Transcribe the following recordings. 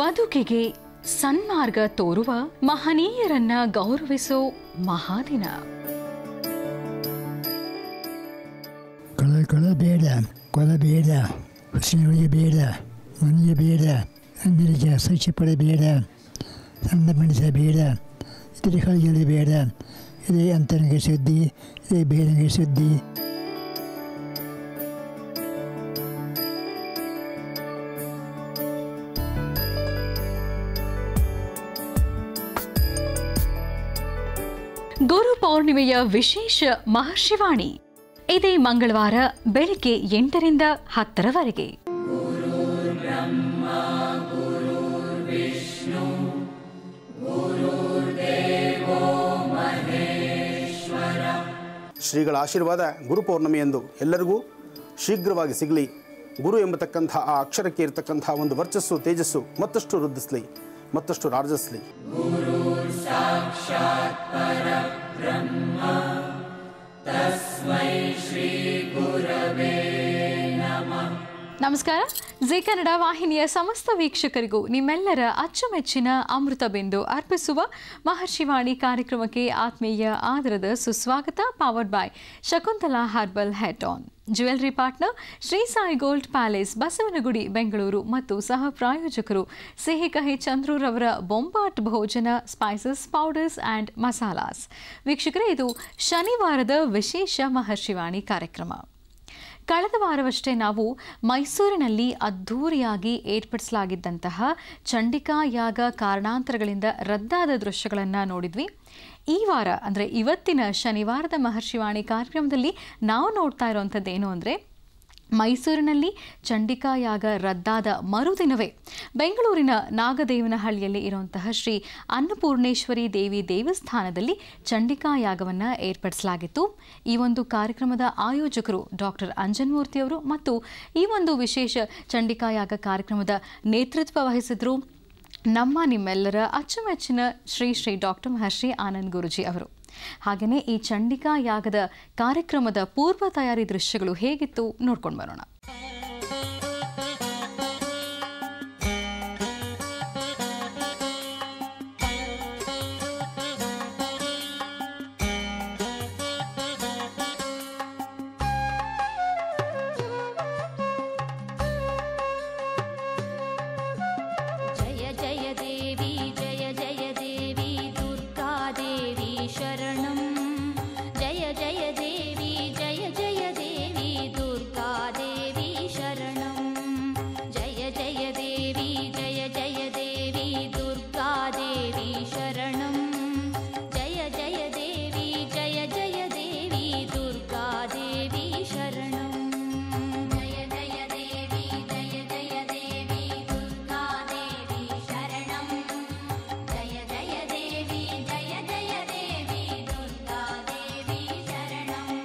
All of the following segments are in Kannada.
ಬದುಕಿಗೆ ಸನ್ಮಾರ್ಗ ತೋರುವ ಮಹನೀಯರನ್ನ ಗೌರವಿಸೋ ಮಹಾದಿನ ಕಳ ಕಳ ಬೇಡ ಕೊಲ ಬೇಡ ಹುಸಿನೊಳಗೆ ಬೇಡ ಮನೆಗೆ ಬೇಡ ಅಂದಿರಿಗೆ ಅಸಹ್ಯ ಪಡಬೇಡ ಸಣ್ಣ ಮಣಿಸ ಬೇಡ ಇತರ ಕಳಿಗಳು ಬೇಡ ಇದೇ ಅಂತನಿಗೆ ಸುದ್ದಿ ಇದೇ ಬೇರೆಗೆ ಸುದ್ದಿ ಗುರು ಪೌರ್ಣಿಮೆಯ ವಿಶೇಷ ಮಹರ್ಷಿವಾಣಿ ಇದೇ ಮಂಗಳವಾರ ಬೆಳಿಗ್ಗೆ ಎಂಟರಿಂದ ಹತ್ತರವರೆಗೆ ಶ್ರೀಗಳ ಆಶೀರ್ವಾದ ಗುರು ಪೌರ್ಣಮಿಯಂದು ಎಲ್ಲರಿಗೂ ಶೀಘ್ರವಾಗಿ ಸಿಗಲಿ ಗುರು ಎಂಬತಕ್ಕಂಥ ಆ ಅಕ್ಷರಕ್ಕೆ ಇರತಕ್ಕಂಥ ಒಂದು ವರ್ಚಸ್ಸು ತೇಜಸ್ಸು ಮತ್ತಷ್ಟು ವೃದ್ಧಿಸಲಿ ಮತ್ತಷ್ಟು ರಾಜಿಸಲಿ ನಮಸ್ಕಾರ ಜಿ ಕನ್ನಡ ವಾಹಿನಿಯ ಸಮಸ್ತ ವೀಕ್ಷಕರಿಗೂ ನಿಮ್ಮೆಲ್ಲರ ಅಚ್ಚುಮೆಚ್ಚಿನ ಅಮೃತ ಬಿಂದು ಅರ್ಪಿಸುವ ಮಹರ್ಷಿವಾಣಿ ಕಾರ್ಯಕ್ರಮಕ್ಕೆ ಆತ್ಮೀಯ ಆದರದ ಸುಸ್ವಾಗತ ಪವರ್ಡ್ ಬೈ ಶಕುಂತಲಾ ಹರ್ಬಲ್ ಹೆಟ್ ಆನ್ jewellery partner Shri Sai gold palace Basavanagudi Bengaluru ಮತ್ತು ಸಹ ಪ್ರಾಯೋಜಕರು ಸಿಹಿ ಕಹಿ ಚಂದ್ರೂರವರ ಬೊಂಬಾಟ್ ಭೋಜನ ಸ್ಪೈಸಸ್ ಪೌಡರ್ಸ್ ಆ್ಯಂಡ್ ಮಸಾಲಾಸ್ ವೀಕ್ಷಕರೇ ಇದು ಶನಿವಾರದ ವಿಶೇಷ ಮಹರ್ಷಿವಾಣಿ ಕಾರ್ಯಕ್ರಮ ಕಳೆದ ವಾರವಷ್ಟೇ ನಾವು ಮೈಸೂರಿನಲ್ಲಿ ಅದ್ಧೂರಿಯಾಗಿ ಏರ್ಪಡಿಸಲಾಗಿದ್ದಂತಹ ಚಂಡಿಕಾ ಯಾಗ ಕಾರಣಾಂತರಗಳಿಂದ ರದ್ದಾದ ದೃಶ್ಯಗಳನ್ನು ನೋಡಿದ್ವಿ ಈ ವಾರ ಅಂದರೆ ಇವತ್ತಿನ ಶನಿವಾರದ ಮಹರ್ಷಿವಾಣಿ ಕಾರ್ಯಕ್ರಮದಲ್ಲಿ ನಾವು ನೋಡ್ತಾ ಇರೋವಂಥದ್ದು ಏನು ಅಂದರೆ ಮೈಸೂರಿನಲ್ಲಿ ಚಂಡಿಕಾ ಯಾಗ ರದ್ದಾದ ಮರುದಿನವೇ ಬೆಂಗಳೂರಿನ ನಾಗದೇವನಹಳ್ಳಿಯಲ್ಲಿ ಇರುವಂತಹ ಶ್ರೀ ಅನ್ನಪೂರ್ಣೇಶ್ವರಿ ದೇವಿ ದೇವಸ್ಥಾನದಲ್ಲಿ ಚಂಡಿಕಾ ಯಾಗವನ್ನು ಏರ್ಪಡಿಸಲಾಗಿತ್ತು ಈ ಒಂದು ಕಾರ್ಯಕ್ರಮದ ಆಯೋಜಕರು ಡಾಕ್ಟರ್ ಅಂಜನ್ಮೂರ್ತಿಯವರು ಮತ್ತು ಈ ಒಂದು ವಿಶೇಷ ಚಂಡಿಕಾ ಯಾಗ ಕಾರ್ಯಕ್ರಮದ ನೇತೃತ್ವ ವಹಿಸಿದ್ರು ನಮ್ಮ ನಿಮ್ಮೆಲ್ಲರ ಅಚ್ಚುಮೆಚ್ಚಿನ ಶ್ರೀ ಶ್ರೀ ಡಾಕ್ಟರ್ ಮಹರ್ಷಿ ಆನಂದ್ ಗುರುಜಿ ಅವರು ಹಾಗೆಯೇ ಈ ಚಂಡಿಕಾ ಯಾಗದ ಕಾರ್ಯಕ್ರಮದ ಪೂರ್ವ ತಯಾರಿ ದೃಶ್ಯಗಳು ಹೇಗಿತ್ತು ನೋಡ್ಕೊಂಡು ಬರೋಣ जय जय देवी जय जय देवी दुर्गा देवी शरणं जय जय देवी जय जय देवी दुर्गा देवी शरणं जय जय देवी जय जय देवी दुर्गा देवी शरणं जय जय देवी जय जय देवी दुर्गा देवी शरणं जय जय देवी जय जय देवी दुर्गा देवी शरणं जय जय देवी जय जय देवी दुर्गा देवी शरणम्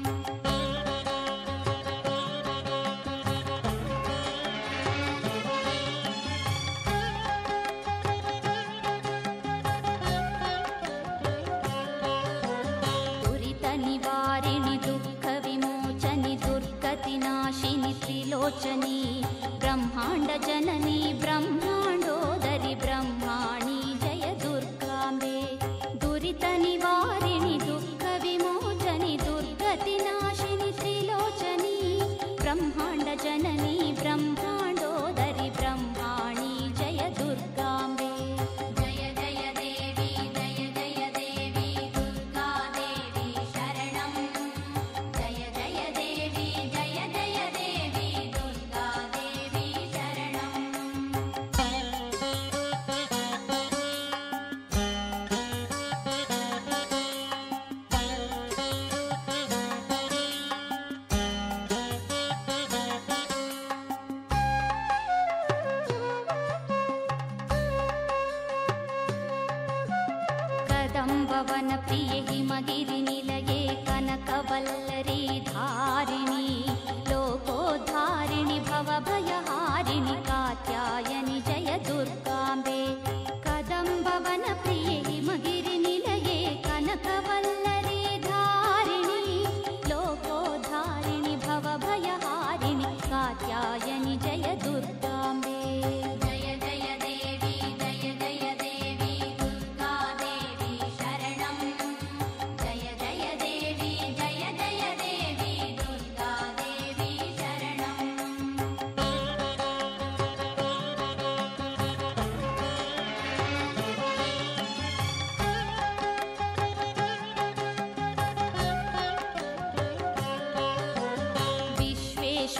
दुरितनिवारिणि दुःखविमोचनि दुर्गतिनाशिनि त्रिलोचनी ब्रह्माण्डजननी ब्रह्माण्डोदरि ब्रह्माणि जय दुर्गाम्बे दुरितनिवारिणि दुःखविमोचनि दुर्गतिनाशिनि त्रिलोचनी ब्रह्माण्डजननी ब्रह्माण्डोदरि ब्रह्माणि जय दुर्गाम्बे जय जय देवी जय जय देवी दुर्गा देवी शरणं जय जय देवी जय जय देवी दुर्गा देवी शरणम् कदम्बवनप्रिये हिमगिरिनिलये कनकवल्लरी धारिणि लोकोद्धारिणि भवभयहारिणि कात्यायनि जय दुर्गाम्बे कदम्बवनप्रिये हिमगिरिनिलये कनकवल्लरी धारिणि लोकोद्धारिणि भवभयहारिणि कात्यायनि जय दुर्गाम्बे जय जय देवी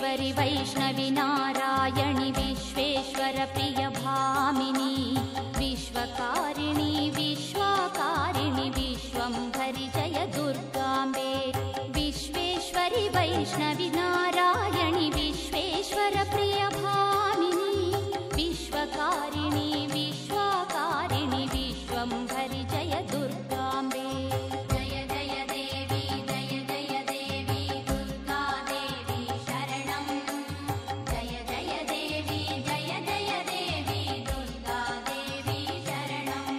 विश्वेश्वरि वैष्णवि नारायणि विश्वेश्वर प्रिय भामिनी विश्वकारिणि विश्वाकारिणि विश्वम्भरि जय दुर्गाम्बे विश्वेश्वरि वैष्णवि नारायणि विश्वेश्वर प्रिय भामिनी विश्वकारिणि विश्वाकारिणि विश्वम्भरि जय दुर्गाम्बे जय जय देवी जय जय देवी दुर्गा देवी शरणं जय जय देवी जय जय देवी दुर्गा देवी शरणम्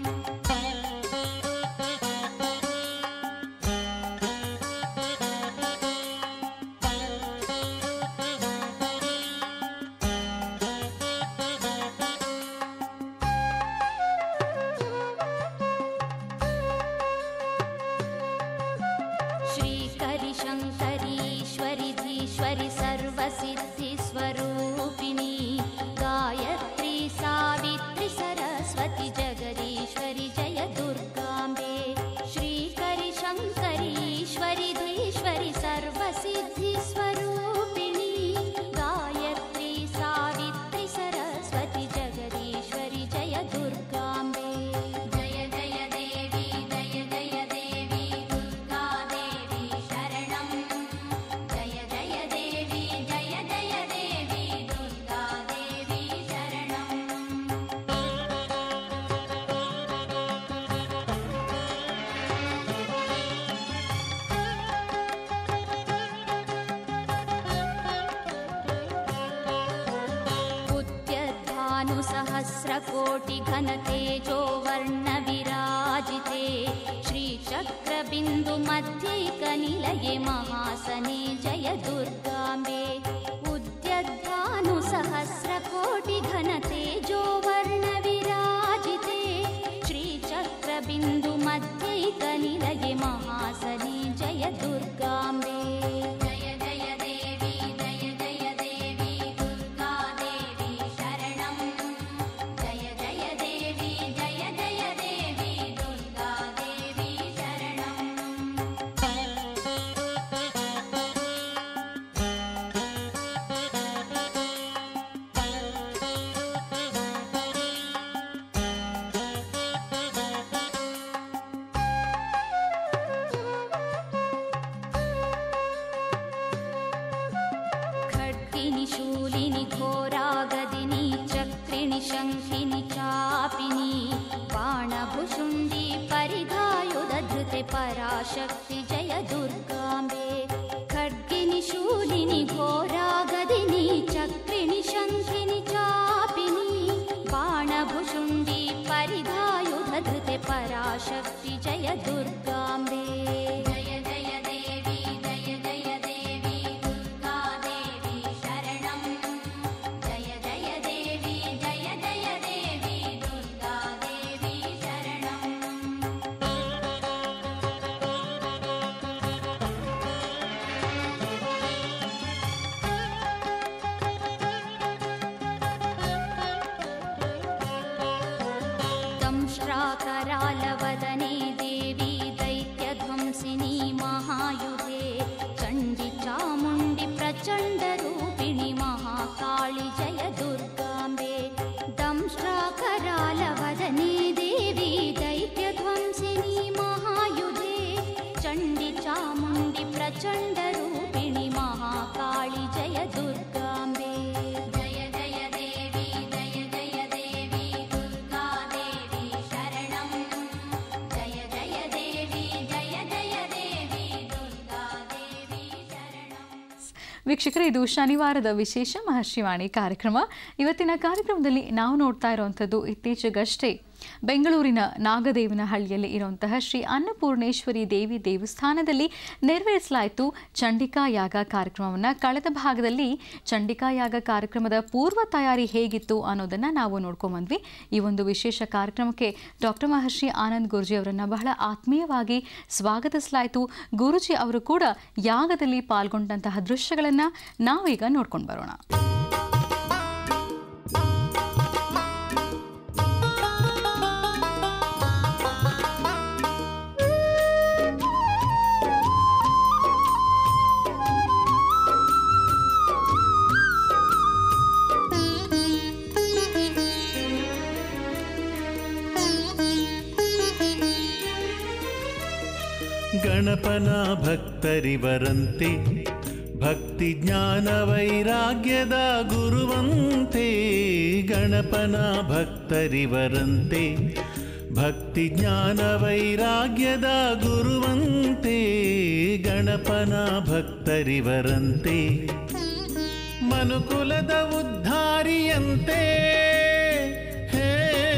श्रीकरि शङ्करीश्वरि धीश्वरि सर्वसिद्धिस्वरूपिणी गायत्री सावित्रि सरस्वति जगदीश्वरि जय दुर्गाम्बे श्रीकरि शङ्करीश्वरि धीश्वरि सर्वसिद्धिस्वरूपिणी गायत्री सावित्रि सरस्वति जगदीश्वरि जय दुर्गाम्बे जय जय देवी जय जय देवी दुर्गा देवी शरणं जय जय देवी जय जय देवी दुर्गा देवी शरणम् उद्यद्भानुसहस्रकोटिघनतेजो वर्णविराजिते श्रीचक्रबिन्दुमध्यैकनिलये महासने जय दुर्गाम्बे उद्यद्भानुसहस्रकोटिघनतेजो वर्णविराजिते श्रीचक्रबिन्दुमध्यैकनिलये महासने जय दुर्गाम्बे जय जय देवी जय जय देवी दुर्गा देवी शरणं जय जय देवी जय जय देवी दुर्गा देवी शरणम् खड्गिनि शूलिनि घोरागदिनि चक्रिणि शङ्खिनि चापिनि बाणभुषुण्डि परिधायुधधृते पराशक्ति जय दुर्गाम्बे खड्गिनि शूलिनि घोरागदिनि चक्रिणि शङ्खिनि चापिनि बाणभुषुण्डि परिधायुधधृते पराशक्ति जय दुर्गाम्बे जय जय देवी जय जय देवी दुर्गा देवी शरणं जय जय देवी जय जय देवी दुर्गा देवी शरणम् दंष्ट्राकरालवदने देवी दैत्यध्वंसिनी महायुधे चण्डि चामुण्डि प्रचण्डरूपिणि महाकाळि जय दुर्गाम्बे दंष्ट्राकरालवदने देवी दैत्यध्वंसिनी महायुधे चण्डि चामुण्डि प्रचण्डरूपिणि महाकाळि जय दुर्गाम्बे जय जय देवी जय जय देवी दुर्गा देवी शरणं जय जय देवी जय जय देवी दुर्गा देवी शरणम् ವೀಕ್ಷಕರೇ ಇದು ಶನಿವಾರದ ವಿಶೇಷ ಮಹರ್ಷಿವಾಣಿ ಕಾರ್ಯಕ್ರಮ ಇವತ್ತಿನ ಕಾರ್ಯಕ್ರಮದಲ್ಲಿ ನಾವು ನೋಡ್ತಾ ಇರುವಂಥದ್ದು ಇತ್ತೀಚೆಗಷ್ಟೇ ಬೆಂಗಳೂರಿನ ನಾಗದೇವನಹಳ್ಳಿಯಲ್ಲಿ ಇರುವಂತಹ ಶ್ರೀ ಅನ್ನಪೂರ್ಣೇಶ್ವರಿ ದೇವಿ ದೇವಸ್ಥಾನದಲ್ಲಿ ನೆರವೇರಿಸಲಾಯಿತು ಚಂಡಿಕಾ ಯಾಗ ಕಾರ್ಯಕ್ರಮವನ್ನು ಕಳೆದ ಭಾಗದಲ್ಲಿ ಚಂಡಿಕಾ ಯಾಗ ಕಾರ್ಯಕ್ರಮದ ಪೂರ್ವ ತಯಾರಿ ಹೇಗಿತ್ತು ಅನ್ನೋದನ್ನು ನಾವು ನೋಡ್ಕೊಂಬಂದ್ವಿ ಈ ಒಂದು ವಿಶೇಷ ಕಾರ್ಯಕ್ರಮಕ್ಕೆ ಡಾಕ್ಟರ್ ಮಹರ್ಷಿ ಆನಂದ್ ಗುರುಜಿ ಅವರನ್ನು ಬಹಳ ಆತ್ಮೀಯವಾಗಿ ಸ್ವಾಗತಿಸಲಾಯಿತು ಗುರುಜಿ ಅವರು ಕೂಡ ಯಾಗದಲ್ಲಿ ಪಾಲ್ಗೊಂಡಂತಹ ದೃಶ್ಯಗಳನ್ನು ನಾವೀಗ ನೋಡ್ಕೊಂಡು ಬರೋಣ ಗಣಪನ ಭಕ್ತರಿವರಂತೆ ಭಕ್ತಿ ಜ್ಞಾನ ವೈರಾಗ್ಯದ ಗುರುವಂತೆ ಗಣಪನ ಭಕ್ತರಿವರಂತೆ ಭಕ್ತಿ ಜ್ಞಾನ ವೈರಾಗ್ಯದ ಗುರುವಂತೆ ಗಣಪನ ಭಕ್ತರಿವರಂತೆ ಮನುಕುಲದ ಉದ್ಧಾರಿಯಂತೆ ಹೇ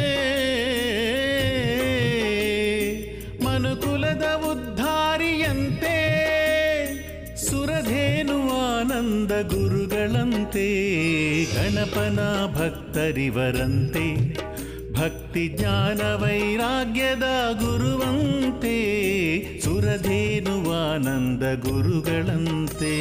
ಮನುಕುಲದ ಉದ್ಧಾರಿಯಂತೆ ಸುರಧೇನು ಆನಂದ ಗುರುಗಳಂತೆ ಗಣಪನ ಭಕ್ತರಿವರಂತೆ ಭಕ್ತಿ ಜ್ಞಾನ ವೈರಾಗ್ಯದ ಗುರುವಂತೆ ಸುರಧೇನು ಆನಂದ ಗುರುಗಳಂತೆ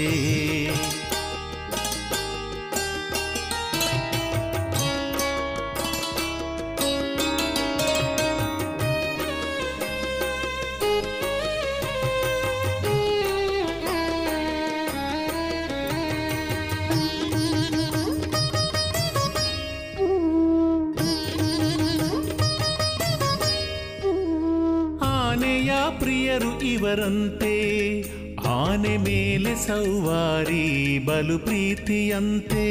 ಆನೆಯ ಪ್ರಿಯರು ಇವರಂತೆ ಆನೆ ಮೇಲೆ ಸೌವಾರಿ ಬಲು ಪ್ರೀತಿಯಂತೆ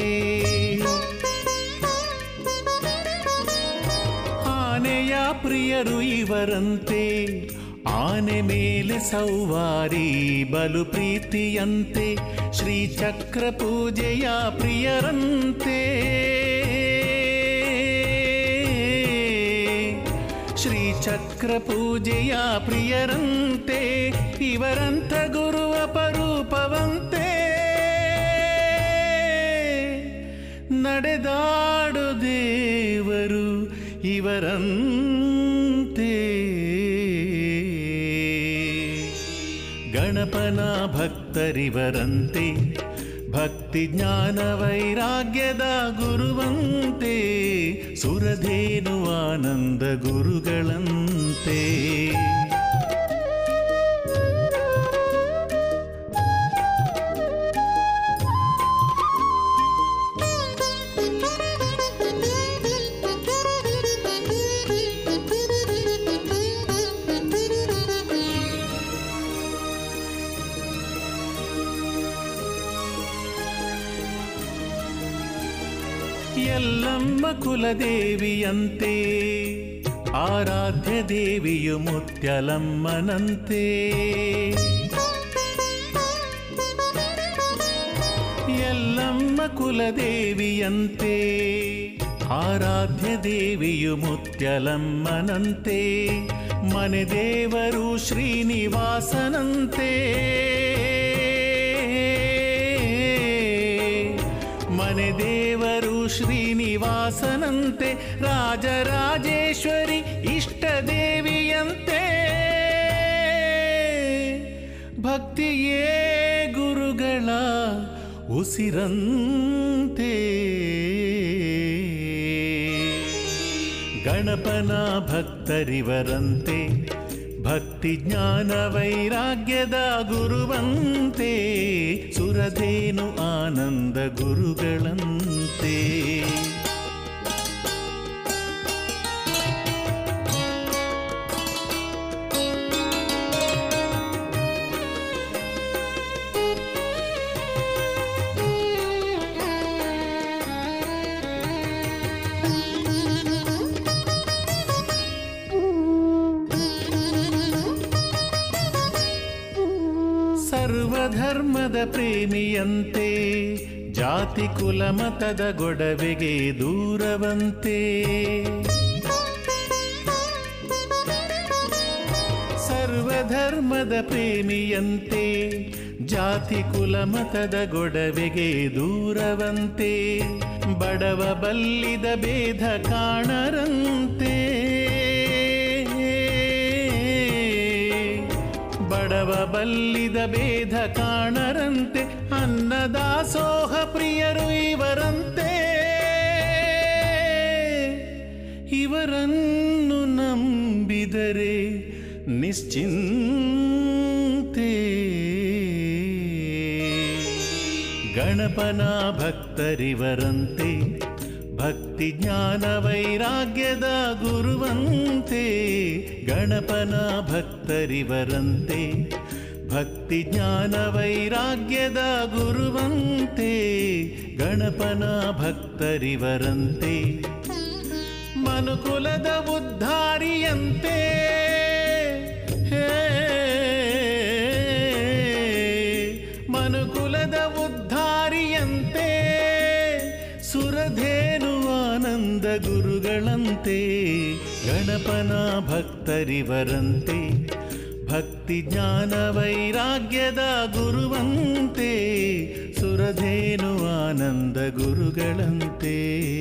ಆನೆಯ ಪ್ರಿಯರು ಇವರಂತೆ ಆನೆ ಮೇಲೆ ಸೌವಾರಿ ಬಲು ಪ್ರೀತಿಯಂತೆ ಶ್ರೀಚಕ್ರ ಪೂಜೆಯ ಪ್ರಿಯರಂತೆ ಶ್ರೀಚಕ್ರ ಪೂಜೆಯ ಪ್ರಿಯರಂತೆ ಇವರಂಥ ಗುರುವ ಪರೂಪವಂತೆ ನಡೆದಾಡು ದೇವರು ಇವರಂತೆ ಗಣಪನ ಭಕ್ತರಿವರಂತೆ ಭಕ್ತಿ ಜ್ಞಾನ ವೈರಾಗ್ಯದ ಗುರುವಂತೆ ಸುರಧೇನು ಆನಂದ ಗುರುಗಳಂತೆ ಎಲ್ಲಮ್ಮ ಕುಲದೇವಿಯಂತೆ ಆರಾಧ್ಯ ದೇವಿಯು ಮುತ್ಯಲಮ್ಮನಂತೆ ಎಲ್ಲಮ್ಮ ಕುಲದೇವಿಯಂತೆ ಆರಾಧ್ಯ ದೇವಿಯು ಮುತ್ಯಲಮ್ಮನಂತೆ ಮನೆ ದೇವರು ಶ್ರೀನಿವಾಸನಂತೆ ಮನೆ ದೇವರು ಶ್ರೀನಿವಾಸನಂತೆ ರಾಜರಾಜೇಶ್ವರಿ ಇಷ್ಟ ದೇವಿಯಂತೆ ಭಕ್ತಿಯೇ ಗುರುಗಳ ಉಸಿರಂತೆ ಗಣಪನ ಭಕ್ತರಿವರಂತೆ ಭಕ್ತಿ ಜ್ಞಾನ ವೈರಾಗ್ಯದ ಗುರುವಂತೆ ಸುರಧೇನು ಆನಂದ ಗುರುಗಳಂತೆ ಸರ್ವಧರ್ಮದ ಪ್ರೇಮಿಯಂತೆ ಜಾತಿ ಕುಲ ಮತದ ಗೊಡವೆಗೆ ದೂರವಂತೆ ಸರ್ವಧರ್ಮದ ಪ್ರೇಮಿಯಂತೆ ಜಾತಿ ಕುಲ ಮತದ ಗೊಡವೆಗೆ ದೂರವಂತೆ ಬಡವ ಬಲ್ಲಿದ ಭೇದ ಕಾಣರಂತೆ ಬಡವ ಬಲ್ಲಿದ ಭೇದ ಕಾಣರಂತೆ ಅನ್ನದಾಸೋಹ ಪ್ರಿಯರು ಇವರಂತೆ ಇವರನ್ನು ನಂಬಿದರೆ ನಿಶ್ಚಿಂತೆ ಗಣಪನ ಭಕ್ತರಿವರಂತೆ ಭಕ್ತಿ ಜ್ಞಾನ ವೈರಾಗ್ಯದ ಗುರುವಂತೆ ಗಣಪನ ಭಕ್ತರಿವರಂತೆ ಭಕ್ತಿ ಜ್ಞಾನ ವೈರಾಗ್ಯದ ಗುರುವಂತೆ ಗಣಪನ ಭಕ್ತರಿವರಂತೆ ಮನುಕುಲದ ಉದ್ಧಾರಿಯಂತೆ ಹೇ ಮನುಕುಲದ ಉದ್ಧಾರಿಯಂತೆ ಸುರಧೇನು ಆನಂದ ಗುರುಗಳಂತೆ ಗಣಪನ ಭಕ್ತರಿವರಂತೆ ಭಕ್ತಿ ಜ್ಞಾನ ವೈರಾಗ್ಯದ ಗುರುವಂತೆ ಸುರಧೇನು ಆನಂದ ಗುರುಗಳಂತೆ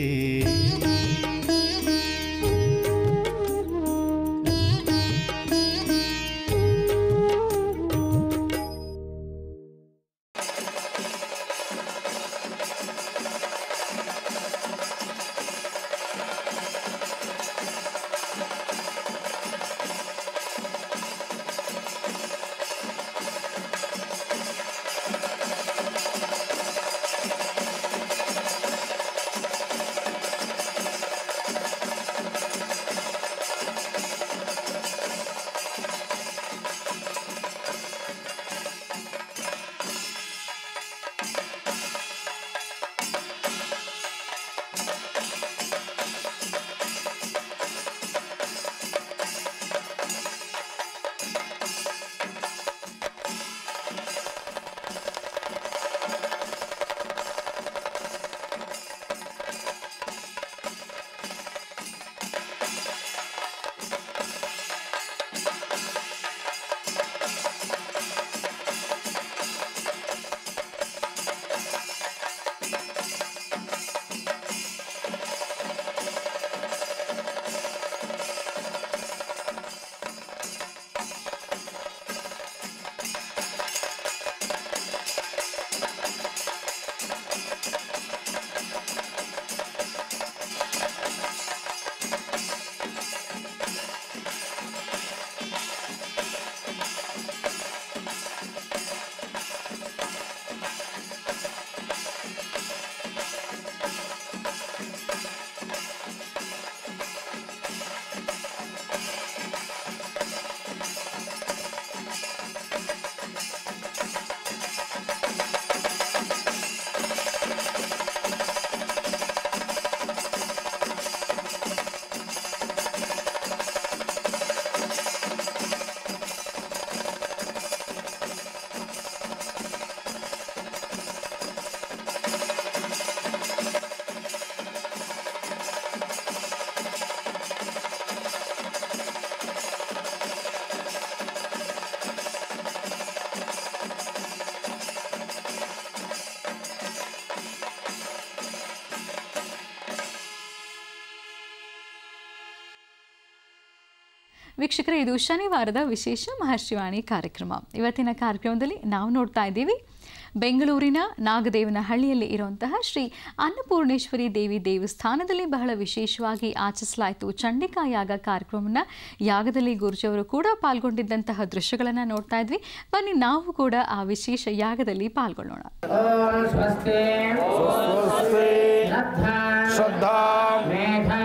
ವೀಕ್ಷಕರೇ ಇದು ಶನಿವಾರದ ವಿಶೇಷ ಮಹರ್ಷಿವಾಣಿ ಕಾರ್ಯಕ್ರಮ ಇವತ್ತಿನ ಕಾರ್ಯಕ್ರಮದಲ್ಲಿ ನಾವು ನೋಡ್ತಾ ಇದ್ದೀವಿ ಬೆಂಗಳೂರಿನ ನಾಗದೇವನಹಳ್ಳಿಯಲ್ಲಿ ಇರುವಂತಹ ಶ್ರೀ ಅನ್ನಪೂರ್ಣೇಶ್ವರಿ ದೇವಿ ದೇವಸ್ಥಾನದಲ್ಲಿ ಬಹಳ ವಿಶೇಷವಾಗಿ ಆಚರಿಸಲಾಯಿತು ಚಂಡಿಕಾ ಯಾಗ ಕಾರ್ಯಕ್ರಮವನ್ನು ಯಾಗದಲ್ಲಿ ಗುರುಜಿಯವರು ಕೂಡ ಪಾಲ್ಗೊಂಡಿದ್ದಂತಹ ದೃಶ್ಯಗಳನ್ನು ನೋಡ್ತಾ ಇದ್ವಿ ಬನ್ನಿ ನಾವು ಕೂಡ ಆ ವಿಶೇಷ ಯಾಗದಲ್ಲಿ ಪಾಲ್ಗೊಳ್ಳೋಣ ॐ स्वस्ति ಸ್ವಸ್ತಿ श्रद्धा ಶ್ರದ್ಧಾ मेधा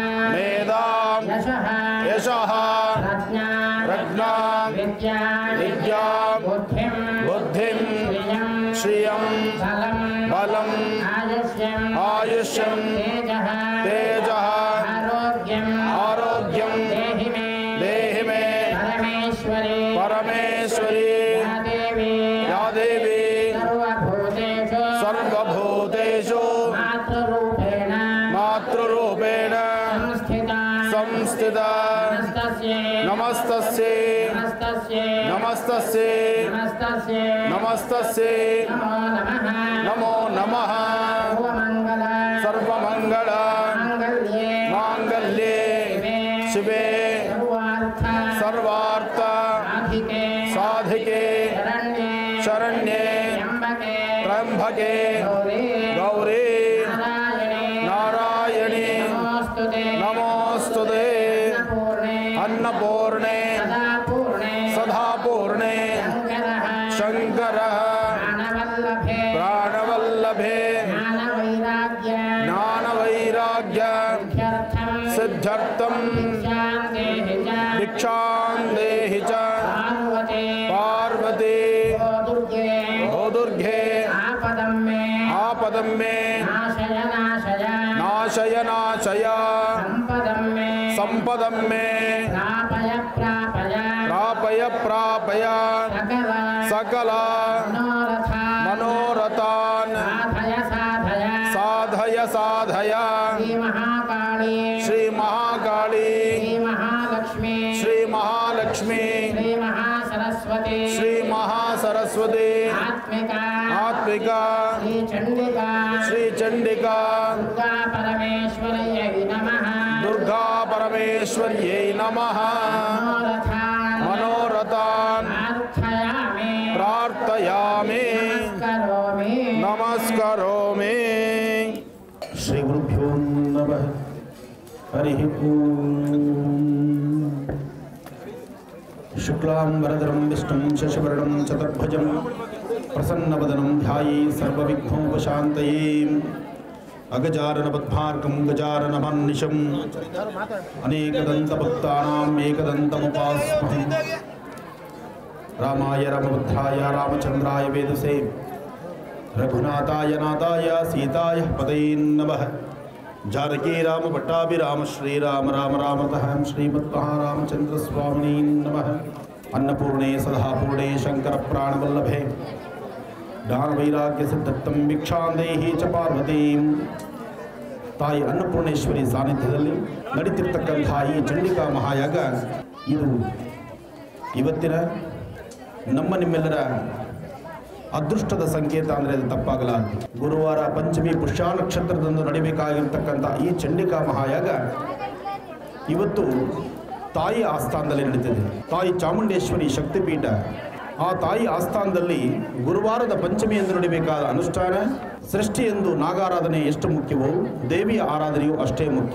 ಮೇಧಾಂ यशः ಯಶಃ प्रज्ञा ಪ್ರಜ್ಞಾ विद्या ವಿದ್ಯಾಂ बुद्धिं ಬುದ್ಧಿಂ श्रियं ಶ್ರಿಯಂ बलं ಬಲಂ आयुष्यं ಆಯುಷ್ಯಂ तेजः ತೇಜಃ आरोग्यम् ಆರೋಗ್ಯಂ देहि मे ದೇಹಿ ಮೇ परमेश्वरी ಪರಮೇಶ್ವರಿ या देवी ಯಾ ದೇವಿ सर्वभूतेषु ಸರ್ವಭೂತೇಷು मातृरूपेण ಮಾತೃರೂಪೇಣ संस्थिता ಸಂಸ್ಥಿತ नमस्तस्यै ನಮಸ್ತಸ್ಯೈ नमस्तस्यै ನಮಸ್ತಸ್ಯೈ नमस्तस्यै ನಮಸ್ತಸ್ಯೈ नमो नमः ನಮೋ ನಮಃ सर्वमङ्गल ಸರ್ವಮಂಗಳ माङ्गल्ये ಮಾಂಗಲ್ಯೆ ಶಿವೆ सर्वार्थ ಸರ್ವಾರ್ಥ साधिके ಸಾಧಿಕೆ शरण्ये ಶರಣ್ಯೆ त्र्यम्बके ತ್ರ್ಯಂಬಕೆ गौरी ಗೌರಿ नारायणे ನಾರಾಯಣಿ नमोऽस्तुते ನಮೋಸ್ತುತೆ पूर्णे ಅನ್ನಪೂರ್ಣೆ सदा पूर्णे ಸದಾ ಪೂರ್ಣೆ शङ्करः ಶಂಕರ प्राणवल्लभे ಪ್ರಾಣವಲ್ಲಭೆ ज्ञानवैराग्य ಜ್ಞಾನವೈರಾಗ್ಯ सिद्ध्यर्थं ಸಿದ್ಧ್ಯರ್ಥಂ शान्तेः च ದೀಕ್ಷಾಂ ದೇಹಿ ಚ पार्वते ಪಾರ್ವತಿ ನಾಶಯ ನಾಶಯ सम्पदं मे ಸಂಪದಂ ಮೇ प्रापय प्रापय ಪ್ರಾಪಯ ಪ್ರಾಪಯ सकल ಸಕಲ मनोरथा ಮನೋರಥಾನ್ साधय साधय ಸಾಧಯ ಸಾಧಯ श्रीमहाकाली ಶ್ರೀ ಮಹಾಕಾಳಿ श्रीमहालक्ष्मी ಶ್ರೀ ಮಹಾಲಕ್ಷ್ಮಿ श्रीमहासरस्वती ಶ್ರೀ ಮಹಾಸರಸ್ವತಿ आत्मिका ಆತ್ಮಿಕ श्रीचण्डिका ಶ್ರೀ ಚಂಡಿಕಾ दुर्गा परमेश्वर्यै नमः ದುರ್ಗಾ ಪರಮೇಶ್ವರ್ಯೈ ನಮಃ मनोरथान् ಮನೋರಥಾನ್ प्रार्थयामि ಪ್ರಾರ್ಥಯಾಮಿ करोमि ನಮಸ್ಕರೋಮಿ ಶ್ರೀ ಗುರುಭ್ಯೋ ನಮಃ ಹರಿ ಓಂ ಶುಕ್ಲಾಂಬರಧರಂ ವಿಷ್ಣುಂ ಶಶಿವರ್ಣಂ ಚತುರ್ಭುಜಂ ಪ್ರಸನ್ನವದನಂ ಧ್ಯಾಯೇ ಸರ್ವವಿಘ್ನೋಪಶಾಂತಯೇ ಅಗಜಾನನಪದ್ಮಾರ್ಕಂ ಗಜಾನನಮನ್ನಿಶಂ ಅನೇಕದಂತಭಕ್ತಾನಾಂ ಏಕದಂತಮುಪಾಸ್ಮಹೇ ರಾಮಾಯ ರಾಮಭದ್ರಾಯ ರಾಮಚಂದ್ರಾಯ ವೇದಸೇ ರಘುನಾಥಾಯ ನಾಥಾಯ ಸೀತಾಯ ಪದೈ ನಮಃ ಜಾನಕಿ ರಾಮ ಭಟ್ಟಾಭಿರಾಮ ಶ್ರೀರಾಮ ರಾಮ ರಾಮತಃ ಶ್ರೀಮದ್ಮಹಾರಾಮಚಂದ್ರ ಸ್ವಾಮಿನೇ ನಮಃ ಅನ್ನಪೂರ್ಣೆ ಸದಾಪೂರ್ಣೆ ಶಂಕರ ಪ್ರಾಣವಲ್ಲಭೆ ಜ್ಞಾನವೈರಾಗ್ಯ ಸಿದ್ಧರ್ಥಂ ಭಿಕ್ಷಾಂದೇಹಿ ಚ ಪಾರ್ವತೀಂ ತಾಯಿ ಅನ್ನಪೂರ್ಣೇಶ್ವರಿ ಸಾನ್ನಿಧ್ಯದಲ್ಲಿ ನಡೀತಿರ್ತಕ್ಕಂಥ ಈ ಚಂಡಿಕಾ ಮಹಾಯಾಗ ಇದು ಇವತ್ತಿನ ನಮ್ಮ ನಿಮ್ಮೆಲ್ಲರ ಅದೃಷ್ಟದ ಸಂಕೇತ ಅಂದರೆ ಅದು ತಪ್ಪಾಗಲಾರದು ಗುರುವಾರ ಪಂಚಮಿ ಪುಷ್ಯ ನಕ್ಷತ್ರದಂದು ನಡಿಬೇಕಾಗಿರ್ತಕ್ಕಂಥ ಈ ಚಂಡಿಕಾ ಮಹಾಯಾಗ ಇವತ್ತು ತಾಯಿ ಆಸ್ಥಾನದಲ್ಲಿ ನಡೀತಿದೆ ತಾಯಿ ಚಾಮುಂಡೇಶ್ವರಿ ಶಕ್ತಿಪೀಠ ಆ ತಾಯಿ ಆಸ್ಥಾನದಲ್ಲಿ ಗುರುವಾರದ ಪಂಚಮಿ ಎಂದು ನಡಿಬೇಕಾದ ಅನುಷ್ಠಾನ ಸೃಷ್ಟಿ ಎಂದು ನಾಗಾರಾಧನೆ ಎಷ್ಟು ಮುಖ್ಯವೋ ದೇವಿಯ ಆರಾಧನೆಯು ಅಷ್ಟೇ ಮುಖ್ಯ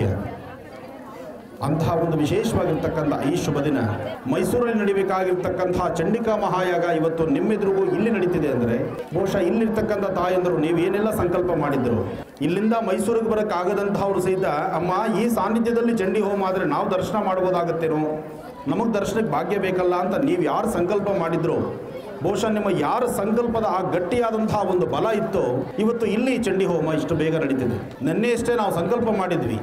ಅಂತಹ ಒಂದು ವಿಶೇಷವಾಗಿರ್ತಕ್ಕಂಥ ಈ ಶುಭ ದಿನ ಮೈಸೂರಲ್ಲಿ ನಡಿಬೇಕಾಗಿರ್ತಕ್ಕಂತಹ ಚಂಡಿಕಾ ಮಹಾಯಾಗ ಇವತ್ತು ನಿಮ್ಮೆದುರಿಗೂ ಇಲ್ಲಿ ನಡೀತಿದೆ ಅಂದರೆ ಬಹುಶಃ ಇಲ್ಲಿರ್ತಕ್ಕಂಥ ತಾಯಂದರು ನೀವು ಏನೆಲ್ಲ ಸಂಕಲ್ಪ ಮಾಡಿದ್ರು ಇಲ್ಲಿಂದ ಮೈಸೂರಿಗೆ ಬರೋಕ್ಕಾಗದಂತಹವರು ಸಹಿತ ಅಮ್ಮ ಈ ಸಾನ್ನಿಧ್ಯದಲ್ಲಿ ಚಂಡಿ ಹೋಮ ಆದರೆ ನಾವು ದರ್ಶನ ಮಾಡ್ಬೋದಾಗತ್ತೇನೋ ನಮಗೆ ದರ್ಶನಕ್ಕೆ ಭಾಗ್ಯ ಬೇಕಲ್ಲ ಅಂತ ನೀವು ಯಾರು ಸಂಕಲ್ಪ ಮಾಡಿದ್ರು ಬಹುಶಃ ನಿಮ್ಮ ಯಾರ ಸಂಕಲ್ಪದ ಆ ಗಟ್ಟಿಯಾದಂತಹ ಒಂದು ಬಲ ಇತ್ತೋ ಇವತ್ತು ಇಲ್ಲಿ ಚಂಡಿ ಹೋಮ ಇಷ್ಟು ಬೇಗ ನಡೀತಿದೆ ನಿನ್ನೆ ಅಷ್ಟೇ ನಾವು ಸಂಕಲ್ಪ ಮಾಡಿದ್ವಿ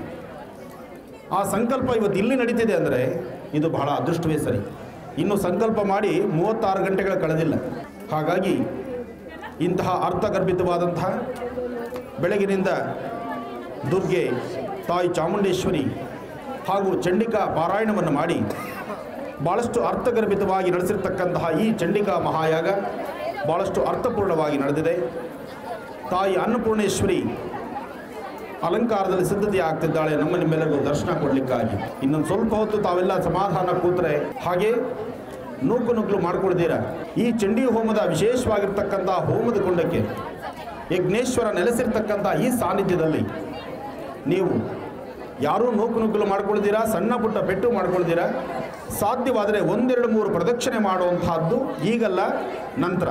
ಆ ಸಂಕಲ್ಪ ಇವತ್ತು ಇಲ್ಲಿ ನಡೀತಿದೆ ಅಂದರೆ ಇದು ಬಹಳ ಅದೃಷ್ಟವೇ ಸರಿ ಇನ್ನು ಸಂಕಲ್ಪ ಮಾಡಿ ಮೂವತ್ತಾರು ಗಂಟೆಗಳ ಕಳೆದಿಲ್ಲ ಹಾಗಾಗಿ ಇಂತಹ ಅರ್ಥಗರ್ಭಿತವಾದಂತಹ ಬೆಳಗಿನಿಂದ ದುರ್ಗೆ ತಾಯಿ ಚಾಮುಂಡೇಶ್ವರಿ ಹಾಗೂ ಚಂಡಿಕಾ ಪಾರಾಯಣವನ್ನು ಮಾಡಿ ಭಾಳಷ್ಟು ಅರ್ಥಗರ್ಭಿತವಾಗಿ ನಡೆಸಿರ್ತಕ್ಕಂತಹ ಈ ಚಂಡಿಕಾ ಮಹಾಯಾಗ ಭಾಳಷ್ಟು ಅರ್ಥಪೂರ್ಣವಾಗಿ ನಡೆದಿದೆ ತಾಯಿ ಅನ್ನಪೂರ್ಣೇಶ್ವರಿ ಅಲಂಕಾರದಲ್ಲಿ ಸಿದ್ಧತೆ ಆಗ್ತಿದ್ದಾಳೆ ನಮ್ಮ ನಿಮ್ಮೆಲ್ಲರಿಗೂ ದರ್ಶನ ಕೊಡಲಿಕ್ಕಾಗಿ ಇನ್ನೊಂದು ಸ್ವಲ್ಪ ಹೊತ್ತು ತಾವೆಲ್ಲ ಸಮಾಧಾನ ಕೂತ್ರೆ ಹಾಗೆ ನೂಕು ನುಗ್ಲು ಮಾಡ್ಕೊಳ್ತೀರ ಈ ಚಂಡಿ ಹೋಮದ ವಿಶೇಷವಾಗಿರ್ತಕ್ಕಂಥ ಹೋಮದ ಕುಂಡಕ್ಕೆ ಯಜ್ಞೇಶ್ವರ ನೆಲೆಸಿರ್ತಕ್ಕಂಥ ಈ ಸಾನ್ನಿಧ್ಯದಲ್ಲಿ ನೀವು ಯಾರೂ ನೂಕು ನುಗ್ಗಲು ಮಾಡ್ಕೊಳ್ತೀರಾ ಸಣ್ಣ ಪುಟ್ಟ ಪೆಟ್ಟು ಮಾಡ್ಕೊಳ್ತೀರಾ ಸಾಧ್ಯವಾದರೆ ಒಂದೆರಡು ಮೂರು ಪ್ರದಕ್ಷಿಣೆ ಮಾಡುವಂತಹದ್ದು ಈಗಲ್ಲ ನಂತರ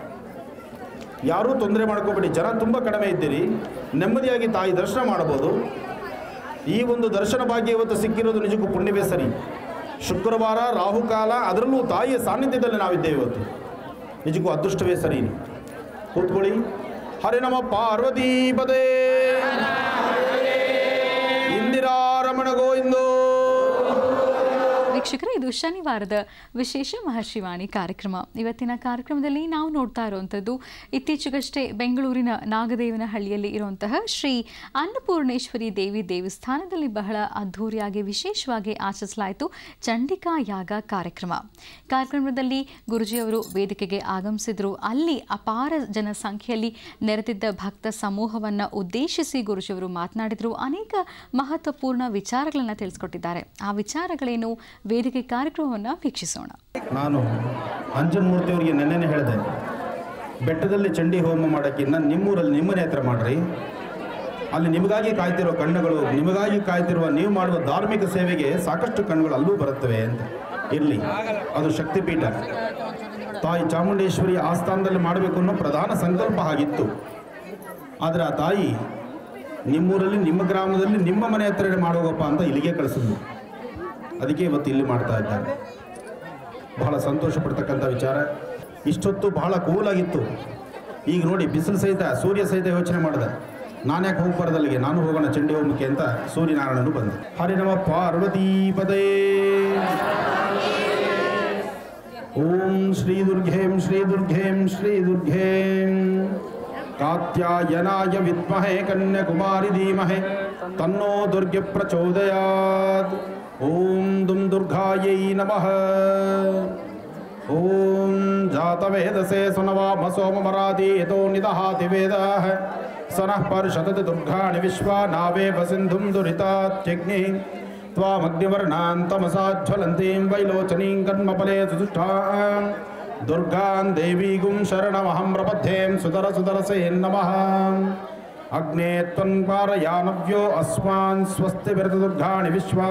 ಯಾರೂ ತೊಂದರೆ ಮಾಡ್ಕೋಬೇಡಿ ಜನ ತುಂಬ ಕಡಿಮೆ ಇದ್ದೀರಿ ನೆಮ್ಮದಿಯಾಗಿ ತಾಯಿ ದರ್ಶನ ಮಾಡಬಹುದು ಈ ಒಂದು ದರ್ಶನ ಭಾಗ್ಯ ಇವತ್ತು ಸಿಕ್ಕಿರೋದು ನಿಜಕ್ಕೂ ಪುಣ್ಯವೇ ಸರಿ ಶುಕ್ರವಾರ ರಾಹುಕಾಲ ಅದರಲ್ಲೂ ತಾಯಿಯ ಸಾನ್ನಿಧ್ಯದಲ್ಲಿ ನಾವಿದ್ದೇವೆ ಇವತ್ತು ನಿಜಕ್ಕೂ ಅದೃಷ್ಟವೇ ಸರಿ ಕೂತ್ಕೊಳ್ಳಿ ಹರಿ ನಮ ಪಾರ್ವತಿ ಪದೇ ಇಂದಿರಾರಮಣ ಗೋವಿಂದೋ ವೀಕ್ಷಕರೇ ಇದು ಶನಿವಾರದ ವಿಶೇಷ ಮಹರ್ಷಿವಾಣಿ ಕಾರ್ಯಕ್ರಮ ಇವತ್ತಿನ ಕಾರ್ಯಕ್ರಮದಲ್ಲಿ ನಾವು ನೋಡ್ತಾ ಇರುವಂಥದ್ದು ಇತ್ತೀಚೆಗಷ್ಟೇ ಬೆಂಗಳೂರಿನ ನಾಗದೇವನಹಳ್ಳಿಯಲ್ಲಿ ಇರುವಂತಹ ಶ್ರೀ ಅನ್ನಪೂರ್ಣೇಶ್ವರಿ ದೇವಿ ದೇವಸ್ಥಾನದಲ್ಲಿ ಬಹಳ ಅದ್ಧೂರಿಯಾಗಿ ವಿಶೇಷವಾಗಿ ಆಚರಿಸಲಾಯಿತು ಚಂಡಿಕಾ ಯಾಗ ಕಾರ್ಯಕ್ರಮ ಕಾರ್ಯಕ್ರಮದಲ್ಲಿ ಗುರುಜಿಯವರು ವೇದಿಕೆಗೆ ಆಗಮಿಸಿದ್ರು ಅಲ್ಲಿ ಅಪಾರ ಜನಸಂಖ್ಯೆಯಲ್ಲಿ ನೆರೆದಿದ್ದ ಭಕ್ತ ಸಮೂಹವನ್ನು ಉದ್ದೇಶಿಸಿ ಗುರುಜಿಯವರು ಮಾತನಾಡಿದರು ಅನೇಕ ಮಹತ್ವಪೂರ್ಣ ವಿಚಾರಗಳನ್ನು ತಿಳಿಸ್ಕೊಟ್ಟಿದ್ದಾರೆ ಆ ವಿಚಾರಗಳೇನು ವೇದಿಕೆ ಕಾರ್ಯಕ್ರಮವನ್ನು ವೀಕ್ಷಿಸೋಣ ನಾನು ಅಂಜನ್ಮೂರ್ತಿಯವರಿಗೆ ನೆನ್ನೆನೇ ಹೇಳಿದೆ ಬೆಟ್ಟದಲ್ಲಿ ಚಂಡಿ ಹೋಮ ಮಾಡೋಕ್ಕೆ ನಾನು ನಿಮ್ಮೂರಲ್ಲಿ ನಿಮ್ಮನೆ ಹತ್ರ ಮಾಡ್ರಿ ಅಲ್ಲಿ ನಿಮಗಾಗಿ ಕಾಯ್ತಿರೋ ಕಣ್ಣುಗಳು ನಿಮಗಾಗಿ ಕಾಯ್ತಿರುವ ನೀವು ಮಾಡುವ ಧಾರ್ಮಿಕ ಸೇವೆಗೆ ಸಾಕಷ್ಟು ಕಣ್ಣುಗಳು ಅಲ್ಲೂ ಬರುತ್ತವೆ ಅಂತ ಇರಲಿ ಅದು ಶಕ್ತಿಪೀಠ ತಾಯಿ ಚಾಮುಂಡೇಶ್ವರಿ ಆಸ್ಥಾನದಲ್ಲಿ ಮಾಡಬೇಕು ಅನ್ನೋ ಪ್ರಧಾನ ಸಂಕಲ್ಪ ಆಗಿತ್ತು ಆದರೆ ಆ ತಾಯಿ ನಿಮ್ಮೂರಲ್ಲಿ ನಿಮ್ಮ ಗ್ರಾಮದಲ್ಲಿ ನಿಮ್ಮ ಮನೆ ಹತ್ರನೇ ಮಾಡೋಗಪ್ಪ ಅಂತ ಇಲ್ಲಿಗೆ ಕಳಿಸಿದ್ಲು ಅದಕ್ಕೆ ಇವತ್ತು ಇಲ್ಲಿ ಮಾಡ್ತಾ ಇದ್ದಾರೆ ಬಹಳ ಸಂತೋಷ ಪಡ್ತಕ್ಕಂಥ ವಿಚಾರ ಇಷ್ಟೊತ್ತು ಬಹಳ ಕೂಲಾಗಿತ್ತು ಈಗ ನೋಡಿ ಬಿಸಿಲು ಸಹಿತ ಸೂರ್ಯ ಸಹಿತ ಯೋಚನೆ ಮಾಡಿದ ನಾನು ಯಾಕೆ ಹೋಗ್ಬಾರ್ದು ಅಲ್ಲಿಗೆ ನಾನು ಹೋಗೋಣ ಚಂಡಿ ಹೋಮಕ್ಕೆ ಅಂತ ಸೂರ್ಯನಾರಾಯಣನು ಬಂದ ಹರಿ ನಮ ಪಾರ್ವತೀ ಪದೇ ಓಂ ಶ್ರೀ ದುರ್ಗೇಂ ಶ್ರೀ ದುರ್ಗೇಂ ಶ್ರೀ ದುರ್ಗೇಂ ಕಾತ್ಯಾಯನಾಯ ವಿದ್ಮಹೇ ಕನ್ಯಾಕುಮಾರಿ ಧೀಮಹೇ ತನ್ನೋ ದುರ್ಗೆ ಪ್ರಚೋದಯಾತ್ ಓಂ ದುಂ ದುರ್ಗಾಯೈ ನಮಃ ಓಂ ಜಾತವೇದಸೆ ಸುನವಾಮ ಸೋಮಮರಾತಿ ಯತೋ ನಿದಹಾತಿ ವೇದಾಃ ಸನಃ ಪರ್ಷತತಿ ದುರ್ಗಾಣಿ ವಿಶ್ವಾ ನಾವೇವ ಸಿಂಧುಂ ದುರಿತಾತ್ಯಗ್ನಿ त्वामग्निवर्णान् तमसाज्ज्वलन्तीं वैलोचनीं कर्मफले सुदुष्टां दुर्गां देवीगुं शरणमहं प्रपद्यें सुतरसुतरसे नमः अग्ने त्वन्पारयानव्यो अस्मान् स्वस्ति विरतदुर्गाणि विश्वा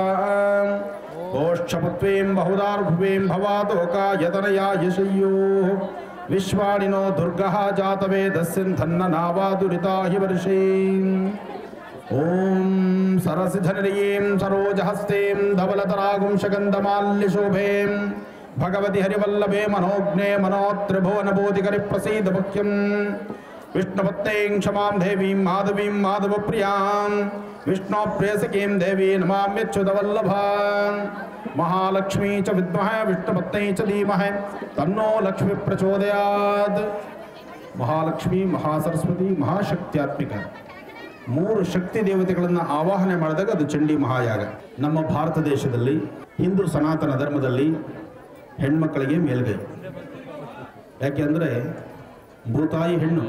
ओष्ठपत्वीं बहुदार्भुवीं भवातोका यतनया यशय्योः विश्वाणि नो दुर्गः जातवेदस्सिन्धन्न नावादुरिता हि वर्षीम् ॐ सरसिधनिरीं सरोजहस्तीं धवलतरागुं शकन्दमाल्यशोभें भगवति हरिवल्लभे मनोज्ञे मनोत्रिभुवनबोधिकरिप्रसीद मुख्यं विष्णुपत्नीं क्षमां देवीं माधवीं माधवप्रियां विष्णोप्रेयसकीं देवी नमाम्यच्युतवल्लभां महालक्ष्मी च विद्महे विष्णुपत्नी च धीमहि तन्नो लक्ष्मी प्रचोदयात् ಮಹಾಲಕ್ಷ್ಮಿ ಮಹಾಸರಸ್ವತಿ ಮಹಾಶಕ್ತ್ಯಾತ್ಮಿಕ ಮೂರು ಶಕ್ತಿ ದೇವತೆಗಳನ್ನು ಆವಾಹನೆ ಮಾಡಿದಾಗ ಅದು ಚಂಡಿ ಮಹಾಯಾಗ ನಮ್ಮ ಭಾರತ ದೇಶದಲ್ಲಿ ಹಿಂದೂ ಸನಾತನ ಧರ್ಮದಲ್ಲಿ ಹೆಣ್ಮಕ್ಕಳಿಗೆ ಮೇಲ್ಗೈ ಯಾಕೆಂದರೆ ಭೂತಾಯಿ ಹೆಣ್ಣು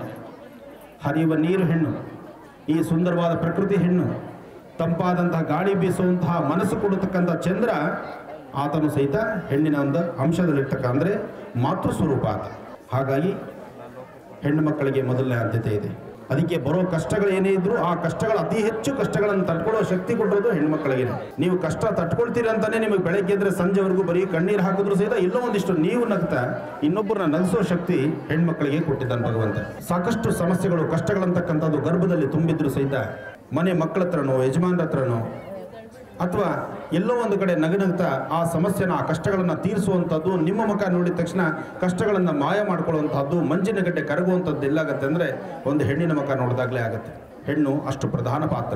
ಹರಿಯುವ ನೀರು ಹೆಣ್ಣು ಈ ಸುಂದರವಾದ ಪ್ರಕೃತಿ ಹೆಣ್ಣು ತಂಪಾದಂತಹ ಗಾಳಿ ಬೀಸುವಂತಹ ಮನಸ್ಸು ಕೊಡತಕ್ಕಂಥ ಚಂದ್ರ ಆತನು ಸಹಿತ ಹೆಣ್ಣಿನ ಒಂದು ಅಂಶದಲ್ಲಿರ್ತಕ್ಕ ಅಂದರೆ ಮಾತೃ ಸ್ವರೂಪ ಆತ ಹಾಗಾಗಿ ಹೆಣ್ಣು ಮಕ್ಕಳಿಗೆ ಮೊದಲನೇ ಆದ್ಯತೆ ಇದೆ ಅದಕ್ಕೆ ಬರೋ ಕಷ್ಟಗಳು ಏನೇ ಇದ್ರೂ ಆ ಕಷ್ಟಗಳು ಅತಿ ಹೆಚ್ಚು ಕಷ್ಟಗಳನ್ನು ತಡ್ಕೊಳ್ಳೋ ಶಕ್ತಿ ಕೊಡೋದು ಹೆಣ್ಮಕ್ಳಿಗೆ ನೀವು ಕಷ್ಟ ತಡ್ಕೊಳ್ತೀರಿ ಅಂತಾನೆ ನಿಮಗೆ ಬೆಳಗ್ಗೆ ಎದ್ರೆ ಸಂಜೆವರೆಗೂ ಬರೀ ಕಣ್ಣೀರು ಹಾಕಿದ್ರು ಸಹಿತ ಎಲ್ಲೋ ಒಂದಿಷ್ಟು ನೀವು ನಗ್ತಾ ಇನ್ನೊಬ್ಬರನ್ನ ನಗಿಸೋ ಶಕ್ತಿ ಹೆಣ್ಮಕ್ಳಿಗೆ ಕೊಟ್ಟಿದ್ದಾನೆ ಭಗವಂತ ಸಾಕಷ್ಟು ಸಮಸ್ಯೆಗಳು ಕಷ್ಟಗಳಂತಕ್ಕಂಥದ್ದು ಗರ್ಭದಲ್ಲಿ ತುಂಬಿದ್ರು ಸಹಿತ ಮನೆ ಮಕ್ಕಳ ಹತ್ರನೋ ಯಜಮಾನ್ರ ಹತ್ರನೋ ಅಥವಾ ಎಲ್ಲೋ ಒಂದು ಕಡೆ ನಗನಗ್ತಾ ಆ ಸಮಸ್ಯೆನ ಆ ಕಷ್ಟಗಳನ್ನು ತೀರಿಸುವಂಥದ್ದು ನಿಮ್ಮ ಮುಖ ನೋಡಿದ ತಕ್ಷಣ ಕಷ್ಟಗಳನ್ನು ಮಾಯ ಮಾಡ್ಕೊಳ್ಳುವಂಥದ್ದು ಮಂಜಿನ ಗಡ್ಡೆ ಕರಗುವಂಥದ್ದು ಎಲ್ಲಾಗತ್ತೆ ಅಂದರೆ ಒಂದು ಹೆಣ್ಣಿನ ಮುಖ ನೋಡಿದಾಗಲೇ ಆಗುತ್ತೆ ಹೆಣ್ಣು ಅಷ್ಟು ಪ್ರಧಾನ ಪಾತ್ರ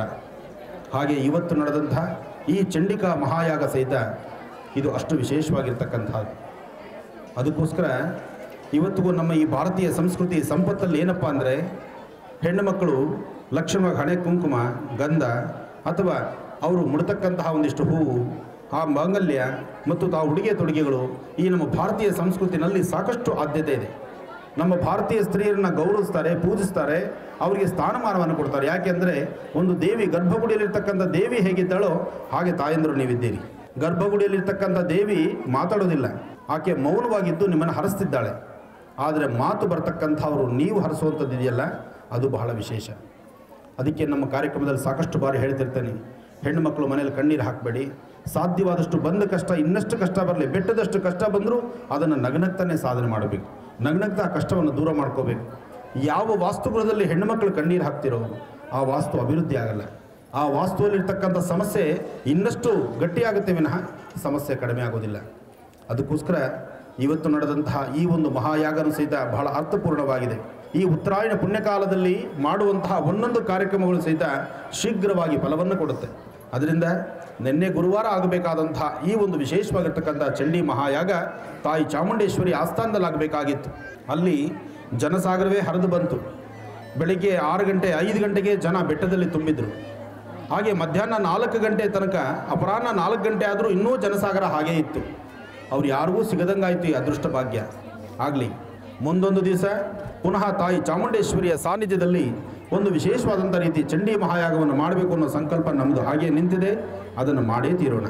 ಹಾಗೆ ಇವತ್ತು ನಡೆದಂಥ ಈ ಚಂಡಿಕಾ ಮಹಾಯಾಗ ಸಹಿತ ಇದು ಅಷ್ಟು ವಿಶೇಷವಾಗಿರ್ತಕ್ಕಂಥದ್ದು ಅದಕ್ಕೋಸ್ಕರ ಇವತ್ತಿಗೂ ನಮ್ಮ ಈ ಭಾರತೀಯ ಸಂಸ್ಕೃತಿ ಸಂಪತ್ತಲ್ಲಿ ಏನಪ್ಪ ಅಂದರೆ ಹೆಣ್ಣು ಮಕ್ಕಳು ಲಕ್ಷಣವಾಗಿ ಹಣೆ ಕುಂಕುಮ ಗಂಧ ಅಥವಾ ಅವರು ಮುಡ್ತಕ್ಕಂತಹ ಒಂದಿಷ್ಟು ಹೂವು ಆ ಮಾಂಗಲ್ಯ ಮತ್ತು ತಾವು ಉಡುಗೆ ತೊಡುಗೆಗಳು ಈ ನಮ್ಮ ಭಾರತೀಯ ಸಂಸ್ಕೃತಿನಲ್ಲಿ ಸಾಕಷ್ಟು ಆದ್ಯತೆ ಇದೆ ನಮ್ಮ ಭಾರತೀಯ ಸ್ತ್ರೀಯರನ್ನ ಗೌರವಿಸ್ತಾರೆ ಪೂಜಿಸ್ತಾರೆ ಅವರಿಗೆ ಸ್ಥಾನಮಾನವನ್ನು ಕೊಡ್ತಾರೆ ಯಾಕೆಂದರೆ ಒಂದು ದೇವಿ ಗರ್ಭಗುಡಿಯಲ್ಲಿರ್ತಕ್ಕಂಥ ದೇವಿ ಹೇಗಿದ್ದಾಳೋ ಹಾಗೆ ತಾಯಂದರು ನೀವಿದ್ದೀರಿ ಗರ್ಭಗುಡಿಯಲ್ಲಿರ್ತಕ್ಕಂಥ ದೇವಿ ಮಾತಾಡೋದಿಲ್ಲ ಆಕೆ ಮೌನವಾಗಿದ್ದು ನಿಮ್ಮನ್ನು ಹರಿಸ್ತಿದ್ದಾಳೆ ಆದರೆ ಮಾತು ಬರ್ತಕ್ಕಂಥವ್ರು ನೀವು ಹರಿಸುವಂಥದ್ದು ಇದೆಯಲ್ಲ ಅದು ಬಹಳ ವಿಶೇಷ ಅದಕ್ಕೆ ನಮ್ಮ ಕಾರ್ಯಕ್ರಮದಲ್ಲಿ ಸಾಕಷ್ಟು ಬಾರಿ ಹೇಳ್ತಿರ್ತೇನೆ ಹೆಣ್ಣು ಮಕ್ಕಳು ಮನೇಲಿ ಕಣ್ಣೀರು ಹಾಕಬೇಡಿ ಸಾಧ್ಯವಾದಷ್ಟು ಬಂದ ಕಷ್ಟ ಇನ್ನಷ್ಟು ಕಷ್ಟ ಬರಲಿ ಬೆಟ್ಟದಷ್ಟು ಕಷ್ಟ ಬಂದರೂ ಅದನ್ನು ನಗನಗ್ತಾನೆ ಸಾಧನೆ ಮಾಡಬೇಕು ನಗನಗ್ತಾ ಆ ಕಷ್ಟವನ್ನು ದೂರ ಮಾಡ್ಕೋಬೇಕು ಯಾವ ವಾಸ್ತುಗುಣದಲ್ಲಿ ಹೆಣ್ಣು ಮಕ್ಕಳು ಕಣ್ಣೀರು ಹಾಕ್ತಿರೋ ಆ ವಾಸ್ತು ಅಭಿವೃದ್ಧಿ ಆಗಲ್ಲ ಆ ವಾಸ್ತುವಲ್ಲಿರ್ತಕ್ಕಂಥ ಸಮಸ್ಯೆ ಇನ್ನಷ್ಟು ಗಟ್ಟಿಯಾಗುತ್ತೆ ವಿನಃ ಸಮಸ್ಯೆ ಕಡಿಮೆ ಆಗೋದಿಲ್ಲ ಅದಕ್ಕೋಸ್ಕರ ಇವತ್ತು ನಡೆದಂತಹ ಈ ಒಂದು ಮಹಾಯಾಗನೂ ಸಹಿತ ಬಹಳ ಅರ್ಥಪೂರ್ಣವಾಗಿದೆ ಈ ಉತ್ತರಾಯಣ ಪುಣ್ಯಕಾಲದಲ್ಲಿ ಮಾಡುವಂತಹ ಒಂದೊಂದು ಕಾರ್ಯಕ್ರಮಗಳು ಸಹಿತ ಶೀಘ್ರವಾಗಿ ಫಲವನ್ನು ಕೊಡುತ್ತೆ ಅದರಿಂದ ನಿನ್ನೆ ಗುರುವಾರ ಆಗಬೇಕಾದಂತಹ ಈ ಒಂದು ವಿಶೇಷವಾಗಿರ್ತಕ್ಕಂಥ ಚಂಡಿ ಮಹಾಯಾಗ ತಾಯಿ ಚಾಮುಂಡೇಶ್ವರಿ ಆಸ್ಥಾನದಲ್ಲಿ ಆಗಬೇಕಾಗಿತ್ತು ಅಲ್ಲಿ ಜನಸಾಗರವೇ ಹರಿದು ಬಂತು ಬೆಳಿಗ್ಗೆ ಆರು ಗಂಟೆ ಐದು ಗಂಟೆಗೆ ಜನ ಬೆಟ್ಟದಲ್ಲಿ ತುಂಬಿದ್ರು ಹಾಗೆ ಮಧ್ಯಾಹ್ನ ನಾಲ್ಕು ಗಂಟೆ ತನಕ ಅಪರಾಹ್ನ ನಾಲ್ಕು ಗಂಟೆ ಆದರೂ ಇನ್ನೂ ಜನಸಾಗರ ಹಾಗೇ ಇತ್ತು ಅವ್ರು ಯಾರಿಗೂ ಸಿಗದಂಗಾಯ್ತು ಈ ಅದೃಷ್ಟ ಭಾಗ್ಯ ಆಗಲಿ ಮುಂದೊಂದು ದಿವಸ ಪುನಃ ತಾಯಿ ಚಾಮುಂಡೇಶ್ವರಿಯ ಸಾನ್ನಿಧ್ಯದಲ್ಲಿ ಒಂದು ವಿಶೇಷವಾದಂಥ ರೀತಿ ಚಂಡಿ ಮಹಾಯಾಗವನ್ನು ಮಾಡಬೇಕು ಅನ್ನೋ ಸಂಕಲ್ಪ ನಮ್ಮದು ಹಾಗೆ ನಿಂತಿದೆ ಅದನ್ನು ಮಾಡೇ ತೀರೋಣ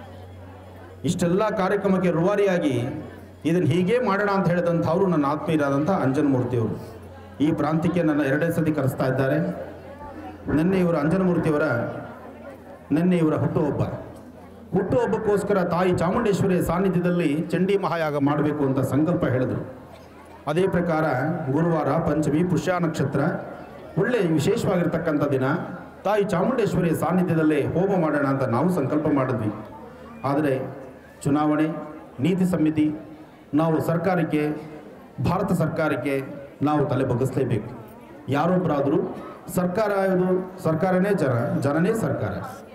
ಇಷ್ಟೆಲ್ಲ ಕಾರ್ಯಕ್ರಮಕ್ಕೆ ರೂವಾರಿಯಾಗಿ ಇದನ್ನು ಹೀಗೆ ಮಾಡೋಣ ಅಂತ ಹೇಳಿದಂಥವರು ನನ್ನ ಆತ್ಮೀಯರಾದಂಥ ಅಂಜನಮೂರ್ತಿಯವರು ಈ ಪ್ರಾಂತ್ಯಕ್ಕೆ ನನ್ನ ಎರಡೇ ಸತಿ ಕರೆಸ್ತಾ ಇದ್ದಾರೆ ನಿನ್ನೆ ಇವರ ಅಂಜನಮೂರ್ತಿಯವರ ನಿನ್ನೆ ಇವರ ಹುಟ್ಟುಹಬ್ಬ ಹುಟ್ಟುಹಬ್ಬಕ್ಕೋಸ್ಕರ ತಾಯಿ ಚಾಮುಂಡೇಶ್ವರಿಯ ಸಾನ್ನಿಧ್ಯದಲ್ಲಿ ಚಂಡಿ ಮಹಾಯಾಗ ಮಾಡಬೇಕು ಅಂತ ಸಂಕಲ್ಪ ಹೇಳಿದರು ಅದೇ ಪ್ರಕಾರ ಗುರುವಾರ ಪಂಚಮಿ ಪುಷ್ಯ ನಕ್ಷತ್ರ ಒಳ್ಳೆ ವಿಶೇಷವಾಗಿರ್ತಕ್ಕಂಥ ದಿನ ತಾಯಿ ಚಾಮುಂಡೇಶ್ವರಿಯ ಸಾನ್ನಿಧ್ಯದಲ್ಲೇ ಹೋಮ ಮಾಡೋಣ ಅಂತ ನಾವು ಸಂಕಲ್ಪ ಮಾಡಿದ್ವಿ ಆದರೆ ಚುನಾವಣೆ ನೀತಿ ಸಮಿತಿ ನಾವು ಸರ್ಕಾರಕ್ಕೆ ಭಾರತ ಸರ್ಕಾರಕ್ಕೆ ನಾವು ತಲೆ ಬಗ್ಗಿಸಲೇಬೇಕು ಯಾರೊಬ್ಬರಾದರೂ ಸರ್ಕಾರ ಯಾವುದು ಸರ್ಕಾರನೇ ಜನ ಜನನೇ ಸರ್ಕಾರ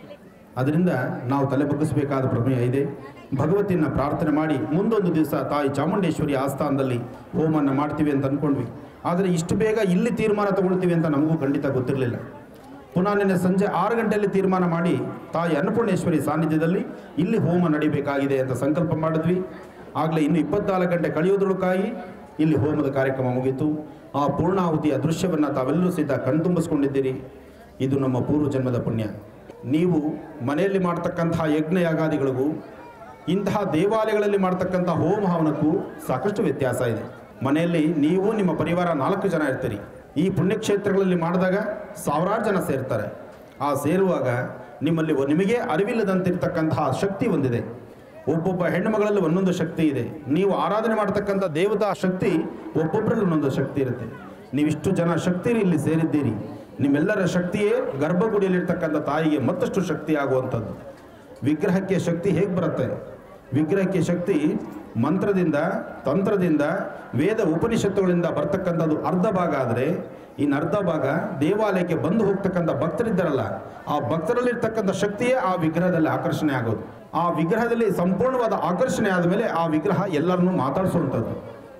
ಅದರಿಂದ ನಾವು ತಲೆ ಬಗ್ಗಿಸಬೇಕಾದ ಪ್ರಮೇಯ ಇದೆ ಭಗವತಿಯನ್ನು ಪ್ರಾರ್ಥನೆ ಮಾಡಿ ಮುಂದೊಂದು ದಿವಸ ತಾಯಿ ಚಾಮುಂಡೇಶ್ವರಿ ಆಸ್ಥಾನದಲ್ಲಿ ಹೋಮವನ್ನು ಮಾಡ್ತೀವಿ ಅಂತ ಅಂದ್ಕೊಂಡ್ವಿ ಆದರೆ ಇಷ್ಟು ಬೇಗ ಇಲ್ಲಿ ತೀರ್ಮಾನ ತಗೊಳ್ತೀವಿ ಅಂತ ನಮಗೂ ಖಂಡಿತ ಗೊತ್ತಿರಲಿಲ್ಲ ಪುನಃ ನಿನ್ನೆ ಸಂಜೆ ಆರು ಗಂಟೆಯಲ್ಲಿ ತೀರ್ಮಾನ ಮಾಡಿ ತಾಯಿ ಅನ್ನಪೂರ್ಣೇಶ್ವರಿ ಸಾನ್ನಿಧ್ಯದಲ್ಲಿ ಇಲ್ಲಿ ಹೋಮ ನಡಿಬೇಕಾಗಿದೆ ಅಂತ ಸಂಕಲ್ಪ ಮಾಡಿದ್ವಿ ಆಗಲೇ ಇನ್ನು ಇಪ್ಪತ್ನಾಲ್ಕು ಗಂಟೆ ಕಳೆಯೋದ್ರೊಳಗಾಗಿ ಇಲ್ಲಿ ಹೋಮದ ಕಾರ್ಯಕ್ರಮ ಮುಗೀತು ಆ ಪೂರ್ಣಾಹುತಿಯ ದೃಶ್ಯವನ್ನು ತಾವೆಲ್ಲರೂ ಸಹಿತ ಕಣ್ತುಂಬಿಸ್ಕೊಂಡಿದ್ದೀರಿ ಇದು ನಮ್ಮ ಪೂರ್ವ ಜನ್ಮದ ಪುಣ್ಯ ನೀವು ಮನೆಯಲ್ಲಿ ಮಾಡ್ತಕ್ಕಂತಹ ಯಜ್ಞ ಯಾಗಾದಿಗಳಿಗೂ ಇಂತಹ ದೇವಾಲಯಗಳಲ್ಲಿ ಮಾಡ್ತಕ್ಕಂಥ ಹೋಮ ಹವನಕ್ಕೂ ಸಾಕಷ್ಟು ವ್ಯತ್ಯಾಸ ಇದೆ ಮನೆಯಲ್ಲಿ ನೀವು ನಿಮ್ಮ ಪರಿವಾರ ನಾಲ್ಕು ಜನ ಇರ್ತೀರಿ ಈ ಪುಣ್ಯಕ್ಷೇತ್ರಗಳಲ್ಲಿ ಮಾಡಿದಾಗ ಸಾವಿರಾರು ಜನ ಸೇರ್ತಾರೆ ಆ ಸೇರುವಾಗ ನಿಮ್ಮಲ್ಲಿ ಒ- ನಿಮಗೆ ಅರಿವಿಲ್ಲದಂತಿರ್ತಕ್ಕಂತಹ ಶಕ್ತಿ ಒಂದಿದೆ ಒಬ್ಬೊಬ್ಬ ಹೆಣ್ಣು ಮಗಳಲ್ಲಿ ಒಂದೊಂದು ಶಕ್ತಿ ಇದೆ ನೀವು ಆರಾಧನೆ ಮಾಡ್ತಕ್ಕಂಥ ದೇವತಾ ಶಕ್ತಿ ಒಬ್ಬೊಬ್ಬರಲ್ಲಿ ಒಂದೊಂದು ಶಕ್ತಿ ಇರುತ್ತೆ ನೀವಿಷ್ಟು ಜನ ಶಕ್ತಿ ಇಲ್ಲಿ ಸೇರಿದ್ದೀರಿ ನಿಮ್ಮೆಲ್ಲರ ಶಕ್ತಿಯೇ ಗರ್ಭಗುಡಿಯಲ್ಲಿರ್ತಕ್ಕಂಥ ತಾಯಿಗೆ ಮತ್ತಷ್ಟು ಶಕ್ತಿ ಆಗುವಂಥದ್ದು ವಿಗ್ರಹಕ್ಕೆ ಶಕ್ತಿ ಹೇಗೆ ಬರುತ್ತೆ ವಿಗ್ರಹಕ್ಕೆ ಶಕ್ತಿ ಮಂತ್ರದಿಂದ ತಂತ್ರದಿಂದ ವೇದ ಉಪನಿಷತ್ತುಗಳಿಂದ ಬರ್ತಕ್ಕಂಥದ್ದು ಅರ್ಧ ಭಾಗ ಆದರೆ ಇನ್ನು ಅರ್ಧ ಭಾಗ ದೇವಾಲಯಕ್ಕೆ ಬಂದು ಹೋಗ್ತಕ್ಕಂಥ ಭಕ್ತರಿದ್ದಾರಲ್ಲ ಆ ಭಕ್ತರಲ್ಲಿರ್ತಕ್ಕಂಥ ಶಕ್ತಿಯೇ ಆ ವಿಗ್ರಹದಲ್ಲಿ ಆಕರ್ಷಣೆ ಆಗೋದು ಆ ವಿಗ್ರಹದಲ್ಲಿ ಸಂಪೂರ್ಣವಾದ ಆಕರ್ಷಣೆ ಆದಮೇಲೆ ಆ ವಿಗ್ರಹ ಎಲ್ಲರನ್ನೂ ಮಾತಾಡಿಸುವಂಥದ್ದು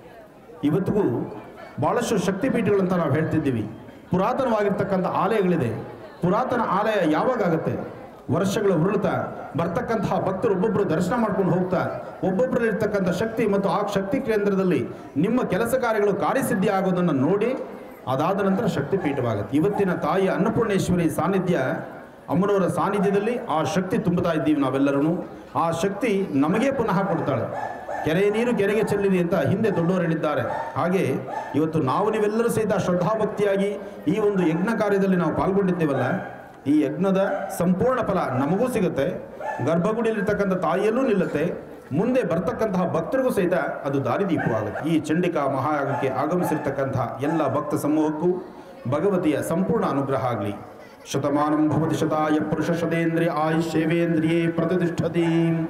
ಇವತ್ತಿಗೂ ಭಾಳಷ್ಟು ಶಕ್ತಿಪೀಠಗಳಂತ ನಾವು ಹೇಳ್ತಿದ್ದೀವಿ ಪುರಾತನವಾಗಿರ್ತಕ್ಕಂಥ ಆಲಯಗಳಿದೆ ಪುರಾತನ ಆಲಯ ಯಾವಾಗ ಆಗುತ್ತೆ ವರ್ಷಗಳ ಉರುಳುತ್ತಾ ಬರ್ತಕ್ಕಂತಹ ಭಕ್ತರು ಒಬ್ಬೊಬ್ಬರು ದರ್ಶನ ಮಾಡ್ಕೊಂಡು ಹೋಗ್ತಾ ಒಬ್ಬೊಬ್ಬರಲ್ಲಿ ಇರ್ತಕ್ಕಂಥ ಶಕ್ತಿ ಮತ್ತು ಆ ಶಕ್ತಿ ಕೇಂದ್ರದಲ್ಲಿ ನಿಮ್ಮ ಕೆಲಸ ಕಾರ್ಯಗಳು ಕಾರ್ಯಸಿದ್ಧಿ ಆಗೋದನ್ನು ನೋಡಿ ಅದಾದ ನಂತರ ಶಕ್ತಿಪೀಠವಾಗುತ್ತೆ ಇವತ್ತಿನ ತಾಯಿ ಅನ್ನಪೂರ್ಣೇಶ್ವರಿ ಸಾನ್ನಿಧ್ಯ ಅಮ್ಮನವರ ಸಾನ್ನಿಧ್ಯದಲ್ಲಿ ಆ ಶಕ್ತಿ ತುಂಬುತ್ತಾ ಇದ್ದೀವಿ ನಾವೆಲ್ಲರೂ ಆ ಶಕ್ತಿ ನಮಗೇ ಪುನಃ ಕೊಡ್ತಾಳೆ ಕೆರೆಯ ನೀರು ಕೆರೆಗೆ ಚೆಲ್ಲಿದೆ ಅಂತ ಹಿಂದೆ ದೊಡ್ಡವರು ಹೇಳಿದ್ದಾರೆ ಹಾಗೆ ಇವತ್ತು ನಾವು ನೀವೆಲ್ಲರೂ ಸಹಿತ ಶ್ರದ್ಧಾಭಕ್ತಿಯಾಗಿ ಈ ಒಂದು ಯಜ್ಞ ಕಾರ್ಯದಲ್ಲಿ ನಾವು ಪಾಲ್ಗೊಂಡಿದ್ದೇವಲ್ಲ ಈ ಯಜ್ಞದ ಸಂಪೂರ್ಣ ಫಲ ನಮಗೂ ಸಿಗುತ್ತೆ ಗರ್ಭಗುಡಿಯಲ್ಲಿರ್ತಕ್ಕಂಥ ತಾಯಿಯಲ್ಲೂ ನಿಲ್ಲುತ್ತೆ ಮುಂದೆ ಬರ್ತಕ್ಕಂತಹ ಭಕ್ತರಿಗೂ ಸಹಿತ ಅದು ದಾರಿದೀಪವಾಗುತ್ತೆ ಈ ಚಂಡಿಕಾ ಮಹಾಯಾಗಕ್ಕೆ ಆಗಮಿಸಿರ್ತಕ್ಕಂತಹ ಎಲ್ಲ ಭಕ್ತ ಸಮೂಹಕ್ಕೂ ಭಗವತಿಯ ಸಂಪೂರ್ಣ ಅನುಗ್ರಹ ಆಗಲಿ ಶತಮಾನಂ ಭವತಿ ಶತಾಯ ಪುರುಷ ಶತೇಂದ್ರಿಯ ಆಯುಷ್ಯೇವೇಂದ್ರಿಯೇ ಪ್ರತಿಷ್ಠತಿ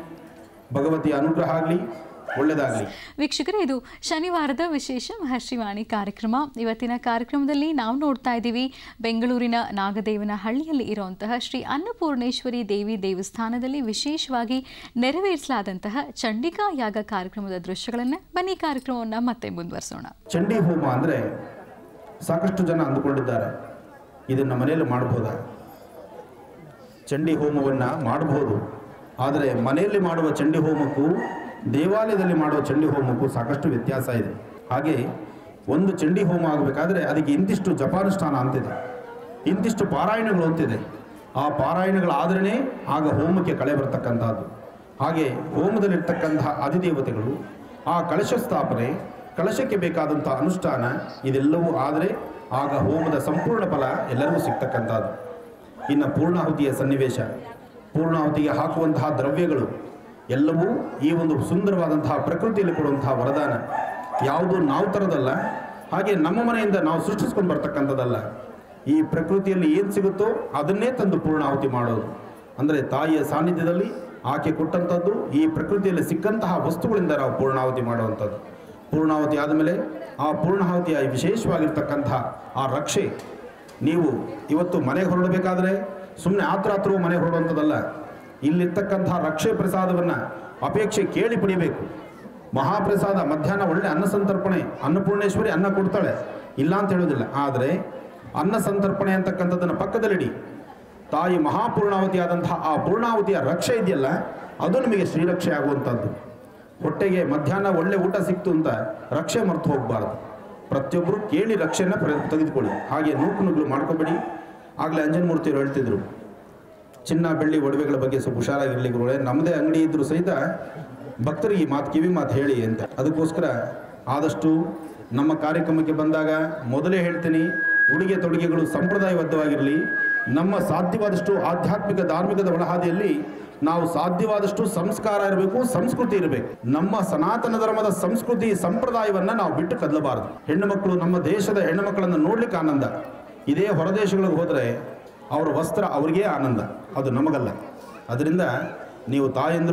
ಭಗವತಿಯ ಅನುಗ್ರಹ ಆಗಲಿ ಒಳ್ಳೆಯದಾಗಲಿ ವೀಕ್ಷಕರೇ ಇದು ಶನಿವಾರದ ವಿಶೇಷ ಮಹರ್ಷಿವಾಣಿ ಕಾರ್ಯಕ್ರಮ ಇವತ್ತಿನ ಕಾರ್ಯಕ್ರಮದಲ್ಲಿ ನಾವು ನೋಡ್ತಾ ಇದ್ದೀವಿ ಬೆಂಗಳೂರಿನ ನಾಗದೇವನ ಹಳ್ಳಿಯಲ್ಲಿ ಇರುವಂತಹ ಶ್ರೀ ಅನ್ನಪೂರ್ಣೇಶ್ವರಿ ದೇವಿ ದೇವಸ್ಥಾನದಲ್ಲಿ ವಿಶೇಷವಾಗಿ ನೆರವೇರಿಸಲಾದಂತಹ ಚಂಡಿಕಾ ಯಾಗ ಕಾರ್ಯಕ್ರಮದ ದೃಶ್ಯಗಳನ್ನು ಬನ್ನಿ ಕಾರ್ಯಕ್ರಮವನ್ನು ಮತ್ತೆ ಮುಂದುವರಿಸೋಣ ಚಂಡಿ ಹೋಮ ಅಂದರೆ ಸಾಕಷ್ಟು ಜನ ಅಂದುಕೊಂಡಿದ್ದಾರೆ ಇದನ್ನು ಮನೆಯಲ್ಲಿ ಮಾಡಬಹುದಾ ಚಂಡಿ ಹೋಮವನ್ನು ಮಾಡಬಹುದು ಆದರೆ ಮನೆಯಲ್ಲಿ ಮಾಡುವ ಚಂಡಿ ಹೋಮಕ್ಕೂ ದೇವಾಲಯದಲ್ಲಿ ಮಾಡುವ ಚಂಡಿ ಹೋಮಕ್ಕೂ ಸಾಕಷ್ಟು ವ್ಯತ್ಯಾಸ ಇದೆ ಹಾಗೆ ಒಂದು ಚಂಡಿ ಹೋಮ ಆಗಬೇಕಾದ್ರೆ ಅದಕ್ಕೆ ಇಂತಿಷ್ಟು ಜಪಾನುಷ್ಠಾನ ಅಂತಿದೆ ಇಂತಿಷ್ಟು ಪಾರಾಯಣಗಳು ಅಂತಿದೆ ಆ ಪಾರಾಯಣಗಳಾದ್ರೇ ಆಗ ಹೋಮಕ್ಕೆ ಕಳೆ ಬರ್ತಕ್ಕಂಥದ್ದು ಹಾಗೆ ಹೋಮದಲ್ಲಿರ್ತಕ್ಕಂತಹ ಅಧಿದೇವತೆಗಳು ಆ ಕಳಶ ಸ್ಥಾಪನೆ ಕಳಶಕ್ಕೆ ಬೇಕಾದಂಥ ಅನುಷ್ಠಾನ ಇದೆಲ್ಲವೂ ಆದರೆ ಆಗ ಹೋಮದ ಸಂಪೂರ್ಣ ಫಲ ಎಲ್ಲರಿಗೂ ಸಿಗ್ತಕ್ಕಂಥದ್ದು ಇನ್ನು ಪೂರ್ಣಾಹುತಿಯ ಸನ್ನಿವೇಶ ಪೂರ್ಣಾಹುತಿಗೆ ಹಾಕುವಂತಹ ದ್ರವ್ಯಗಳು ಎಲ್ಲವೂ ಈ ಒಂದು ಸುಂದರವಾದಂತಹ ಪ್ರಕೃತಿಯಲ್ಲಿ ಕೊಡುವಂತಹ ವರದಾನ ಯಾವುದು ನಾವು ತರೋದಲ್ಲ ಹಾಗೆ ನಮ್ಮ ಮನೆಯಿಂದ ನಾವು ಸೃಷ್ಟಿಸ್ಕೊಂಡು ಬರ್ತಕ್ಕಂಥದ್ದಲ್ಲ ಈ ಪ್ರಕೃತಿಯಲ್ಲಿ ಏನು ಸಿಗುತ್ತೋ ಅದನ್ನೇ ತಂದು ಪೂರ್ಣಾಹುತಿ ಮಾಡೋದು ಅಂದರೆ ತಾಯಿಯ ಸಾನ್ನಿಧ್ಯದಲ್ಲಿ ಆಕೆ ಕೊಟ್ಟಂಥದ್ದು ಈ ಪ್ರಕೃತಿಯಲ್ಲಿ ಸಿಕ್ಕಂತಹ ವಸ್ತುಗಳಿಂದ ನಾವು ಪೂರ್ಣಾಹುತಿ ಮಾಡುವಂಥದ್ದು ಪೂರ್ಣಾಹುತಿ ಆದಮೇಲೆ ಆ ಪೂರ್ಣಾಹುತಿಯ ವಿಶೇಷವಾಗಿರ್ತಕ್ಕಂತಹ ಆ ರಕ್ಷೆ ನೀವು ಇವತ್ತು ಮನೆಗೆ ಹೊರಡಬೇಕಾದ್ರೆ ಸುಮ್ಮನೆ ಆತ್ರಾತ್ರೂ ಮನೆ ಹೊರಡುವಂಥದ್ದಲ್ಲ ಇಲ್ಲಿರ್ತಕ್ಕಂತಹ ರಕ್ಷೆ ಪ್ರಸಾದವನ್ನು ಅಪೇಕ್ಷೆ ಕೇಳಿ ಪಡಿಬೇಕು ಮಹಾಪ್ರಸಾದ ಮಧ್ಯಾಹ್ನ ಒಳ್ಳೆ ಅನ್ನ ಸಂತರ್ಪಣೆ ಅನ್ನಪೂರ್ಣೇಶ್ವರಿ ಅನ್ನ ಕೊಡ್ತಾಳೆ ಇಲ್ಲ ಅಂತ ಹೇಳೋದಿಲ್ಲ ಆದರೆ ಅನ್ನ ಸಂತರ್ಪಣೆ ಅಂತಕ್ಕಂಥದ್ದನ್ನು ಪಕ್ಕದಲ್ಲಿಡಿ ತಾಯಿ ಮಹಾಪೂರ್ಣಾವತಿ ಆದಂತಹ ಆ ಪೂರ್ಣಾವತಿಯ ರಕ್ಷೆ ಇದೆಯಲ್ಲ ಅದು ನಿಮಗೆ ಶ್ರೀರಕ್ಷೆ ಆಗುವಂಥದ್ದು ಹೊಟ್ಟೆಗೆ ಮಧ್ಯಾಹ್ನ ಒಳ್ಳೆ ಊಟ ಸಿಕ್ತು ಅಂತ ರಕ್ಷೆ ಮರೆತು ಹೋಗಬಾರ್ದು ಪ್ರತಿಯೊಬ್ಬರು ಕೇಳಿ ರಕ್ಷೆಯನ್ನು ಪ್ರ ತೆಗೆದುಕೊಳ್ಳಿ ಹಾಗೆ ನೂಕು ನುಗ್ಲು ಮಾಡ್ಕೋಬೇಡಿ ಆಗಲೇ ಅಂಜನಮೂರ್ತಿಯವರು ಹೇಳ್ತಿದ್ರು ಚಿನ್ನ ಬೆಳ್ಳಿ ಒಡವೆಗಳ ಬಗ್ಗೆ ಸ್ವಲ್ಪ ಹುಷಾರಾಗಿರ್ಲಿ ಗುರುಗಳೇ ನಮ್ಮದೇ ಅಂಗಡಿ ಇದ್ರೂ ಸಹಿತ ಭಕ್ತರಿಗೆ ಈ ಮಾತು ಕಿವಿ ಮಾತು ಹೇಳಿ ಅಂತ ಅದಕ್ಕೋಸ್ಕರ ಆದಷ್ಟು ನಮ್ಮ ಕಾರ್ಯಕ್ರಮಕ್ಕೆ ಬಂದಾಗ ಮೊದಲೇ ಹೇಳ್ತೀನಿ ಉಡುಗೆ ತೊಡುಗೆಗಳು ಸಂಪ್ರದಾಯಬದ್ಧವಾಗಿರಲಿ ನಮ್ಮ ಸಾಧ್ಯವಾದಷ್ಟು ಆಧ್ಯಾತ್ಮಿಕ ಧಾರ್ಮಿಕದ ಒಳಹಾದಿಯಲ್ಲಿ ನಾವು ಸಾಧ್ಯವಾದಷ್ಟು ಸಂಸ್ಕಾರ ಇರಬೇಕು ಸಂಸ್ಕೃತಿ ಇರಬೇಕು ನಮ್ಮ ಸನಾತನ ಧರ್ಮದ ಸಂಸ್ಕೃತಿ ಸಂಪ್ರದಾಯವನ್ನು ನಾವು ಬಿಟ್ಟು ಕದಲಬಾರದು ಹೆಣ್ಣು ಮಕ್ಕಳು ನಮ್ಮ ದೇಶದ ಹೆಣ್ಣು ಮಕ್ಕಳನ್ನು ನೋಡ್ಲಿಕ್ಕೆ ಆನಂದ ಇದೇ ಹೊರದೇಶಗಳಿಗೆ ಹೋದರೆ ಅವರ ವಸ್ತ್ರ ಅವ್ರಿಗೇ ಆನಂದ ಅದು ನಮಗಲ್ಲ ಅದರಿಂದ ನೀವು ತಾಯಂದರು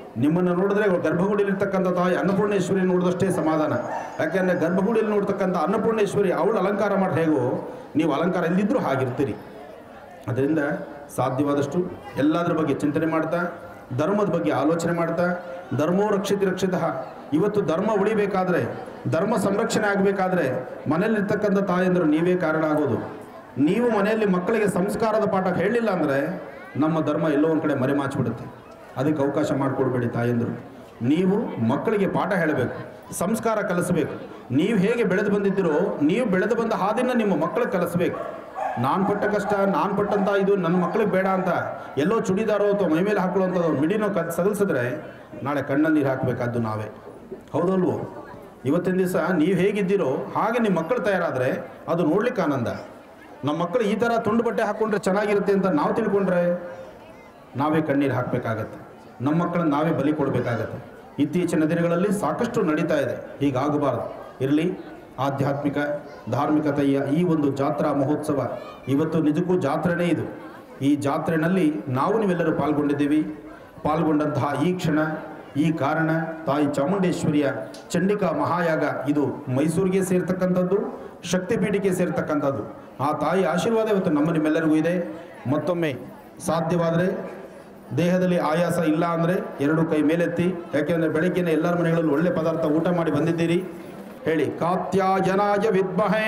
ನಿಮ್ಮನ್ನು ನೋಡಿದ್ರೆ ಗರ್ಭಗುಡಿಯಲ್ಲಿರ್ತಕ್ಕಂಥ ತಾಯಿ ಅನ್ನಪೂರ್ಣೇಶ್ವರಿ ನೋಡಿದಷ್ಟೇ ಸಮಾಧಾನ ಯಾಕೆಂದರೆ ಗರ್ಭಗುಡಿಯಲ್ಲಿ ನೋಡ್ತಕ್ಕಂಥ ಅನ್ನಪೂರ್ಣೇಶ್ವರಿ ಅವಳು ಅಲಂಕಾರ ಮಾಡಿ ಹೇಗೋ ನೀವು ಅಲಂಕಾರ ಇಲ್ಲಿದ್ದರೂ ಹಾಗಿರ್ತೀರಿ ಅದರಿಂದ ಸಾಧ್ಯವಾದಷ್ಟು ಎಲ್ಲದರ ಬಗ್ಗೆ ಚಿಂತನೆ ಮಾಡ್ತಾ ಧರ್ಮದ ಬಗ್ಗೆ ಆಲೋಚನೆ ಮಾಡ್ತಾ ಧರ್ಮೋ ರಕ್ಷಿತ ರಕ್ಷಿತ ಇವತ್ತು ಧರ್ಮ ಉಳಿಬೇಕಾದ್ರೆ ಧರ್ಮ ಸಂರಕ್ಷಣೆ ಆಗಬೇಕಾದ್ರೆ ಮನೆಯಲ್ಲಿರ್ತಕ್ಕಂಥ ತಾಯಂದರು ನೀವೇ ಕಾರಣ ಆಗೋದು ನೀವು ಮನೆಯಲ್ಲಿ ಮಕ್ಕಳಿಗೆ ಸಂಸ್ಕಾರದ ಪಾಠ ಹೇಳಿಲ್ಲ ಅಂದರೆ ನಮ್ಮ ಧರ್ಮ ಎಲ್ಲೋ ಒಂದು ಕಡೆ ಮರೆಮಾಚಿಬಿಡುತ್ತೆ ಅದಕ್ಕೆ ಅವಕಾಶ ಮಾಡಿಕೊಡ್ಬೇಡಿ ತಾಯಂದರು ನೀವು ಮಕ್ಕಳಿಗೆ ಪಾಠ ಹೇಳಬೇಕು ಸಂಸ್ಕಾರ ಕಲಿಸಬೇಕು ನೀವು ಹೇಗೆ ಬೆಳೆದು ಬಂದಿದ್ದೀರೋ ನೀವು ಬೆಳೆದು ಬಂದ ಹಾದಿನ ನಿಮ್ಮ ಮಕ್ಕಳಿಗೆ ಕಲಿಸ್ಬೇಕು ನಾನು ಪಟ್ಟ ಕಷ್ಟ ನಾನು ಪಟ್ಟಂತ ಇದು ನನ್ನ ಮಕ್ಕಳಿಗೆ ಬೇಡ ಅಂತ ಎಲ್ಲೋ ಚುಡಿದಾರೋ ಅಥವಾ ಮೈ ಮೇಲೆ ಹಾಕೊಳ್ಳುವಂಥದ್ದು ಮಿಡಿನೋ ಕ ಸದಲ್ಸಿದ್ರೆ ನಾಳೆ ಕಣ್ಣಲ್ಲಿ ನೀರು ಹಾಕಬೇಕಾದ್ದು ನಾವೇ ಹೌದಲ್ವೋ ಇವತ್ತಿನ ದಿವಸ ನೀವು ಹೇಗಿದ್ದೀರೋ ಹಾಗೆ ನಿಮ್ಮ ಮಕ್ಕಳು ತಯಾರಾದರೆ ಅದು ನೋಡ್ಲಿಕ್ಕೆ ಆನಂದ ನಮ್ಮ ಮಕ್ಕಳು ಈ ಥರ ತುಂಡು ಬಟ್ಟೆ ಹಾಕ್ಕೊಂಡ್ರೆ ಚೆನ್ನಾಗಿರುತ್ತೆ ಅಂತ ನಾವು ತಿಳ್ಕೊಂಡ್ರೆ ನಾವೇ ಕಣ್ಣೀರು ಹಾಕಬೇಕಾಗತ್ತೆ ನಮ್ಮ ಮಕ್ಕಳನ್ನ ನಾವೇ ಬಲಿ ಕೊಡಬೇಕಾಗತ್ತೆ ಇತ್ತೀಚಿನ ದಿನಗಳಲ್ಲಿ ಸಾಕಷ್ಟು ನಡೀತಾ ಇದೆ ಹೀಗಾಗಬಾರ್ದು ಇರಲಿ ಆಧ್ಯಾತ್ಮಿಕ ಧಾರ್ಮಿಕತೆಯ ಈ ಒಂದು ಜಾತ್ರಾ ಮಹೋತ್ಸವ ಇವತ್ತು ನಿಜಕ್ಕೂ ಜಾತ್ರೆನೇ ಇದು ಈ ಜಾತ್ರೆಯಲ್ಲಿ ನಾವು ನೀವೆಲ್ಲರೂ ಪಾಲ್ಗೊಂಡಿದ್ದೀವಿ ಪಾಲ್ಗೊಂಡಂತಹ ಈ ಕ್ಷಣ ಈ ಕಾರಣ ತಾಯಿ ಚಾಮುಂಡೇಶ್ವರಿಯ ಚಂಡಿಕಾ ಮಹಾಯಾಗ ಇದು ಮೈಸೂರಿಗೆ ಸೇರ್ತಕ್ಕಂಥದ್ದು ಶಕ್ತಿಪೀಠಕ್ಕೆ ಸೇರ್ತಕ್ಕಂಥದ್ದು ಆ ತಾಯಿ ಆಶೀರ್ವಾದ ಇವತ್ತು ನಮ್ಮ ನಿಮ್ಮೆಲ್ಲರಿಗೂ ಇದೆ ಮತ್ತೊಮ್ಮೆ ಸಾಧ್ಯವಾದರೆ ದೇಹದಲ್ಲಿ ಆಯಾಸ ಇಲ್ಲ ಅಂದರೆ ಎರಡು ಕೈ ಮೇಲೆತ್ತಿ ಯಾಕೆಂದರೆ ಬೆಳಗ್ಗೆನೇ ಎಲ್ಲರ ಮನೆಗಳಲ್ಲಿ ಒಳ್ಳೆ ಪದಾರ್ಥ ಊಟ ಮಾಡಿ ಬಂದಿದ್ದೀರಿ ಹೇಳಿ ಕಾತ್ಯಾಯನಾಯ ವಿದ್ಮಹೇ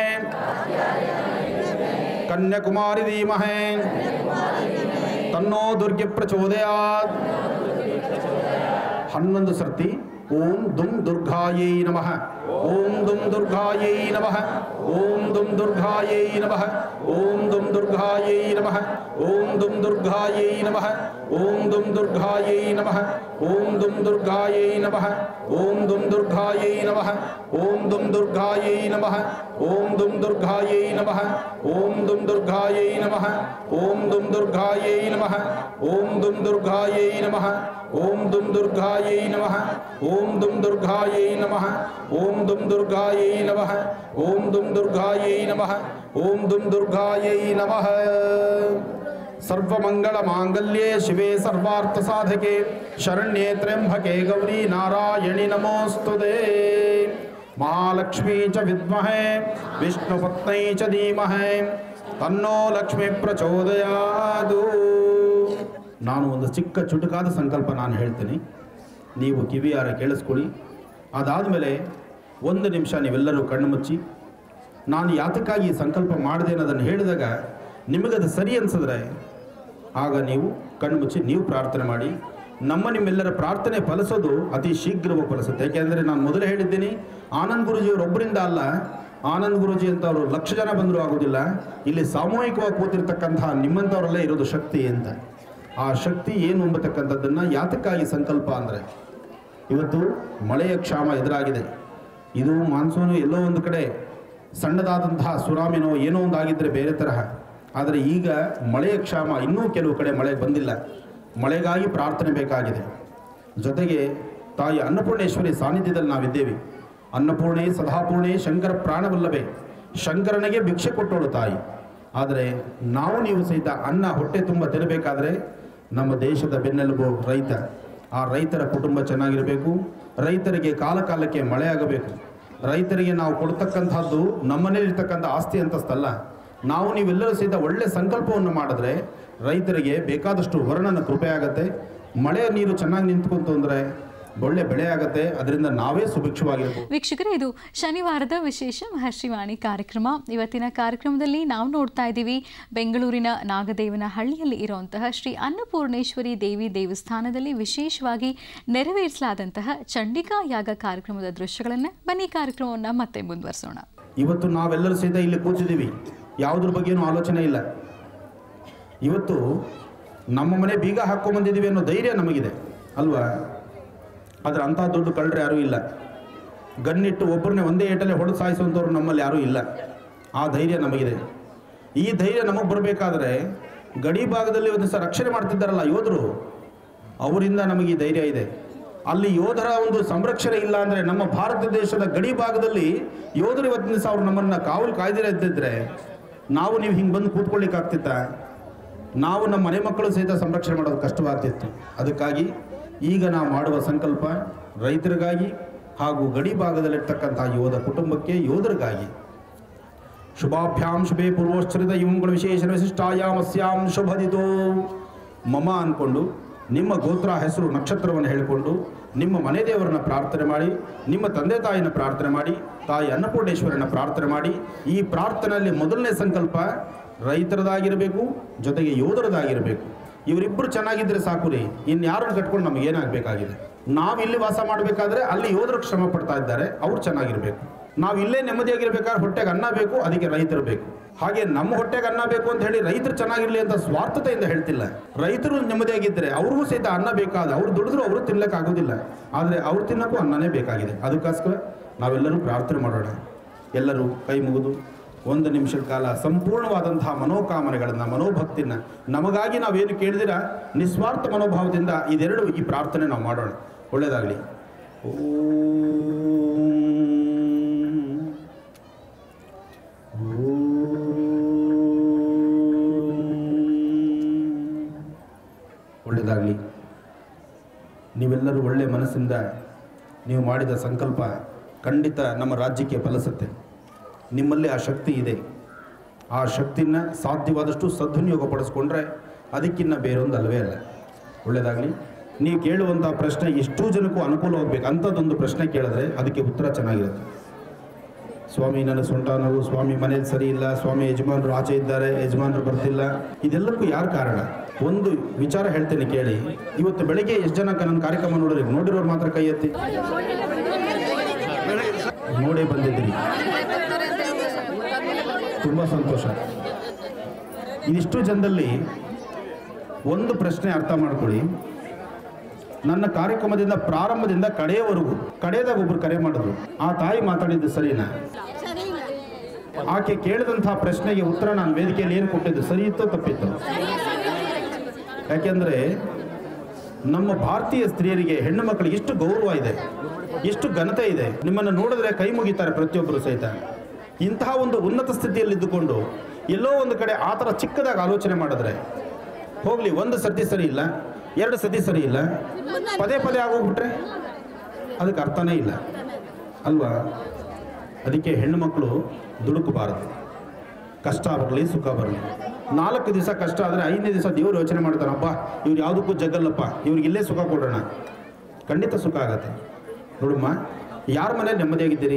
ಕನ್ಯಾಕುಮಾರಿ ಧೀಮಹೇ ತನ್ನೋ ದುರ್ಗೆ ಪ್ರಚೋದಯಾತ್ ಹನ್ನೊಂದು ಸರ್ತಿ ಓಂ ದುಂ ದುರ್ಗಾಯೈ ನಮಃ ಓಂ ದುಂ ದುರ್ಗಾಯೈ ನಮಃ ಓಂ ದುಂ ದುರ್ಗಾಯೈ ನಮಃ ಓಂ ದುಂ ದುರ್ಗಾಯೈ ನಮಃ ಓಂ ದುಂ ದುರ್ಗಾಯೈ ನಮಃ ಓಂ ದುಂ ದುರ್ಗಾಯೈ ನಮಃ ಓಂ ದುಂ ದುರ್ಗಾಯೈ ನಮಃ ಓಂ ದುಂ ದುರ್ಗಾಯೈ ನಮಃ ಓಂ ದುಂ ದುರ್ಗಾಯೈ ನಮಃ ಓಂ ದುಂ ದುರ್ಗಾಯೈ ನಮಃ ಓಂ ದುಂ ದುರ್ಗಾಯೈ ನಮಃ ಓಂ ದುಂ ದುರ್ಗಾಯೈ ನಮಃ ಓಂ ದುಂ ದುರ್ಗಾಯೈ ನಮಃ ಓಂ ದುಂ ದುರ್ಗಾಯೈ ನಮಃ ಓಂ ದುಂ ದುರ್ಗಾಯೈ ನಮಃ ಓಂ ದುಂ ದುರ್ಗಾಯೈ ನಮಃ ಓಂ ದುಂ ದುರ್ಗಾಯೈ ನಮಃ ಓಂ ದುಂ ದುರ್ಗಾಯೈ ನಮಃ ಸರ್ವಮಂಗಳ ಮಾಂಗಲ್ಯೆ ಶಿವೆ ಸರ್ವಾರ್ಥ ಸಾಧಕೆ ಶರಣ್ಯೆ ತ್ರ್ಯಂಬಕೆ ಗೌರಿ ನಾರಾಯಣಿ ನಮೋಸ್ತುತೆ ಮಹಾಲಕ್ಷ್ಮೀ ಚ ವಿದ್ಮಹೆ ವಿಷ್ಣುಪತ್ನೈ ಚ ಧೀಮಹೆ ತನ್ನೋ ಲಕ್ಷ್ಮಿ ಪ್ರಚೋದಯಾದು ನಾನು ಒಂದು ಚಿಕ್ಕ ಚುಟುಕಾದ ಸಂಕಲ್ಪ ನಾನು ಹೇಳ್ತೀನಿ ನೀವು ಕಿವಿಯಾರ ಕೇಳಿಸ್ಕೊಳ್ಳಿ ಅದಾದಮೇಲೆ ಒಂದು ನಿಮಿಷ ನೀವೆಲ್ಲರೂ ಕಣ್ಣು ಮುಚ್ಚಿ ನಾನು ಯಾತಕ್ಕಾಗಿ ಈ ಸಂಕಲ್ಪ ಮಾಡಿದೆ ಅನ್ನೋದನ್ನು ಹೇಳಿದಾಗ ನಿಮಗದು ಸರಿ ಅನಿಸಿದ್ರೆ ಆಗ ನೀವು ಕಣ್ಣು ಮುಚ್ಚಿ ನೀವು ಪ್ರಾರ್ಥನೆ ಮಾಡಿ ನಮ್ಮ ನಿಮ್ಮೆಲ್ಲರ ಪ್ರಾರ್ಥನೆ ಫಲಿಸೋದು ಅತಿ ಶೀಘ್ರವಾಗಿ ಫಲಿಸುತ್ತೆ ಯಾಕೆಂದರೆ ನಾನು ಮೊದಲೇ ಹೇಳಿದ್ದೀನಿ ಆನಂದ್ ಗುರುಜಿಯವರೊಬ್ಬರಿಂದ ಅಲ್ಲ ಆನಂದ್ ಗುರುಜಿ ಅಂತವರು ಲಕ್ಷ ಜನ ಬಂದರೂ ಆಗೋದಿಲ್ಲ ಇಲ್ಲಿ ಸಾಮೂಹಿಕವಾಗಿ ಕೂತಿರ್ತಕ್ಕಂತಹ ನಿಮ್ಮಂಥವರಲ್ಲೇ ಇರೋದು ಶಕ್ತಿ ಅಂತ ಆ ಶಕ್ತಿ ಏನು ಎಂಬತಕ್ಕಂಥದ್ದನ್ನು ಯಾತಕ್ಕಾಗಿ ಸಂಕಲ್ಪ ಅಂದರೆ ಇವತ್ತು ಮಳೆಯ ಕ್ಷಾಮ ಎದುರಾಗಿದೆ ಇದು ಮಾನ್ಸೂನು ಎಲ್ಲೋ ಒಂದು ಕಡೆ ಸಣ್ಣದಾದಂತಹ ಸುನಾಮಿನೋ ಏನೋ ಒಂದು ಆಗಿದ್ದರೆ ಬೇರೆ ತರಹ ಆದರೆ ಈಗ ಮಳೆಯ ಕ್ಷಾಮ ಇನ್ನೂ ಕೆಲವು ಕಡೆ ಮಳೆ ಬಂದಿಲ್ಲ ಮಳೆಗಾಗಿ ಪ್ರಾರ್ಥನೆ ಬೇಕಾಗಿದೆ ಜೊತೆಗೆ ತಾಯಿ ಅನ್ನಪೂರ್ಣೇಶ್ವರಿ ಸಾನ್ನಿಧ್ಯದಲ್ಲಿ ನಾವಿದ್ದೇವೆ ಅನ್ನಪೂರ್ಣೆ ಸದಾಪೂರ್ಣೆ ಶಂಕರ ಪ್ರಾಣವಲ್ಲವೇ ಶಂಕರನಿಗೆ ಭಿಕ್ಷೆ ಕೊಟ್ಟೋಳು ತಾಯಿ ಆದರೆ ನಾವು ನೀವು ಸಹಿತ ಅನ್ನ ಹೊಟ್ಟೆ ತುಂಬ ತಿನ್ನಬೇಕಾದ್ರೆ ನಮ್ಮ ದೇಶದ ಬೆನ್ನೆಲುಬು ರೈತ ಆ ರೈತರ ಕುಟುಂಬ ಚೆನ್ನಾಗಿರಬೇಕು ರೈತರಿಗೆ ಕಾಲ ಕಾಲಕ್ಕೆ ಮಳೆ ಆಗಬೇಕು ರೈತರಿಗೆ ನಾವು ಕೊಡ್ತಕ್ಕಂಥದ್ದು ನಮ್ಮನೇಲಿರ್ತಕ್ಕಂಥ ಆಸ್ತಿ ಅಂತಸ್ತಲ್ಲ ನಾವು ನೀವೆಲ್ಲರೂ ಸಹಿತ ಒಳ್ಳೆ ಸಂಕಲ್ಪವನ್ನು ಮಾಡಿದ್ರೆ ರೈತರಿಗೆ ಬೇಕಾದಷ್ಟು ವರ್ಣನ ಕೃಪೆ ಆಗತ್ತೆ ಮಳೆ ನೀರು ಚೆನ್ನಾಗಿ ನಿಂತ್ಕೊಂತು ಅಂದರೆ ಒಳ್ಳೆ ಬೆಳೆ ಆಗತ್ತೆ ಅದರಿಂದ ನಾವೇ ಸುಭಿಕ್ಷವಾಗಿರ್ಬೋದು ವೀಕ್ಷಕರೇ ಇದು ಶನಿವಾರದ ವಿಶೇಷ ಮಹರ್ಷಿವಾಣಿ ಕಾರ್ಯಕ್ರಮ ಇವತ್ತಿನ ಕಾರ್ಯಕ್ರಮದಲ್ಲಿ ನಾವು ನೋಡ್ತಾ ಇದ್ದೀವಿ ಬೆಂಗಳೂರಿನ ನಾಗದೇವನ ಹಳ್ಳಿಯಲ್ಲಿ ಇರುವಂತಹ ಶ್ರೀ ಅನ್ನಪೂರ್ಣೇಶ್ವರಿ ದೇವಿ ದೇವಸ್ಥಾನದಲ್ಲಿ ವಿಶೇಷವಾಗಿ ನೆರವೇರಿಸಲಾದಂತಹ ಚಂಡಿಕಾ ಯಾಗ ಕಾರ್ಯಕ್ರಮದ ದೃಶ್ಯಗಳನ್ನು ಬನ್ನಿ ಕಾರ್ಯಕ್ರಮವನ್ನು ಮತ್ತೆ ಮುಂದುವರಿಸೋಣ ಇವತ್ತು ನಾವೆಲ್ಲರೂ ಸಹಿತ ಇಲ್ಲಿ ಕೂತಿದ್ದೀವಿ ಯಾವುದ್ರ ಬಗ್ಗೆನೂ ಆಲೋಚನೆ ಇಲ್ಲ ಇವತ್ತು ನಮ್ಮ ಮನೆ ಬೀಗ ಹಾಕ್ಕೊಂಬಂದಿದ್ದೀವಿ ಅನ್ನೋ ಧೈರ್ಯ ನಮಗಿದೆ ಅಲ್ವಾ ಆದರೆ ಅಂಥ ದೊಡ್ಡ ಕಳ್ಳರು ಯಾರೂ ಇಲ್ಲ ಗನ್ನಿಟ್ಟು ಒಬ್ಬರನ್ನೇ ಒಂದೇ ಏಟಲ್ಲೇ ಹೊಡೆದು ಸಾಯಿಸುವಂಥವ್ರು ನಮ್ಮಲ್ಲಿ ಯಾರೂ ಇಲ್ಲ ಆ ಧೈರ್ಯ ನಮಗಿದೆ ಈ ಧೈರ್ಯ ನಮಗೆ ಬರಬೇಕಾದ್ರೆ ಗಡಿ ಭಾಗದಲ್ಲಿ ಒಂದು ದಿವಸ ರಕ್ಷಣೆ ಮಾಡ್ತಿದ್ದಾರಲ್ಲ ಯೋಧರು ಅವರಿಂದ ನಮಗೆ ಈ ಧೈರ್ಯ ಇದೆ ಅಲ್ಲಿ ಯೋಧರ ಒಂದು ಸಂರಕ್ಷಣೆ ಇಲ್ಲ ಅಂದರೆ ನಮ್ಮ ಭಾರತ ದೇಶದ ಗಡಿ ಭಾಗದಲ್ಲಿ ಯೋಧರು ಇವತ್ತಿನ ದಿವಸ ಅವ್ರು ನಮ್ಮನ್ನು ಕಾವಲು ಕಾಯ್ದಿರ ಇದ್ದಿದ್ರೆ ನಾವು ನೀವು ಹಿಂಗೆ ಬಂದು ಕೂತ್ಕೊಳ್ಳಿಕ್ಕಾಗ್ತಿತ್ತ ನಾವು ನಮ್ಮ ಮನೆ ಮಕ್ಕಳು ಸಹಿತ ಸಂರಕ್ಷಣೆ ಮಾಡೋದು ಕಷ್ಟವಾಗ್ತಿತ್ತು ಅದಕ್ಕಾಗಿ ಈಗ ನಾವು ಮಾಡುವ ಸಂಕಲ್ಪ ರೈತರಿಗಾಗಿ ಹಾಗೂ ಗಡಿ ಭಾಗದಲ್ಲಿರ್ತಕ್ಕಂಥ ಯೋಧ ಕುಟುಂಬಕ್ಕೆ ಯೋಧರಿಗಾಗಿ ಶುಭಾಭ್ಯಾಂ ಶುಭೇ ಪೂರ್ವಶ್ಚರಿತ ಇವಂಗಳ ವಿಶೇಷ ವಿಶಿಷ್ಟಾಯಾಮಸ್ಯಾಂ ಶುಭದಿತೋ ಮಮ ಅಂದ್ಕೊಂಡು ನಿಮ್ಮ ಗೋತ್ರ ಹೆಸರು ನಕ್ಷತ್ರವನ್ನು ಹೇಳಿಕೊಂಡು ನಿಮ್ಮ ಮನೆ ದೇವರನ್ನ ಪ್ರಾರ್ಥನೆ ಮಾಡಿ ನಿಮ್ಮ ತಂದೆ ತಾಯಿನ ಪ್ರಾರ್ಥನೆ ಮಾಡಿ ತಾಯಿ ಅನ್ನಪೂರ್ಣೇಶ್ವರನ ಪ್ರಾರ್ಥನೆ ಮಾಡಿ ಈ ಪ್ರಾರ್ಥನೆಯಲ್ಲಿ ಮೊದಲನೇ ಸಂಕಲ್ಪ ರೈತರದಾಗಿರಬೇಕು ಜೊತೆಗೆ ಯೋಧರದಾಗಿರಬೇಕು ಇವರಿಬ್ಬರು ಚೆನ್ನಾಗಿದ್ದರೆ ಸಾಕು ರೀ ಇನ್ಯಾರನ್ನು ಕಟ್ಕೊಂಡು ನಮ್ಗೆ ಏನಾಗಬೇಕಾಗಿದೆ ನಾವು ಇಲ್ಲಿ ವಾಸ ಮಾಡಬೇಕಾದ್ರೆ ಅಲ್ಲಿ ಯೋಧರು ಶ್ರಮ ಪಡ್ತಾ ಇದ್ದಾರೆ ಅವ್ರು ಚೆನ್ನಾಗಿರ್ಬೇಕು ನಾವು ಇಲ್ಲೇ ನೆಮ್ಮದಿಯಾಗಿರ್ಬೇಕಾದ್ರೆ ಹೊಟ್ಟೆಗೆ ಅನ್ನ ಬೇಕು ಅದಕ್ಕೆ ರೈತರು ಬೇಕು ಹಾಗೆ ನಮ್ಮ ಹೊಟ್ಟೆಗೆ ಅನ್ನ ಬೇಕು ಅಂತ ಹೇಳಿ ರೈತರು ಚೆನ್ನಾಗಿರ್ಲಿ ಅಂತ ಸ್ವಾರ್ಥತೆಯಿಂದ ಹೇಳ್ತಿಲ್ಲ ರೈತರು ನೆಮ್ಮದಿಯಾಗಿದ್ದರೆ ಅವ್ರಿಗೂ ಸಹಿತ ಅನ್ನ ಬೇಕಾದ ಅವ್ರು ದುಡಿದ್ರು ಅವರು ತಿನ್ಲಕ್ಕೆ ಆಗೋದಿಲ್ಲ ಆದರೆ ಅವ್ರು ತಿನ್ನಕ್ಕೂ ಅನ್ನನೇ ಬೇಕಾಗಿದೆ ಅದಕ್ಕೋಸ್ಕರ ನಾವೆಲ್ಲರೂ ಪ್ರಾರ್ಥನೆ ಮಾಡೋಣ ಎಲ್ಲರೂ ಕೈ ಮುಗಿದು ಒಂದು ನಿಮಿಷದ ಕಾಲ ಸಂಪೂರ್ಣವಾದಂತಹ ಮನೋಕಾಮನೆಗಳನ್ನು ಮನೋಭಕ್ತಿನ ನಮಗಾಗಿ ನಾವೇನು ಕೇಳಿದಿರ ನಿಸ್ವಾರ್ಥ ಮನೋಭಾವದಿಂದ ಇದೆರಡು ಈ ಪ್ರಾರ್ಥನೆ ನಾವು ಮಾಡೋಣ ಒಳ್ಳೆಯದಾಗಲಿ ಒಳ್ಳೆಯದಾಗಲಿ ನೀವೆಲ್ಲರೂ ಒಳ್ಳೆಯ ಮನಸ್ಸಿಂದ ನೀವು ಮಾಡಿದ ಸಂಕಲ್ಪ ಖಂಡಿತ ನಮ್ಮ ರಾಜ್ಯಕ್ಕೆ ಫಲಿಸುತ್ತೆ ನಿಮ್ಮಲ್ಲಿ ಆ ಶಕ್ತಿ ಇದೆ ಆ ಶಕ್ತಿನ ಸಾಧ್ಯವಾದಷ್ಟು ಸದ್ವಿನಿಯೋಗ ಪಡಿಸ್ಕೊಂಡ್ರೆ ಅದಕ್ಕಿನ್ನ ಬೇರೊಂದು ಅಲ್ವೇ ಅಲ್ಲ ಒಳ್ಳೆಯದಾಗಲಿ ನೀವು ಕೇಳುವಂಥ ಪ್ರಶ್ನೆ ಎಷ್ಟೋ ಜನಕ್ಕೂ ಅನುಕೂಲ ಹೋಗ್ಬೇಕು ಅಂಥದ್ದೊಂದು ಪ್ರಶ್ನೆ ಕೇಳಿದ್ರೆ ಅದಕ್ಕೆ ಉತ್ತರ ಚೆನ್ನಾಗಿರುತ್ತೆ ಸ್ವಾಮಿ ನನ್ನ ಸೊಂಟ ನೋವು ಸ್ವಾಮಿ ಮನೇಲಿ ಸರಿ ಇಲ್ಲ ಸ್ವಾಮಿ ಯಜಮಾನರು ಆಚೆ ಇದ್ದಾರೆ ಯಜಮಾನರು ಬರ್ತಿಲ್ಲ ಇದೆಲ್ಲಕ್ಕೂ ಯಾರು ಕಾರಣ ಒಂದು ವಿಚಾರ ಹೇಳ್ತೇನೆ ಕೇಳಿ ಇವತ್ತು ಬೆಳಿಗ್ಗೆ ಎಷ್ಟು ಜನ ನನ್ನ ಕಾರ್ಯಕ್ರಮ ನೋಡಿರಿ ನೋಡಿರೋರು ಮಾತ್ರ ಕೈ ಎತ್ತಿ ನೋಡೇ ಬಂದಿದ್ದೀರಿ ತುಂಬ ಸಂತೋಷ ಇದಿಷ್ಟು ಜನದಲ್ಲಿ ಒಂದು ಪ್ರಶ್ನೆ ಅರ್ಥ ಮಾಡ್ಕೊಳ್ಳಿ ನನ್ನ ಕಾರ್ಯಕ್ರಮದಿಂದ ಪ್ರಾರಂಭದಿಂದ ಕಡೆಯವರೆಗೂ ಕಡೆಯದಾಗ ಒಬ್ರು ಕರೆ ಮಾಡಿದ್ರು ಆ ತಾಯಿ ಮಾತಾಡಿದ್ದು ಸರಿನಾ ಆಕೆ ಕೇಳಿದಂತಹ ಪ್ರಶ್ನೆಗೆ ಉತ್ತರ ನಾನು ವೇದಿಕೆಯಲ್ಲಿ ಏನು ಕೊಟ್ಟಿದ್ದು ಸರಿ ಇತ್ತೋ ತಪ್ಪಿತ್ತು ಯಾಕೆಂದ್ರೆ ನಮ್ಮ ಭಾರತೀಯ ಸ್ತ್ರೀಯರಿಗೆ ಹೆಣ್ಣು ಮಕ್ಕಳಿಗೆ ಎಷ್ಟು ಗೌರವ ಇದೆ ಎಷ್ಟು ಘನತೆ ಇದೆ ನಿಮ್ಮನ್ನು ನೋಡಿದ್ರೆ ಕೈ ಮುಗಿತಾರೆ ಪ್ರತಿಯೊಬ್ಬರು ಸಹಿತ ಇಂತಹ ಒಂದು ಉನ್ನತ ಸ್ಥಿತಿಯಲ್ಲಿದ್ದುಕೊಂಡು ಎಲ್ಲೋ ಒಂದು ಕಡೆ ಆ ಥರ ಚಿಕ್ಕದಾಗಿ ಆಲೋಚನೆ ಮಾಡಿದ್ರೆ ಹೋಗ್ಲಿ ಒಂದು ಸತಿ ಸರಿ ಇಲ್ಲ ಎರಡು ಸತಿ ಸರಿ ಇಲ್ಲ ಪದೇ ಪದೇ ಆಗೋಗ್ಬಿಟ್ರೆ ಅದಕ್ಕೆ ಅರ್ಥನೇ ಇಲ್ಲ ಅಲ್ವಾ ಅದಕ್ಕೆ ಹೆಣ್ಣು ಮಕ್ಕಳು ದುಡುಕಬಾರದು ಕಷ್ಟ ಬರಲಿ ಸುಖ ಬರಲಿ ನಾಲ್ಕು ದಿವಸ ಕಷ್ಟ ಆದರೆ ಐದನೇ ದಿವಸ ದೇವರು ಯೋಚನೆ ಮಾಡ್ತಾನಪ್ಪ ಇವ್ರು ಯಾವುದಕ್ಕೂ ಜಗ್ಗಲ್ಲಪ್ಪ ಇವ್ರಿಗೆ ಇಲ್ಲೇ ಸುಖ ಕೊಡೋಣ ಖಂಡಿತ ಸುಖ ಆಗತ್ತೆ ನೋಡಮ್ಮ ಯಾರ ಮನೇಲಿ ನೆಮ್ಮದಿಯಾಗಿದ್ದೀರಿ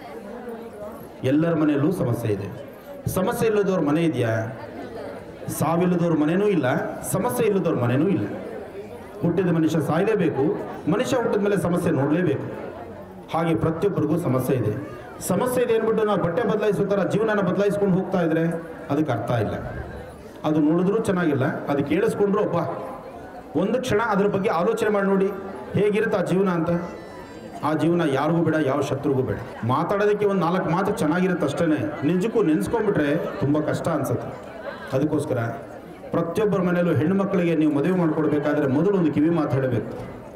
ಎಲ್ಲರ ಮನೆಯಲ್ಲೂ ಸಮಸ್ಯೆ ಇದೆ ಸಮಸ್ಯೆ ಇಲ್ಲದವ್ರ ಮನೆ ಇದೆಯಾ ಸಾವಿಲ್ಲದವ್ರ ಮನೆನೂ ಇಲ್ಲ ಸಮಸ್ಯೆ ಇಲ್ಲದವ್ರ ಮನೆನೂ ಇಲ್ಲ ಹುಟ್ಟಿದ ಮನುಷ್ಯ ಸಾಯಲೇಬೇಕು ಮನುಷ್ಯ ಹುಟ್ಟಿದ ಮೇಲೆ ಸಮಸ್ಯೆ ನೋಡಲೇಬೇಕು ಹಾಗೆ ಪ್ರತಿಯೊಬ್ಬರಿಗೂ ಸಮಸ್ಯೆ ಇದೆ ಸಮಸ್ಯೆ ಇದೆ ಅಂದ್ಬಿಟ್ಟು ನಾವು ಬಟ್ಟೆ ಬದಲಾಯಿಸೋ ಥರ ಜೀವನನ ಬದಲಾಯಿಸ್ಕೊಂಡು ಹೋಗ್ತಾ ಇದ್ರೆ ಅದಕ್ಕೆ ಅರ್ಥ ಇಲ್ಲ ಅದು ನೋಡಿದ್ರೂ ಚೆನ್ನಾಗಿಲ್ಲ ಅದು ಕೇಳಿಸ್ಕೊಂಡ್ರು ಒಬ್ಬ ಒಂದು ಕ್ಷಣ ಅದ್ರ ಬಗ್ಗೆ ಆಲೋಚನೆ ಮಾಡಿ ನೋಡಿ ಹೇಗಿರುತ್ತೆ ಆ ಜೀವನ ಅಂತ ಆ ಜೀವನ ಯಾರಿಗೂ ಬೇಡ ಯಾವ ಶತ್ರುಗೂ ಬೇಡ ಮಾತಾಡೋದಕ್ಕೆ ಒಂದು ನಾಲ್ಕು ಮಾತು ಚೆನ್ನಾಗಿರುತ್ತೆ ಅಷ್ಟೇ ನಿಜಕ್ಕೂ ನೆನೆಸ್ಕೊಂಡ್ಬಿಟ್ರೆ ತುಂಬ ಕಷ್ಟ ಅನ್ಸುತ್ತೆ ಅದಕ್ಕೋಸ್ಕರ ಪ್ರತಿಯೊಬ್ಬರ ಮನೆಯಲ್ಲೂ ಹೆಣ್ಣು ಮಕ್ಕಳಿಗೆ ನೀವು ಮದುವೆ ಮಾಡಿಕೊಡ್ಬೇಕಾದ್ರೆ ಮೊದಲು ಒಂದು ಕಿವಿ ಮಾತು ಹೇಳಬೇಕು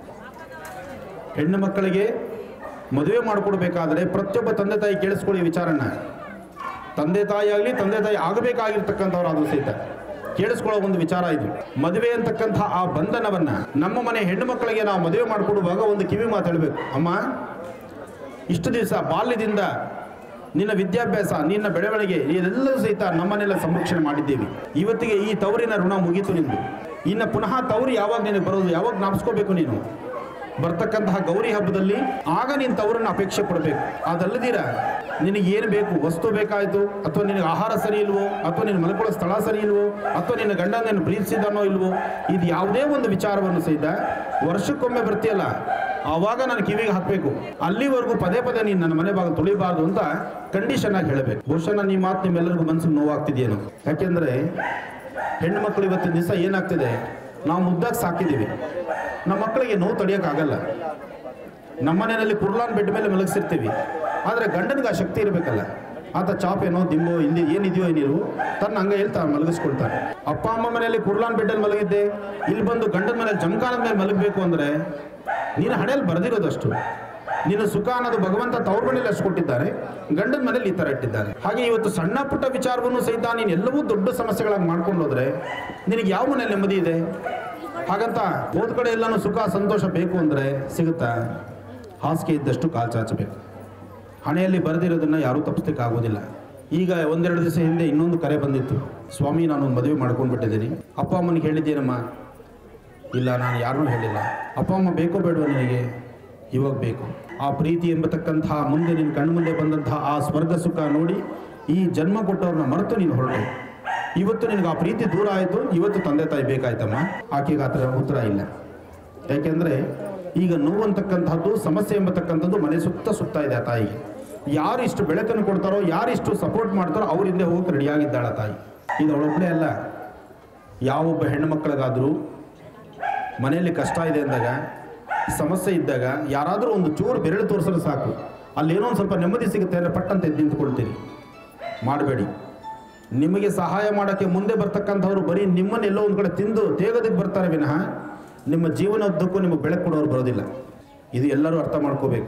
ಹೆಣ್ಣು ಮಕ್ಕಳಿಗೆ ಮದುವೆ ಮಾಡಿಕೊಡ್ಬೇಕಾದ್ರೆ ಪ್ರತಿಯೊಬ್ಬ ತಂದೆ ತಾಯಿ ಕೇಳಿಸ್ಕೊಳ್ಳಿ ಈ ವಿಚಾರನ ತಂದೆ ತಾಯಿ ಆಗಲಿ ತಂದೆ ತಾಯಿ ಆಗಬೇಕಾಗಿರ್ತಕ್ಕಂಥವ್ರು ಅದು ಸಹಿತ ಕೇಳಿಸ್ಕೊಳ್ಳೋ ಒಂದು ವಿಚಾರ ಇದು ಮದುವೆ ಅಂತಕ್ಕಂಥ ಆ ಬಂಧನವನ್ನ ನಮ್ಮ ಮನೆ ಹೆಣ್ಣು ಮಕ್ಕಳಿಗೆ ನಾವು ಮದುವೆ ಮಾಡಿಕೊಡುವಾಗ ಒಂದು ಕಿವಿ ಮಾತು ಹೇಳಬೇಕು ಅಮ್ಮ ಇಷ್ಟು ದಿವಸ ಬಾಲ್ಯದಿಂದ ನಿನ್ನ ವಿದ್ಯಾಭ್ಯಾಸ ನಿನ್ನ ಬೆಳವಣಿಗೆ ಇದೆಲ್ಲವೂ ಸಹಿತ ನಮ್ಮನ್ನೆಲ್ಲ ಸಂರಕ್ಷಣೆ ಮಾಡಿದ್ದೀವಿ ಇವತ್ತಿಗೆ ಈ ತವರಿನ ಋಣ ಮುಗೀತು ನಿಂದು ಇನ್ನು ಪುನಃ ತವರು ಯಾವಾಗ ನಿನಗೆ ಬರೋದು ಯಾವಾಗ ಜ್ಞಾಪಿಸ್ಕೋಬೇಕು ನೀನು ಬರ್ತಕ್ಕಂತಹ ಗೌರಿ ಹಬ್ಬದಲ್ಲಿ ಆಗ ನೀನು ತವರನ್ನು ಅಪೇಕ್ಷೆ ಪಡಬೇಕು ಅದಲ್ಲದಿರ ನಿನಗೆ ಏನು ಬೇಕು ವಸ್ತು ಬೇಕಾಯಿತು ಅಥವಾ ನಿನಗೆ ಆಹಾರ ಸರಿ ಇಲ್ವೋ ಅಥವಾ ನಿನ್ನ ಮಲ್ಕೊಳ್ಳೋ ಸ್ಥಳ ಸರಿ ಇಲ್ವೋ ಅಥವಾ ನಿನ್ನ ಗಂಡ ನಿನ್ನ ಪ್ರೀತಿಸಿದನೋ ಇಲ್ವೋ ಇದು ಯಾವುದೇ ಒಂದು ವಿಚಾರವನ್ನು ಸಹಿತ ವರ್ಷಕ್ಕೊಮ್ಮೆ ಬರ್ತೀಯಲ್ಲ ಆವಾಗ ನಾನು ಕಿವಿಗೆ ಹಾಕಬೇಕು ಅಲ್ಲಿವರೆಗೂ ಪದೇ ಪದೇ ನೀನು ನನ್ನ ಮನೆ ಭಾಗ ತುಳಿಬಾರ್ದು ಅಂತ ಕಂಡೀಷನ್ ಆಗಿ ಹೇಳಬೇಕು ಬಹುಶಃ ನಾನು ಈ ಮಾತು ನಿಮ್ಮೆಲ್ಲರಿಗೂ ಮನಸ್ಸಿಗೆ ನೋವಾಗ್ತಿದೆಯೇನೋ ಯಾಕೆಂದ್ರೆ ಹೆಣ್ಣು ಮಕ್ಕಳು ಇವತ್ತಿನ ದಿವಸ ಏನಾಗ್ತಿದೆ ನಾವು ಮುದ್ದಾಗಿ ಸಾಕಿದ್ದೀವಿ ನಮ್ಮ ಮಕ್ಕಳಿಗೆ ನೋವು ತಡೆಯೋಕ್ಕಾಗಲ್ಲ ನಮ್ಮ ಮನೆಯಲ್ಲಿ ಕುರ್ಲಾನ್ ಬೆಡ್ ಮೇಲೆ ಮಲಗಿಸಿರ್ತೀವಿ ಆದರೆ ಗಂಡನಿಗೆ ಆ ಶಕ್ತಿ ಇರಬೇಕಲ್ಲ ಆತ ಚಾಪೇನೋ ದಿಂಬೋ ಇಲ್ಲಿ ಏನಿದೆಯೋ ಏನಿಲ್ವೋ ತನ್ನ ಹಂಗೆ ಹೇಳ್ತಾ ಮಲಗಿಸ್ಕೊಳ್ತಾನೆ ಅಪ್ಪ ಅಮ್ಮ ಮನೆಯಲ್ಲಿ ಕುರ್ಲಾನ್ ಬೆಡ್ಡಲ್ಲಿ ಮಲಗಿದ್ದೆ ಇಲ್ಲಿ ಬಂದು ಗಂಡನ ಮನೇಲಿ ಜಮಖಾನದ ಮೇಲೆ ಮಲಗಬೇಕು ಅಂದರೆ ನೀನು ಹಣೆಯಲ್ಲಿ ಬರೆದಿರೋದಷ್ಟು ನಿನ್ನ ಸುಖ ಅನ್ನೋದು ಭಗವಂತ ತವ್ರ ಮನೇಲಿ ಅಷ್ಟು ಕೊಟ್ಟಿದ್ದಾರೆ ಗಂಡನ ಮನೇಲಿ ಈ ಥರ ಇಟ್ಟಿದ್ದಾರೆ ಹಾಗೆ ಇವತ್ತು ಸಣ್ಣ ಪುಟ್ಟ ವಿಚಾರವನ್ನು ಸಹಿತ ನೀನು ಎಲ್ಲವೂ ದೊಡ್ಡ ಸಮಸ್ಯೆಗಳಾಗಿ ಮಾಡ್ಕೊಂಡು ಹೋದ್ರೆ ನಿನಗೆ ಯಾವ ಮನೇಲಿ ನೆಮ್ಮದಿ ಇದೆ ಹಾಗಂತ ಹೋದ ಕಡೆ ಎಲ್ಲಾನು ಸುಖ ಸಂತೋಷ ಬೇಕು ಅಂದರೆ ಸಿಗುತ್ತಾ ಹಾಸಿಗೆ ಇದ್ದಷ್ಟು ಕಾಲು ಚಾಚಬೇಕು ಹಣೆಯಲ್ಲಿ ಬರೆದಿರೋದನ್ನು ಯಾರೂ ತಪ್ಪಿಸ್ಲಿಕ್ಕೆ ಆಗೋದಿಲ್ಲ ಈಗ ಒಂದೆರಡು ದಿವಸ ಹಿಂದೆ ಇನ್ನೊಂದು ಕರೆ ಬಂದಿತ್ತು ಸ್ವಾಮಿ ನಾನು ಒಂದು ಮದುವೆ ಮಾಡ್ಕೊಂಡ್ಬಿಟ್ಟಿದ್ದೀನಿ ಅಪ್ಪ ಅಮ್ಮನಿಗೆ ಹೇಳಿದ್ದೀನಮ್ಮ ಇಲ್ಲ ನಾನು ಯಾರನ್ನೂ ಹೇಳಿಲ್ಲ ಅಪ್ಪ ಅಮ್ಮ ಬೇಕೋ ಬೇಡವೋ ನಿನಗೆ ಇವಾಗ ಬೇಕು ಆ ಪ್ರೀತಿ ಎಂಬತಕ್ಕಂತಹ ಮುಂದೆ ನಿನ್ನ ಕಣ್ಣು ಮುಂದೆ ಬಂದಂತಹ ಆ ಸ್ವರ್ಗ ಸುಖ ನೋಡಿ ಈ ಜನ್ಮ ಕೊಟ್ಟವ್ರನ್ನ ಮರೆತು ನೀನು ಹೊರಟು ಇವತ್ತು ನಿನಗೆ ಆ ಪ್ರೀತಿ ದೂರ ಆಯಿತು ಇವತ್ತು ತಂದೆ ತಾಯಿ ಬೇಕಾಯ್ತಮ್ಮ ಆಕೆಗೆ ಆ ಥರ ಉತ್ತರ ಇಲ್ಲ ಯಾಕೆಂದರೆ ಈಗ ನೋವಂತಕ್ಕಂಥದ್ದು ಸಮಸ್ಯೆ ಎಂಬತಕ್ಕಂಥದ್ದು ಮನೆ ಸುತ್ತ ಸುತ್ತಾ ಇದೆ ಆ ತಾಯಿಗೆ ಯಾರು ಇಷ್ಟು ಬೆಳಕನ್ನು ಕೊಡ್ತಾರೋ ಯಾರು ಇಷ್ಟು ಸಪೋರ್ಟ್ ಮಾಡ್ತಾರೋ ಅವ್ರ ಹಿಂದೆ ಹೋಗಕ್ಕೆ ರೆಡಿಯಾಗಿದ್ದಾಳ ತಾಯಿ ಇದು ಅವಳೊಬ್ಬಳೇ ಅಲ್ಲ ಯಾವೊಬ್ಬ ಹೆಣ್ಣು ಮಕ್ಕಳಿಗಾದರೂ ಮನೆಯಲ್ಲಿ ಕಷ್ಟ ಇದೆ ಅಂದಾಗ ಸಮಸ್ಯೆ ಇದ್ದಾಗ ಯಾರಾದರೂ ಒಂದು ಚೂರು ಬೆರಳು ತೋರಿಸಿದ್ರೆ ಸಾಕು ಅಲ್ಲೇನೋ ಒಂದು ಸ್ವಲ್ಪ ನೆಮ್ಮದಿ ಸಿಗುತ್ತೆ ಅಂದರೆ ಪಟ್ಟಂತ ಎದ್ದು ನಿಂತ್ಕೊಳ್ತೀರಿ ಮಾಡಬೇಡಿ ನಿಮಗೆ ಸಹಾಯ ಮಾಡೋಕ್ಕೆ ಮುಂದೆ ಬರ್ತಕ್ಕಂಥವ್ರು ಬರೀ ನಿಮ್ಮನ್ನೆಲ್ಲೋ ಒಂದು ಕಡೆ ತಿಂದು ತೇಗೋದಕ್ಕೆ ಬರ್ತಾರೆ ವಿನಃ ನಿಮ್ಮ ಜೀವನದ್ದಕ್ಕೂ ನಿಮಗೆ ಬೆಳಕು ಕೊಡೋರು ಬರೋದಿಲ್ಲ ಇದು ಎಲ್ಲರೂ ಅರ್ಥ ಮಾಡ್ಕೋಬೇಕು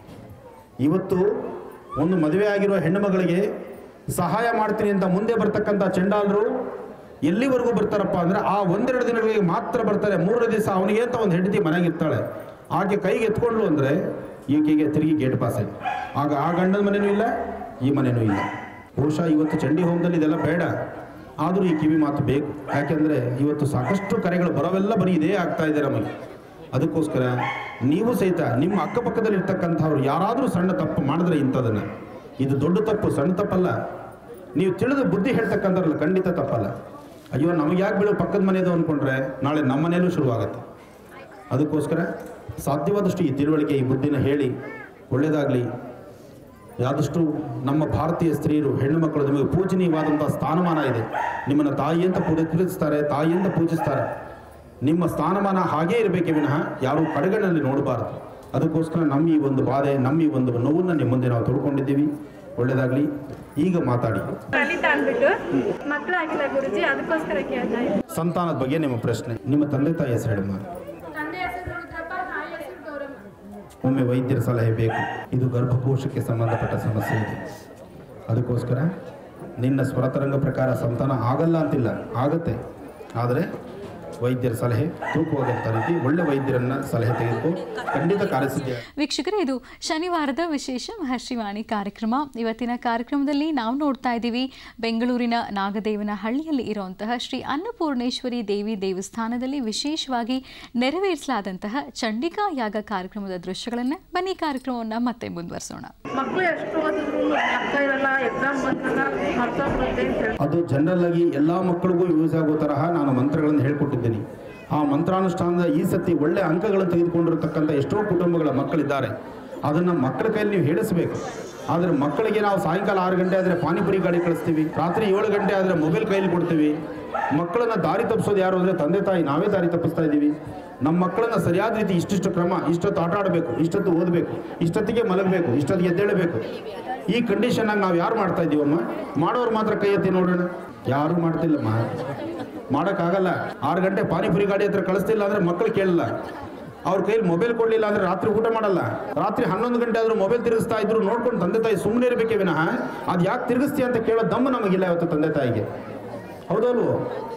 ಇವತ್ತು ಒಂದು ಮದುವೆ ಆಗಿರುವ ಹೆಣ್ಣು ಮಗಳಿಗೆ ಸಹಾಯ ಮಾಡ್ತೀನಿ ಅಂತ ಮುಂದೆ ಬರ್ತಕ್ಕಂಥ ಚಂಡಾಲರು ಎಲ್ಲಿವರೆಗೂ ಬರ್ತಾರಪ್ಪ ಅಂದರೆ ಆ ಒಂದೆರಡು ದಿನಗಳಿಗೆ ಮಾತ್ರ ಬರ್ತಾರೆ ಮೂರನೇ ದಿವಸ ಅವನಿಗೆ ಅಂತ ಒಂದು ಹೆಂಡತಿ ಮನೆಗೆ ಇರ್ತಾಳೆ ಆಕೆ ಕೈಗೆ ಎತ್ಕೊಂಡ್ಲು ಅಂದರೆ ಈಕೆಗೆ ತಿರುಗಿ ಗೇಟ್ ಪಾಸ್ ಆಯ್ತು ಆಗ ಆ ಗಂಡನ ಮನೆಯೂ ಇಲ್ಲ ಈ ಮನೆಯೂ ಇಲ್ಲ ಬಹುಶಃ ಇವತ್ತು ಚಂಡಿ ಹೋಮದಲ್ಲಿ ಇದೆಲ್ಲ ಬೇಡ ಆದರೂ ಈ ಕಿವಿ ಮಾತು ಬೇಕು ಯಾಕೆಂದರೆ ಇವತ್ತು ಸಾಕಷ್ಟು ಕರೆಗಳು ಬರೋವೆಲ್ಲ ಬರೀ ಇದೇ ಆಗ್ತಾ ಇದೆ ನಮಗೆ ಅದಕ್ಕೋಸ್ಕರ ನೀವು ಸಹಿತ ನಿಮ್ಮ ಅಕ್ಕಪಕ್ಕದಲ್ಲಿ ಇರ್ತಕ್ಕಂಥವ್ರು ಯಾರಾದರೂ ಸಣ್ಣ ತಪ್ಪು ಮಾಡಿದ್ರೆ ಇಂಥದನ್ನು ಇದು ದೊಡ್ಡ ತಪ್ಪು ಸಣ್ಣ ತಪ್ಪಲ್ಲ ನೀವು ತಿಳಿದು ಬುದ್ಧಿ ಹೇಳ್ತಕ್ಕಂಥವ್ರಲ್ಲ ಖಂಡಿತ ತಪ್ಪಲ್ಲ ಅಯ್ಯೋ ನಮಗೆ ಯಾಕೆ ಬೀಳೋ ಪಕ್ಕದ ಮನೆಯದು ಅಂದ್ಕೊಂಡ್ರೆ ನಾಳೆ ನಮ್ಮ ಮನೆಯಲ್ಲೂ ಶುರುವಾಗುತ್ತೆ ಅದಕ್ಕೋಸ್ಕರ ಸಾಧ್ಯವಾದಷ್ಟು ಈ ತಿಳುವಳಿಕೆ ಈ ಬುದ್ಧಿನ ಹೇಳಿ ಒಳ್ಳೆಯದಾಗಲಿ ಯಾದಷ್ಟು ನಮ್ಮ ಭಾರತೀಯ ಸ್ತ್ರೀಯರು ಹೆಣ್ಣು ಮಕ್ಕಳು ನಿಮಗೆ ಪೂಜನೀಯವಾದಂಥ ಸ್ಥಾನಮಾನ ಇದೆ ನಿಮ್ಮನ್ನು ತಾಯಿ ಅಂತ ಪೂಜೆ ತಿಳಿಸ್ತಾರೆ ತಾಯಿ ಅಂತ ಪೂಜಿಸ್ತಾರೆ ನಿಮ್ಮ ಸ್ಥಾನಮಾನ ಹಾಗೇ ಇರಬೇಕೆ ವಿನಃ ಯಾರೂ ಕಡೆಗಣ್ಣಲ್ಲಿ ನೋಡಬಾರ್ದು ಅದಕ್ಕೋಸ್ಕರ ನಮ್ಮ ಈ ಒಂದು ಬಾಧೆ ನಮ್ಮ ಈ ಒಂದು ನೋವನ್ನು ನಿಮ್ಮ ಮುಂದೆ ನಾವು ತೊಡ್ಕೊಂಡಿದ್ದೀವಿ ಒಳ್ಳೆಯದಾಗಲಿ ಈಗ ಮಾತಾಡಿ ಲಲಿತ ಅಂದ್ಬಿಟ್ಟು ಮಕ್ಕಳಾಗಿಲ್ಲ ಗುರುಜಿ ಅದಕ್ಕೋಸ್ಕರ ಕೇಳ್ತಾ ಇದ್ದೀನಿ ಸಂತಾನದ ಬಗ್ಗೆ ನಿಮ್ಮ ಪ್ರಶ್ನೆ ನಿಮ್ಮ ತಂದೆ ತಾಯಿ ಹೆಸರು ಹೇಳಮ್ಮ ತಂದೆ ಹೆಸರು ರುದ್ರಪ್ಪ ತಾಯಿ ಹೆಸರು ಗೌರಮ್ಮ ಒಮ್ಮೆ ವೈದ್ಯರ ಸಲಹೆ ಬೇಕು ಇದು ಗರ್ಭಕೋಶಕ್ಕೆ ಸಂಬಂಧಪಟ್ಟ ಸಮಸ್ಯೆ ಇದೆ ಅದಕ್ಕೋಸ್ಕರ ನಿನ್ನ ಸ್ವರತರಂಗ ಪ್ರಕಾರ ಸಂತಾನ ಆಗಲ್ಲ ಅಂತಿಲ್ಲ ಆಗತ್ತೆ ಆದರೆ ವೈದ್ಯರ ಸಲಹೆ ತೂಕವಾದಂಥ ರೀತಿ ಒಳ್ಳೆ ವೈದ್ಯರನ್ನ ಸಲಹೆ ತೆಗೆದುಕೋ ಖಂಡಿತ ಕಾರ್ಯಸಿದ್ಧಿ ವೀಕ್ಷಕರೇ ಇದು ಶನಿವಾರದ ವಿಶೇಷ ಮಹರ್ಷಿವಾಣಿ ಕಾರ್ಯಕ್ರಮ ಇವತ್ತಿನ ಕಾರ್ಯಕ್ರಮದಲ್ಲಿ ನಾವು ನೋಡ್ತಾ ಇದ್ದೀವಿ ಬೆಂಗಳೂರಿನ ನಾಗದೇವನ ಹಳ್ಳಿಯಲ್ಲಿ ಇರುವಂತಹ ಶ್ರೀ ಅನ್ನಪೂರ್ಣೇಶ್ವರಿ ದೇವಿ ದೇವಸ್ಥಾನದಲ್ಲಿ ವಿಶೇಷವಾಗಿ ನೆರವೇರಿಸಲಾದಂತಹ ಚಂಡಿಕಾ ಯಾಗ ಕಾರ್ಯಕ್ರಮದ ದೃಶ್ಯಗಳನ್ನು ಬನ್ನಿ ಕಾರ್ಯಕ್ರಮವನ್ನು ಮತ್ತೆ ಮುಂದುವರಿಸೋಣ ಮಕ್ಕಳು ಎಷ್ಟು ಓದಿದ್ರು ಆಗ್ತಾ ಇರಲ್ಲ ಎಕ್ಸಾಮ್ ಬಂದಾಗ ಮರ್ತೋಗ್ಬಿಡುತ್ತೆ ಅಂತ ಹೇಳ್ತಾರೆ ಅದು ಜನರಲ್ ಆಗಿ ಎಲ್ಲ ಮಕ್ಕಳಿಗೂ ಯೂಸ್ ಆಗೋ ತರಹ ನಾನು ಮಂತ್ರಗಳನ್ನು ಹೇಳ್ಕೊಟ್ಟಿದ್ದೀನಿ ಆ ಮಂತ್ರಾನುಷ್ಠಾನದ ಈ ಸತಿ ಒಳ್ಳೆ ಅಂಕಗಳನ್ನು ತೆಗೆದುಕೊಂಡಿರತಕ್ಕಂಥ ಎಷ್ಟೋ ಕುಟುಂಬಗಳ ಮಕ್ಕಳಿದ್ದಾರೆ ಅದನ್ನು ಮಕ್ಕಳ ಕೈಯಲ್ಲಿ ನೀವು ಹೇಳಿಸ್ಬೇಕು ಆದರೆ ಮಕ್ಕಳಿಗೆ ನಾವು ಸಾಯಂಕಾಲ ಆರು ಗಂಟೆ ಆದರೆ ಪಾನಿಪುರಿ ಗಾಡಿ ಕಳಿಸ್ತೀವಿ ರಾತ್ರಿ ಏಳು ಗಂಟೆ ಆದರೆ ಮೊಬೈಲ್ ಕೈಯಲ್ಲಿ ಕೊಡ್ತೀವಿ ಮಕ್ಕಳನ್ನ ದಾರಿ ತಪ್ಪಿಸೋದು ಯಾರು ಅಂದರೆ ತಂದೆ ತಾಯಿ ನಾವೇ ದಾರಿ ತಪ್ಪಿಸ್ತಾ ಇದ್ದೀವಿ ನಮ್ಮ ಮಕ್ಕಳನ್ನ ಸರಿಯಾದ ರೀತಿ ಇಷ್ಟಿಷ್ಟು ಕ್ರಮ ಇಷ್ಟೊತ್ತು ಆಟ ಆಡಬೇಕು ಇಷ್ಟೊತ್ತು ಓದಬೇಕು ಇಷ್ಟೊತ್ತಿಗೆ ಮಲಗಬೇಕು ಇಷ್ಟೊತ್ತಿಗೆ ಎದ್ದೇಳಬೇಕು ಈ ಕಂಡೀಷನ್ನಾಗಿ ನಾವು ಯಾರು ಮಾಡ್ತಾ ಇದ್ದೀವಮ್ಮ ಮಾಡೋರು ಮಾತ್ರ ಕೈ ಎತ್ತಿ ನೋಡೋಣ ಯಾರು ಮಾಡ್ತಿಲ್ಲಮ್ಮ ಮಾಡೋಕ್ಕಾಗಲ್ಲ ಆರು ಗಂಟೆ ಪಾನಿಪುರಿ ಗಾಡಿ ಹತ್ರ ಕಳಿಸ್ತಿಲ್ಲ ಅಂದರೆ ಮಕ್ಕಳು ಕೇಳಲ್ಲ ಅವ್ರ ಕೈಲಿ ಮೊಬೈಲ್ ಕೊಡಲಿಲ್ಲ ಅಂದರೆ ರಾತ್ರಿ ಊಟ ಮಾಡಲ್ಲ ರಾತ್ರಿ ಹನ್ನೊಂದು ಗಂಟೆ ಆದರೂ ಮೊಬೈಲ್ ತಿರುಗಿಸ್ತಾ ಇದ್ರು ನೋಡ್ಕೊಂಡು ತಂದೆ ತಾಯಿ ಸುಮ್ಮನೆ ಇರಬೇಕೇ ವಿನಃ ಅದು ಯಾಕೆ ತಿರುಗಿಸ್ತೀಯ ಅಂತ ಕೇಳೋ ದಮ್ಮು ನಮಗಿಲ್ಲ ಇವತ್ತು ತಂದೆ ತಾಯಿಗೆ ಹೌದಲ್ವೋ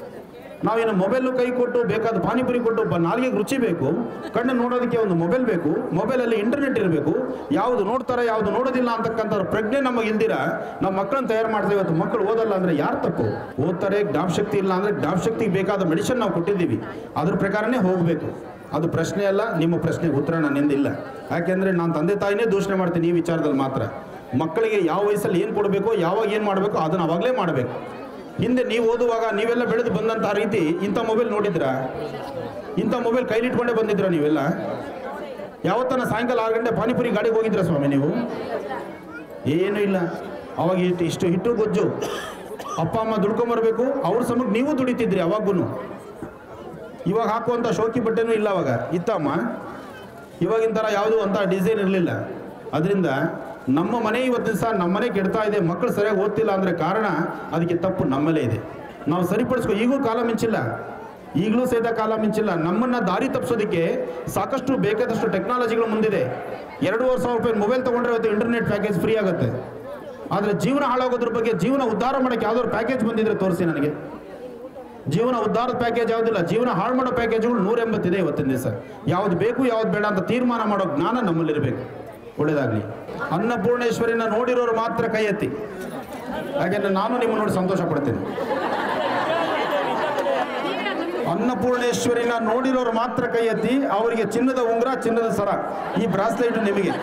ನಾವೇನು ಮೊಬೈಲು ಕೈ ಕೊಟ್ಟು ಬೇಕಾದ ಪಾನಿಪುರಿ ಕೊಟ್ಟು ಬ ನಾಲಿಗೆಗೆ ರುಚಿ ಬೇಕು ಕಣ್ಣು ನೋಡೋದಕ್ಕೆ ಒಂದು ಮೊಬೈಲ್ ಬೇಕು ಮೊಬೈಲಲ್ಲಿ ಇಂಟರ್ನೆಟ್ ಇರಬೇಕು ಯಾವುದು ನೋಡ್ತಾರೆ ಯಾವುದು ನೋಡೋದಿಲ್ಲ ಅಂತಕ್ಕಂಥ ಪ್ರಜ್ಞೆ ನಮಗೆ ಇಲ್ದಿರ ನಮ್ಮ ಮಕ್ಕಳನ್ನ ತಯಾರು ಮಾಡ್ತೀವಿ ಇವತ್ತು ಮಕ್ಕಳು ಓದಲ್ಲ ಅಂದರೆ ಯಾರು ತಪ್ಪು ಓದ್ತಾರೆ ಜ್ಞಾಪಶಕ್ತಿ ಇಲ್ಲ ಅಂದರೆ ಜ್ಞಾಪಶಕ್ತಿಗೆ ಬೇಕಾದ ಮೆಡಿಸಿನ್ ನಾವು ಕೊಟ್ಟಿದ್ದೀವಿ ಅದ್ರ ಪ್ರಕಾರನೇ ಹೋಗಬೇಕು ಅದು ಪ್ರಶ್ನೆ ಅಲ್ಲ ನಿಮ್ಮ ಪ್ರಶ್ನೆಗೆ ಉತ್ತರ ನನ್ನಿಂದ ಇಲ್ಲ ಯಾಕೆಂದರೆ ನಾನು ತಂದೆ ತಾಯಿನೇ ದೂಷಣೆ ಮಾಡ್ತೀನಿ ಈ ವಿಚಾರದಲ್ಲಿ ಮಾತ್ರ ಮಕ್ಕಳಿಗೆ ಯಾವ ವಯಸ್ಸಲ್ಲಿ ಏನು ಕೊಡಬೇಕು ಯಾವಾಗ ಏನು ಮಾಡಬೇಕು ಅದನ್ನು ಅವಾಗಲೇ ಮಾಡಬೇಕು ಹಿಂದೆ ನೀವು ಓದುವಾಗ ನೀವೆಲ್ಲ ಬೆಳೆದು ಬಂದಂತಹ ರೀತಿ ಇಂಥ ಮೊಬೈಲ್ ನೋಡಿದ್ರಾ ಇಂಥ ಮೊಬೈಲ್ ಕೈಲಿಟ್ಕೊಂಡೇ ಬಂದಿದ್ರಾ ನೀವೆಲ್ಲ ಯಾವತ್ತನ ಸಾಯಂಕಾಲ ಆರು ಗಂಟೆ ಪಾನಿಪುರಿ ಗಾಡಿಗೆ ಹೋಗಿದ್ರಾ ಸ್ವಾಮಿ ನೀವು ಏನೂ ಇಲ್ಲ ಅವಾಗ ಇಷ್ಟು ಇಷ್ಟು ಹಿಟ್ಟು ಗೊಜ್ಜು ಅಪ್ಪ ಅಮ್ಮ ದುಡ್ಕೊಂಬರ್ಬೇಕು ಅವ್ರ ಸಮಕ್ಕೆ ನೀವು ದುಡಿತಿದ್ರಿ ಅವಾಗೂ ಇವಾಗ ಹಾಕುವಂಥ ಶೋಕಿ ಬಟ್ಟೆನೂ ಇಲ್ಲ ಅವಾಗ ಇತ್ತಮ್ಮ ಇವಾಗಿನ ಥರ ಯಾವುದೂ ಅಂಥ ಡಿಸೈನ್ ಇರಲಿಲ್ಲ ಅದರಿಂದ ನಮ್ಮ ಮನೆ ಇವತ್ತಿನ ದಿವಸ ನಮ್ಮ ಮನೆ ಕೆಡ್ತಾ ಇದೆ ಮಕ್ಕಳು ಸರಿಯಾಗಿ ಓದ್ತಿಲ್ಲ ಅಂದರೆ ಕಾರಣ ಅದಕ್ಕೆ ತಪ್ಪು ನಮ್ಮಲ್ಲೇ ಇದೆ ನಾವು ಸರಿಪಡಿಸ್ಕೊ ಈಗೂ ಕಾಲ ಮಿಂಚಿಲ್ಲ ಈಗಲೂ ಸಹಿತ ಕಾಲ ಮಿಂಚಿಲ್ಲ ನಮ್ಮನ್ನು ದಾರಿ ತಪ್ಪಿಸೋದಕ್ಕೆ ಸಾಕಷ್ಟು ಬೇಕಾದಷ್ಟು ಟೆಕ್ನಾಲಜಿಗಳು ಮುಂದಿದೆ ಎರಡೂವರೆ ಸಾವಿರ ರೂಪಾಯಿ ಮೊಬೈಲ್ ತೊಗೊಂಡ್ರೆ ಇವತ್ತು ಇಂಟರ್ನೆಟ್ ಪ್ಯಾಕೇಜ್ ಫ್ರೀ ಆಗುತ್ತೆ ಆದರೆ ಜೀವನ ಹಾಳಾಗೋದ್ರ ಬಗ್ಗೆ ಜೀವನ ಉದ್ಧಾರ ಮಾಡೋಕ್ಕೆ ಯಾವ್ದಾದ್ರು ಪ್ಯಾಕೇಜ್ ಬಂದಿದ್ರೆ ತೋರಿಸಿ ನನಗೆ ಜೀವನ ಉದ್ಧಾರದ ಪ್ಯಾಕೇಜ್ ಯಾವುದಿಲ್ಲ ಜೀವನ ಹಾಳು ಮಾಡೋ ಪ್ಯಾಕೇಜ್ಗಳು ನೂರ ಎಂಬತ್ತಿದೆ ಇವತ್ತಿನ ದಿವಸ ಯಾವ್ದು ಬೇಕು ಯಾವ್ದು ಬೇಡ ಅಂತ ತೀರ್ಮಾನ ಮಾಡೋ ಜ್ಞಾನ ನಮ್ಮಲ್ಲಿರಬೇಕು ಒಳ್ಳೇದಾಗ್ಲಿ ಅನ್ನಪೂರ್ಣೇಶ್ವರಿನ ನೋಡಿರೋರು ಮಾತ್ರ ಕೈ ಎತ್ತಿ ಯಾಕೆಂದ್ರೆ ನಾನು ನಿಮ್ಮ ನೋಡಿ ಸಂತೋಷ ಪಡ್ತೀನಿ ಅನ್ನಪೂರ್ಣೇಶ್ವರಿನ ನೋಡಿರೋರು ಮಾತ್ರ ಕೈ ಎತ್ತಿ ಅವರಿಗೆ ಚಿನ್ನದ ಉಂಗುರ ಚಿನ್ನದ ಸರ ಈ ಬ್ರಾಸ್ಲೆಟ್ ನಿಮಗೆ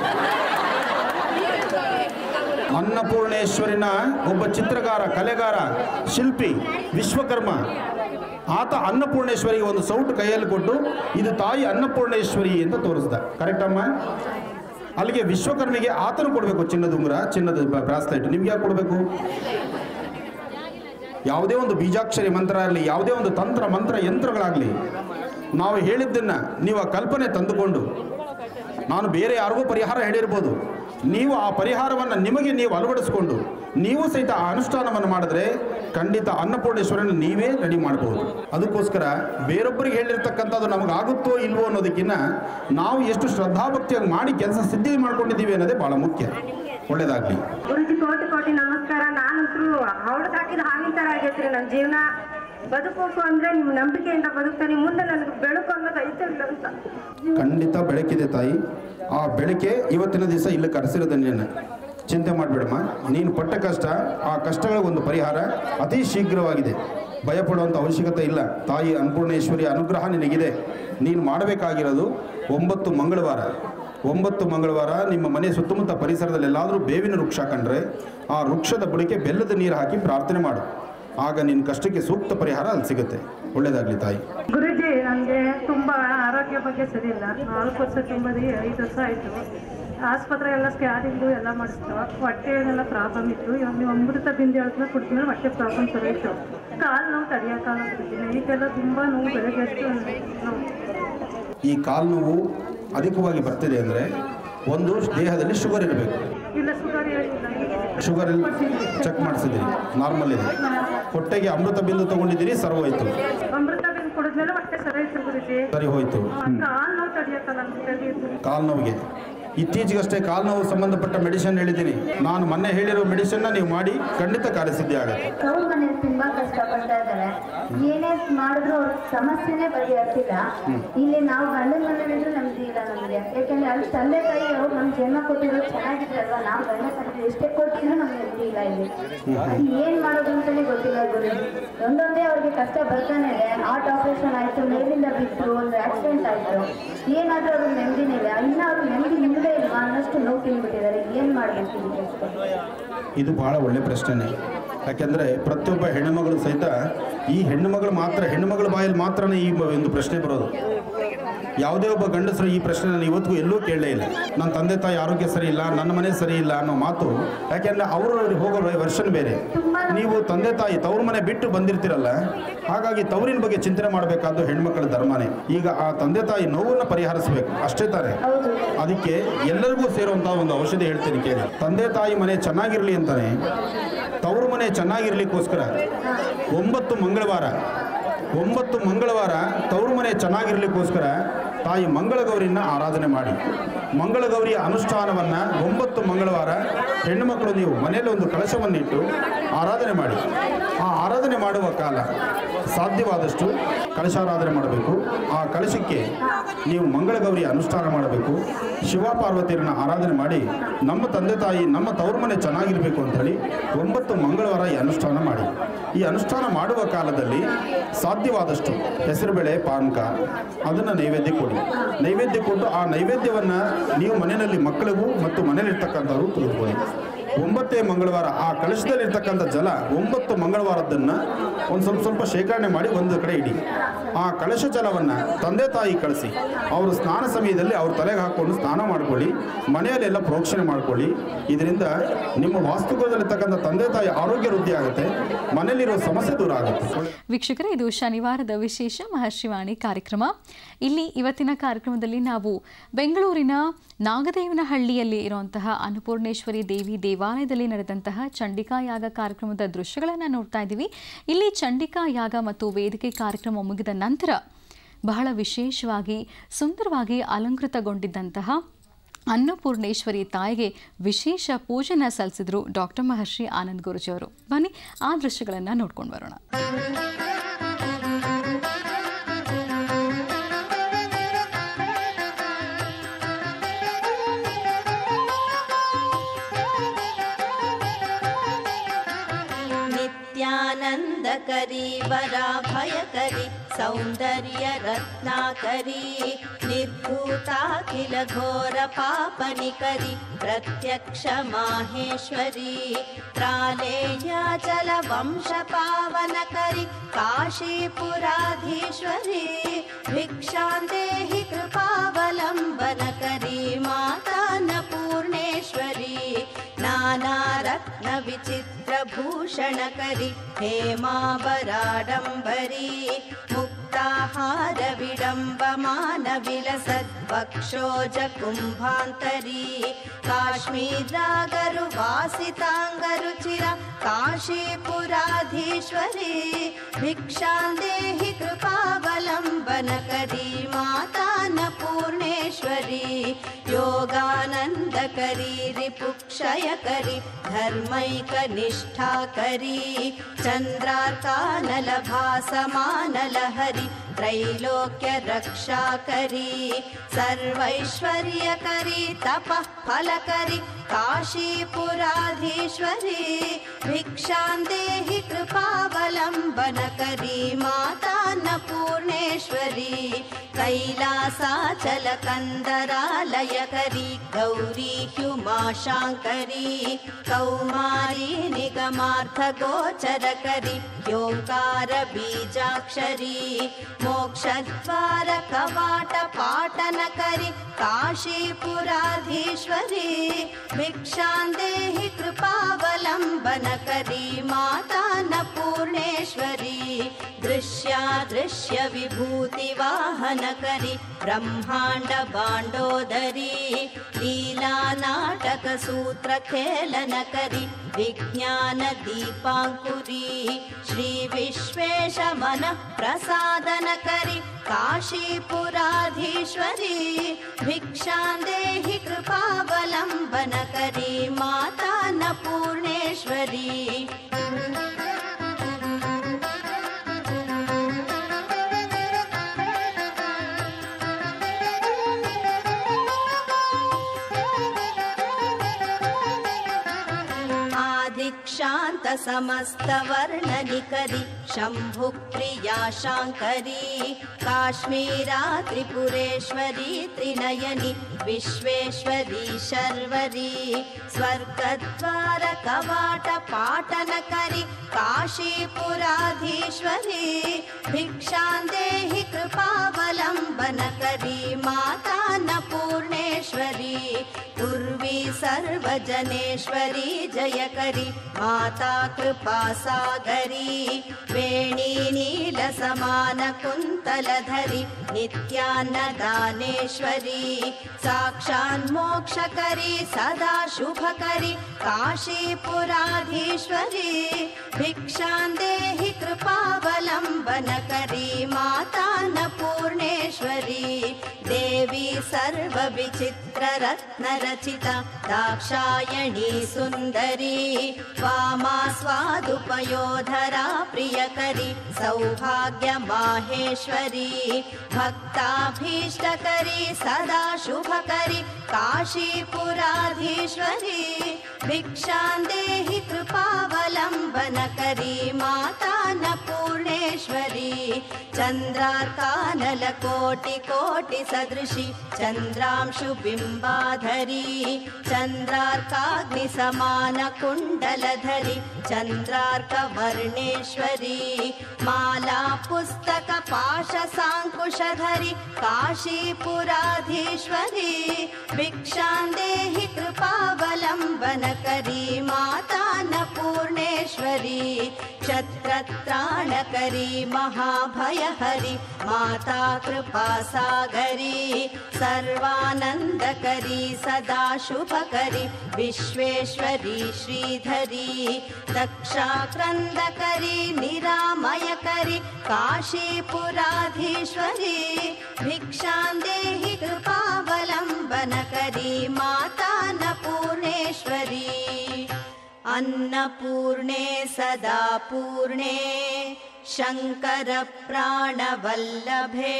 ಅನ್ನಪೂರ್ಣೇಶ್ವರಿನ ಒಬ್ಬ ಚಿತ್ರಕಾರ ಕಲೆಗಾರ ಶಿಲ್ಪಿ ವಿಶ್ವಕರ್ಮ ಆತ ಅನ್ನಪೂರ್ಣೇಶ್ವರಿಗೆ ಒಂದು ಸೌಟು ಕೈಯಲ್ಲಿ ಕೊಟ್ಟು ಇದು ತಾಯಿ ಅನ್ನಪೂರ್ಣೇಶ್ವರಿ ಅಂತ ತೋರಿಸ್ದ ಕರೆಕ್ಟ್ ಅಮ್ಮ ಅಲ್ಲಿಗೆ ವಿಶ್ವಕರ್ಮಿಗೆ ಆತನು ಕೊಡಬೇಕು ಚಿನ್ನದ ಉಂಗುರ ಚಿನ್ನದ ಬ್ರಾಸ್ಲೆಟ್ ನಿಮ್ಗೆ ಯಾಕೆ ಕೊಡಬೇಕು ಯಾವುದೇ ಒಂದು ಬೀಜಾಕ್ಷರಿ ಮಂತ್ರ ಆಗಲಿ ಯಾವುದೇ ಒಂದು ತಂತ್ರ ಮಂತ್ರ ಯಂತ್ರಗಳಾಗಲಿ ನಾವು ಹೇಳಿದ್ದನ್ನು ನೀವು ಆ ಕಲ್ಪನೆ ತಂದುಕೊಂಡು ನಾನು ಬೇರೆ ಯಾರಿಗೂ ಪರಿಹಾರ ಹೇಳಿರ್ಬೋದು ನೀವು ಆ ಪರಿಹಾರವನ್ನು ನಿಮಗೆ ನೀವು ಅಳವಡಿಸ್ಕೊಂಡು ನೀವು ಸಹಿತ ಆ ಅನುಷ್ಠಾನವನ್ನು ಮಾಡಿದ್ರೆ ಖಂಡಿತ ಅನ್ನಪೂರ್ಣೇಶ್ವರನ ನೀವೇ ರೆಡಿ ಮಾಡ್ಬೋದು ಅದಕ್ಕೋಸ್ಕರ ಬೇರೊಬ್ಬರಿಗೆ ಹೇಳಿರ್ತಕ್ಕಂಥದ್ದು ನಮಗಾಗುತ್ತೋ ಇಲ್ವೋ ಅನ್ನೋದಕ್ಕಿಂತ ನಾವು ಎಷ್ಟು ಶ್ರದ್ಧಾಭಕ್ತಿಯಾಗಿ ಮಾಡಿ ಕೆಲಸ ಸಿದ್ಧಿ ಮಾಡ್ಕೊಂಡಿದ್ದೀವಿ ಅನ್ನೋದೇ ಭಾಳ ಮುಖ್ಯ ಒಳ್ಳೇದಾಗಲಿ ಗುರುಜಿ ಕೋಟಿ ಕೋಟಿ ನಮಸ್ಕಾರ ನಾನಂತರೂ ಅವಳು ಹಾಕಿದ ಹಾವಿನ ಥರ ಆಗೈತ್ರಿ ನನ್ನ ಜೀವನ ಬದುಕಬೇಕು ಅಂದ್ರೆ ನಿಮ್ಮ ನಂಬಿಕೆಯಿಂದ ಬದುಕ್ತಾನೆ ಮುಂದೆ ನನಗೆ ಬೆಳಕು ಅನ್ನೋದು ಐತಲ್ಲ ಅಂತ ಖಂಡಿತ ಬೆಳಕಿದೆ ತಾಯಿ ಆ ಬೆಳಕೆ ಇವತ್ತಿನ ದಿವಸ ಇಲ್ಲಿ ಕರೆಸಿರೋದು ನಿನ್ನ ಚಿಂತೆ ಮಾಡಬೇಡಮ್ಮ ನೀನು ಪಟ್ಟ ಕಷ್ಟ ಆ ಕಷ್ಟಗಳಿಗೊಂದು ಪರಿಹಾರ ಅತಿ ಶೀಘ್ರವಾಗಿದೆ ಭಯಪಡುವಂಥ ಅವಶ್ಯಕತೆ ಇಲ್ಲ ತಾಯಿ ಅನ್ನಪೂರ್ಣೇಶ್ವರಿ ಅನುಗ್ರಹ ನಿನಗಿದೆ ನೀನು ಮಾಡಬೇಕಾಗಿರೋದು ಒಂಬತ್ತು ಮಂಗಳವಾರ ಒಂಬತ್ತು ಮಂಗಳವಾರ ನಿಮ್ಮ ಮನೆ ಸುತ್ತಮುತ್ತ ಪರಿಸರದಲ್ಲಿ ಎಲ್ಲಾದರೂ ಬೇವಿನ ವೃಕ್ಷ ಕಂಡ್ರೆ ಆ ವೃಕ್ಷದ ಬುಡಕ್ಕೆ ಬೆಲ್ಲದ ನೀರು ಹಾಕಿ ಪ್ರಾರ್ಥನೆ ಮಾಡು ಆಗ ನಿನ್ನ ಕಷ್ಟಕ್ಕೆ ಸೂಕ್ತ ಪರಿಹಾರ ಅಲ್ಲಿ ಸಿಗುತ್ತೆ ಒಳ್ಳೆಯದಾಗಲಿ ತಾಯಿ ಗುರುಜಿ ನನಗೆ ತುಂಬ ಆರೋಗ್ಯ ಬಗ್ಗೆ ಸರಿ ಇಲ್ಲ ನಾಲ್ಕು ವರ್ಷ ತುಂಬದಿ ಐದು ವರ್ಷ ಆಯಿತು ಆಸ್ಪತ್ರೆ ಎಲ್ಲ ಸ್ಕ್ಯಾನಿಂಗು ಎಲ್ಲ ಮಾಡಿಸ್ತು ಹೊಟ್ಟೆಗೆಲ್ಲ ಪ್ರಾಬ್ಲಮ್ ಇತ್ತು ಇವಾಗ ನೀವು ಅಮೃತ ಬಿಂದು ಹೇಳ್ತಾ ಕುಡಿದ್ಮೇಲೆ ಹೊಟ್ಟೆ ಪ್ರಾಬ್ಲಮ್ ಸರಿ ಇತ್ತು ಕಾಲು ನೋವು ತಡೆಯೋಕ್ಕಾಗ್ತಿದ್ದೀನಿ ಈಗೆಲ್ಲ ತುಂಬ ನೋವು ಬೆಳಗ್ಗೆ ಎಷ್ಟು ನೋವು ಈ ಕಾಲು ನೋವು ಅಧಿಕವಾಗಿ ಬರ್ತಿದೆ ಅಂದರೆ ಒಂದು ದೇಹದಲ್ಲಿ ಶುಗರ್ ಇರಬೇಕು ಇಲ್ಲ ಶುಗರ್ ಏನಿಲ್ಲ ಶುಗರ್ ಚೆಕ್ ಮಾಡಿಸಿದ್ದೀರಿ ನಾರ್ಮಲ್ ಇದೆ ಹೊಟ್ಟೆಗೆ ಅಮೃತ ಬಿಂದು ತಗೊಂಡಿದ್ದೀರಿ ಸರ್ವ ಹೋಯ್ತು ಅಮೃತ ಬಿಂದು ಕುಡಿದ್ಮೇಲೆ ಹೊಟ್ಟೆ ಸರಿ ಇತ್ತು ಗುರುಜಿ ಸರಿ ಹೋಯ್ತು ಕಾಲು ನೋವು ತಡೆಯೋಕ್ಕಲ್ಲ ಅಂತ ಕಾಲು ನೋವಿಗೆ ಇತ್ತೀಚೆಗಷ್ಟೇ ಕಾಲು ನೋವು ಸಂಬಂಧಪಟ್ಟ ಮೆಡಿಸಿನ್ ಹೇಳಿದ್ದೀನಿ ನಾನು ಮೊನ್ನೆ ಹೇಳಿರೋ ಮೆಡಿಸಿನ್ನ ನೀವು ಮಾಡಿ ಖಂಡಿತ ಕಾರ್ಯಸಿದ್ಧಿ ಆಗುತ್ತೆ ತವ್ರ ಮನೇಲಿ ತುಂಬಾ ಕಷ್ಟಪಡ್ತಾ ಇದ್ದಾರೆ ಏನೇ ಮಾಡಿದ್ರು ಅವ್ರ ಸಮಸ್ಯೆನೇ ಬಗೆಹರ್ತಿಲ್ಲ ಇಲ್ಲಿ ನಾವು ಗಂಡನ ಮನೇಲಿದ್ರು ನಮ್ದು ಇಲ್ಲ ನಮ್ಗೆ ಯಾಕೆಂದ್ರೆ ಅಲ್ಲಿ ತಂದೆ ತಾಯಿ ಅವ್ರು ನಮ್ ಜನ್ಮ ಕೊಟ್ಟಿರೋದು ಚೆನ್ನಾಗಿದ್ರಲ್ವಾ ನಾವು ಗಂಡ ತಂದೆ ಎಷ್ಟೇ ಕೊಟ್ಟಿದ್ರು ನಮ್ಗೆ ನೆಮ್ಮದಿ ಇಲ್ಲ ಇಲ್ಲಿ ಅದು ಏನ್ ಮಾಡೋದು ಅಂತಾನೆ ಗೊತ್ತಿಲ್ಲ ಗುರು ಒಂದೊಂದೇ ಅವ್ರಿಗೆ ಕಷ್ಟ ಬರ್ತಾನೆ ಇದೆ ಹಾರ್ಟ್ ಆಪರೇಷನ್ ಆಯ್ತು ಮೇಲಿಂದ ಬಿದ್ರು ಒಂದು ಆಕ್ಸಿಡೆಂಟ್ ಆಯ್ತು ಏನಾದ್ರೂ ಅವ್ರಿಗೆ ನೆಮ್ಮದಿನೇ ಇಲ್ಲ ಇನ್ನ ಅವ್ರು ನೆಮ್ಮದಿ ನಿಮ್ಮದೇ ಇಲ್ವಾ ಅನ್ನಷ್ಟು ನೋವು ತಿಂದ್ಬಿಟ್ಟಿದ್ದಾರೆ ಏನ್ ಮಾಡ್ಬೇಕು ಇದಕ್ಕೆ ಇದು ಬಹಳ ಒಳ್ಳೆ ಪ್ರಶ್ನೆನೇ ಯಾಕೆಂದರೆ ಪ್ರತಿಯೊಬ್ಬ ಹೆಣ್ಣುಮಗಳು ಸಹಿತ ಈ ಹೆಣ್ಣುಮಗಳು ಮಾತ್ರ ಹೆಣ್ಣುಮಗಳ ಬಾಯಲ್ಲಿ ಮಾತ್ರನೇ ಈ ಬ- ಒಂದು ಪ್ರಶ್ನೆ ಬರೋದು ಯಾವುದೇ ಒಬ್ಬ ಗಂಡಸರು ಈ ಪ್ರಶ್ನೆ ನಾನು ಇವತ್ತಿಗೂ ಎಲ್ಲೂ ಕೇಳಲೇ ಇಲ್ಲ ನನ್ನ ತಂದೆ ತಾಯಿ ಆರೋಗ್ಯ ಸರಿ ಇಲ್ಲ ನನ್ನ ಮನೆ ಸರಿ ಇಲ್ಲ ಅನ್ನೋ ಮಾತು ಯಾಕೆಂದರೆ ಅವರು ಹೋಗೋ ವರ್ಷನ್ ಬೇರೆ ನೀವು ತಂದೆ ತಾಯಿ ತವ್ರ ಮನೆ ಬಿಟ್ಟು ಬಂದಿರ್ತೀರಲ್ಲ ಹಾಗಾಗಿ ತವರಿನ ಬಗ್ಗೆ ಚಿಂತನೆ ಮಾಡಬೇಕಾದ್ದು ಹೆಣ್ಮಕ್ಳ ಧರ್ಮನೇ ಈಗ ಆ ತಂದೆ ತಾಯಿ ನೋವನ್ನು ಪರಿಹರಿಸಬೇಕು ಅಷ್ಟೇ ತಾನೇ ಅದಕ್ಕೆ ಎಲ್ಲರಿಗೂ ಸೇರುವಂಥ ಒಂದು ಔಷಧಿ ಹೇಳ್ತೀನಿ ಕೇಳಿ ತಂದೆ ತಾಯಿ ಮನೆ ಚೆನ್ನಾಗಿರಲಿ ಅಂತಾನೆ ತವರು ಮನೆ ಚೆನ್ನಾಗಿರ್ಲಿಕ್ಕೋಸ್ಕರ ಒಂಬತ್ತು ಮಂಗಳವಾರ ಒಂಬತ್ತು ಮಂಗಳವಾರ ತವರು ಮನೆ ಚೆನ್ನಾಗಿರ್ಲಿಕ್ಕೋಸ್ಕರ ತಾಯಿ ಮಂಗಳಗೌರಿನ ಆರಾಧನೆ ಮಾಡಿ ಮಂಗಳಗೌರಿಯ ಅನುಷ್ಠಾನವನ್ನು ಒಂಬತ್ತು ಮಂಗಳವಾರ ಹೆಣ್ಣುಮಕ್ಕಳು ನೀವು ಮನೆಯಲ್ಲಿ ಒಂದು ಕಳಶವನ್ನಿಟ್ಟು ಆರಾಧನೆ ಮಾಡಿ ಆ ಆರಾಧನೆ ಮಾಡುವ ಕಾಲ ಸಾಧ್ಯವಾದಷ್ಟು ಕಲಶಾರಾಧನೆ ಮಾಡಬೇಕು ಆ ಕಲಶಕ್ಕೆ ನೀವು ಮಂಗಳಗೌರಿಯ ಅನುಷ್ಠಾನ ಮಾಡಬೇಕು ಶಿವ ಪಾರ್ವತಿಯರನ್ನ ಆರಾಧನೆ ಮಾಡಿ ನಮ್ಮ ತಂದೆ ತಾಯಿ ನಮ್ಮ ತವರು ಮನೆ ಚೆನ್ನಾಗಿರಬೇಕು ಅಂಥೇಳಿ ಒಂಬತ್ತು ಮಂಗಳವಾರ ಈ ಅನುಷ್ಠಾನ ಮಾಡಿ ಈ ಅನುಷ್ಠಾನ ಮಾಡುವ ಕಾಲದಲ್ಲಿ ಸಾಧ್ಯವಾದಷ್ಟು ಹೆಸರುಬೇಳೆ ಪಾನಕ ಅದನ್ನು ನೈವೇದ್ಯ ಕೊಡಿ ನೈವೇದ್ಯ ಕೊಟ್ಟು ಆ ನೈವೇದ್ಯವನ್ನು ನೀವು ಮನೆಯಲ್ಲಿ ಮಕ್ಕಳಿಗೂ ಮತ್ತು ಮನೆಯಲ್ಲಿರ್ತಕ್ಕಂಥವ್ರು ತೆಗೆದುಕೊಳ್ಳಿ ಒಂಬತ್ತೇ ಮಂಗಳವಾರ ಆ ಕಲಶದಲ್ಲಿರ್ತಕ್ಕಂಥ ಜಲ ಒಂಬತ್ತು ಮಂಗಳವಾರದ್ದನ್ನು ಒಂದು ಸ್ವಲ್ಪ ಸ್ವಲ್ಪ ಶೇಖರಣೆ ಮಾಡಿ ಒಂದು ಕಡೆ ಇಡಿ ಆ ಕಲಶ ಜಲವನ್ನು ತಂದೆ ತಾಯಿ ಕಳಿಸಿ ಅವರು ಸ್ನಾನ ಸಮಯದಲ್ಲಿ ಅವ್ರ ತಲೆಗೆ ಹಾಕ್ಕೊಂಡು ಸ್ನಾನ ಮಾಡ್ಕೊಳ್ಳಿ ಮನೆಯಲ್ಲೆಲ್ಲ ಪ್ರೋಕ್ಷಣೆ ಮಾಡ್ಕೊಳ್ಳಿ ಇದರಿಂದ ನಿಮ್ಮ ವಾಸ್ತುಗಳಲ್ಲಿರ್ತಕ್ಕಂಥ ತಂದೆ ತಾಯಿ ಆರೋಗ್ಯ ವೃದ್ಧಿ ಆಗುತ್ತೆ ಮನೆಯಲ್ಲಿರೋ ಸಮಸ್ಯೆ ದೂರ ಆಗುತ್ತೆ ವೀಕ್ಷಕರೇ ಇದು ಶನಿವಾರದ ವಿಶೇಷ ಮಹರ್ಷಿವಾಣಿ ಕಾರ್ಯಕ್ರಮ ಇಲ್ಲಿ ಇವತ್ತಿನ ಕಾರ್ಯಕ್ರಮದಲ್ಲಿ ನಾವು ಬೆಂಗಳೂರಿನ ನಾಗದೇವನಹಳ್ಳಿಯಲ್ಲಿ ಇರುವಂತಹ ಅನ್ನಪೂರ್ಣೇಶ್ವರಿ ದೇವಿ ದೇವಾಲಯದಲ್ಲಿ ನಡೆದಂತಹ ಚಂಡಿಕಾ ಯಾಗ ಕಾರ್ಯಕ್ರಮದ ದೃಶ್ಯಗಳನ್ನು ನೋಡ್ತಾ ಇದ್ದೀವಿ ಇಲ್ಲಿ ಚಂಡಿಕಾ ಯಾಗ ಮತ್ತು ವೇದಿಕೆ ಕಾರ್ಯಕ್ರಮ ಮುಗಿದ ನಂತರ ಬಹಳ ವಿಶೇಷವಾಗಿ ಸುಂದರವಾಗಿ ಅಲಂಕೃತಗೊಂಡಿದ್ದಂತಹ ಅನ್ನಪೂರ್ಣೇಶ್ವರಿ ತಾಯಿಗೆ ವಿಶೇಷ ಪೂಜೆನ ಸಲ್ಲಿಸಿದ್ರು ಡಾಕ್ಟರ್ ಮಹರ್ಷಿ ಆನಂದ್ ಗುರುಜಿಯವರು ಬನ್ನಿ ಆ ದೃಶ್ಯಗಳನ್ನು ನೋಡ್ಕೊಂಡು ಬರೋಣ वन्दनकरी वराभयकरी सौन्दर्यरत्नाकरी निर्भूताखिल घोरपापनिकरी प्रत्यक्ष माहेश्वरी प्रालेयाचलवंशपावनकरि काशीपुराधीश्वरी भिक्षां देहि कृपावलम्बनकरी मातान्नपूर्णेश्वरी नानारत्नविचित्रभूषणकरि हेमाबराडम्बरी मुक्ताहारविडम्बमानविलसद्वक्षोजकुम्भान्तरी काश्मीरागरुवासिताङ्गरुचिर काशीपुराधीश्वरी भिक्षां देहि कृपावलम्बनकरी मातान्नपूर्णेश्वरी योगानन्दकरी रिपुक्षयकरी धर्मैकनिष्ठाकरी चन्द्रार्कानलभासमानलहरि त्रैलोक्यरक्षाकरी सर्वैश्वर्यकरी तपः फलकरि काशीपुराधीश्वरी भिक्षां देहि कृपावलम्बनकरी मातान्नपूर्णेश्वरी कैलासाचलकन्दरालयकरी गौरी ह्युमाशाङ्करी कौमारी निगमार्थगोचरकरि ह्योङ्कारबीजाक्षरी मोक्षद्वारकवाटपाटनकरि काशीपुराधीश्वरी भिक्षां देहि कृपावलम्बनकरी मातान्नपूर्णेश्वरी दृश्या दृश्यविभूतिवाहनकरि ब्रह्माण्डबाण्डोदरी लीलानाटकसूत्रखेलनकरि विज्ञानदीपाङ्कुरी श्रीविश्वेशमनः प्रसादनकरि काशीपुराधीश्वरी भिक्षां देहि कृपावलम्बनकरी मातान्नपूर्णेश्वरी आदिक्षान्तसमस्तवर्णनिकरि शम्भुप्रिया शाङ्करी काश्मीरा त्रिपुरेश्वरी त्रिनयनि विश्वेश्वरी शर्वरी स्वर्गद्वारकवाटपाटनकरि काशीपुराधीश्वरी भिक्षां देहि कृपावलम्बनकरी मातान्नपूर्णेश्वरी पूर्वी सर्वजनेश्वरी जयकरि माता कृपासागरी वेणी नीलसमानकुन्तलधरि नित्यान्नदानेश्वरी साक्षान्मोक्षकरी सदा शुभकरि काशीपुराधीश्वरी भिक्षां देहि कृपावलम्बनकरी मातान्नपूर्णेश्वरी देवी सर्वविचित्ररत्नरचिता दाक्षायणी सुन्दरी वामा स्वादुपयोधरा प्रियकरी सौभाग्यमाहेश्वरी भक्ताभीष्टकरी सदा शुभकरि काशीपुराधीश्वरी भिक्षां देहि कृपावलम्बनकरी मातान्नपूर्णेश्वरी चन्द्रार्कानलकोटिकोटिसदृशि चन्द्रांशुबिम्बाधरी चन्द्रार्काग्निसमानकुण्डलधरि चन्द्रार्कवर्णेश्वरी माला पुस्तकपाशसाङ्कुशधरि काशीपुराधीश्वरी भिक्षां देहि कृपावलम्बनकरी मातान्नपूर्णेश्वरी क्षत्रत्राणकरी महाभयहरि माता कृपासागरी सर्वानन्दकरी सदा शुभकरि विश्वेश्वरी श्रीधरी दक्षाक्रन्दकरी निरामयकरि काशीपुराधीश्वरी भिक्षां देहि कृपावलम्बनकरी मातान्नपूर्णेश्वरी अन्नपूर्णे सदा पूर्णे शङ्करप्राणवल्लभे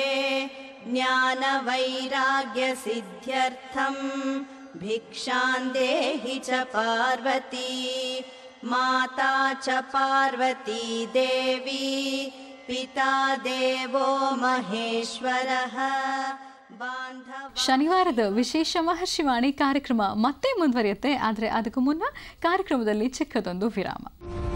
ज्ञानवैराग्यसिद्ध्यर्थं भिक्षां देहि च पार्वती माता च पार्वती देवी पिता देवो महेश्वरः बान्धव ಶನಿವಾರದ ವಿಶೇಷ ಮಹರ್ಷಿವಾಣಿ ಕಾರ್ಯಕ್ರಮ ಮತ್ತೆ ಮುಂದುವರಿಯುತ್ತೆ ಆದರೆ ಅದಕ್ಕೂ ಮುನ್ನ ಕಾರ್ಯಕ್ರಮದಲ್ಲಿ ಚಿಕ್ಕದೊಂದು ವಿರಾಮ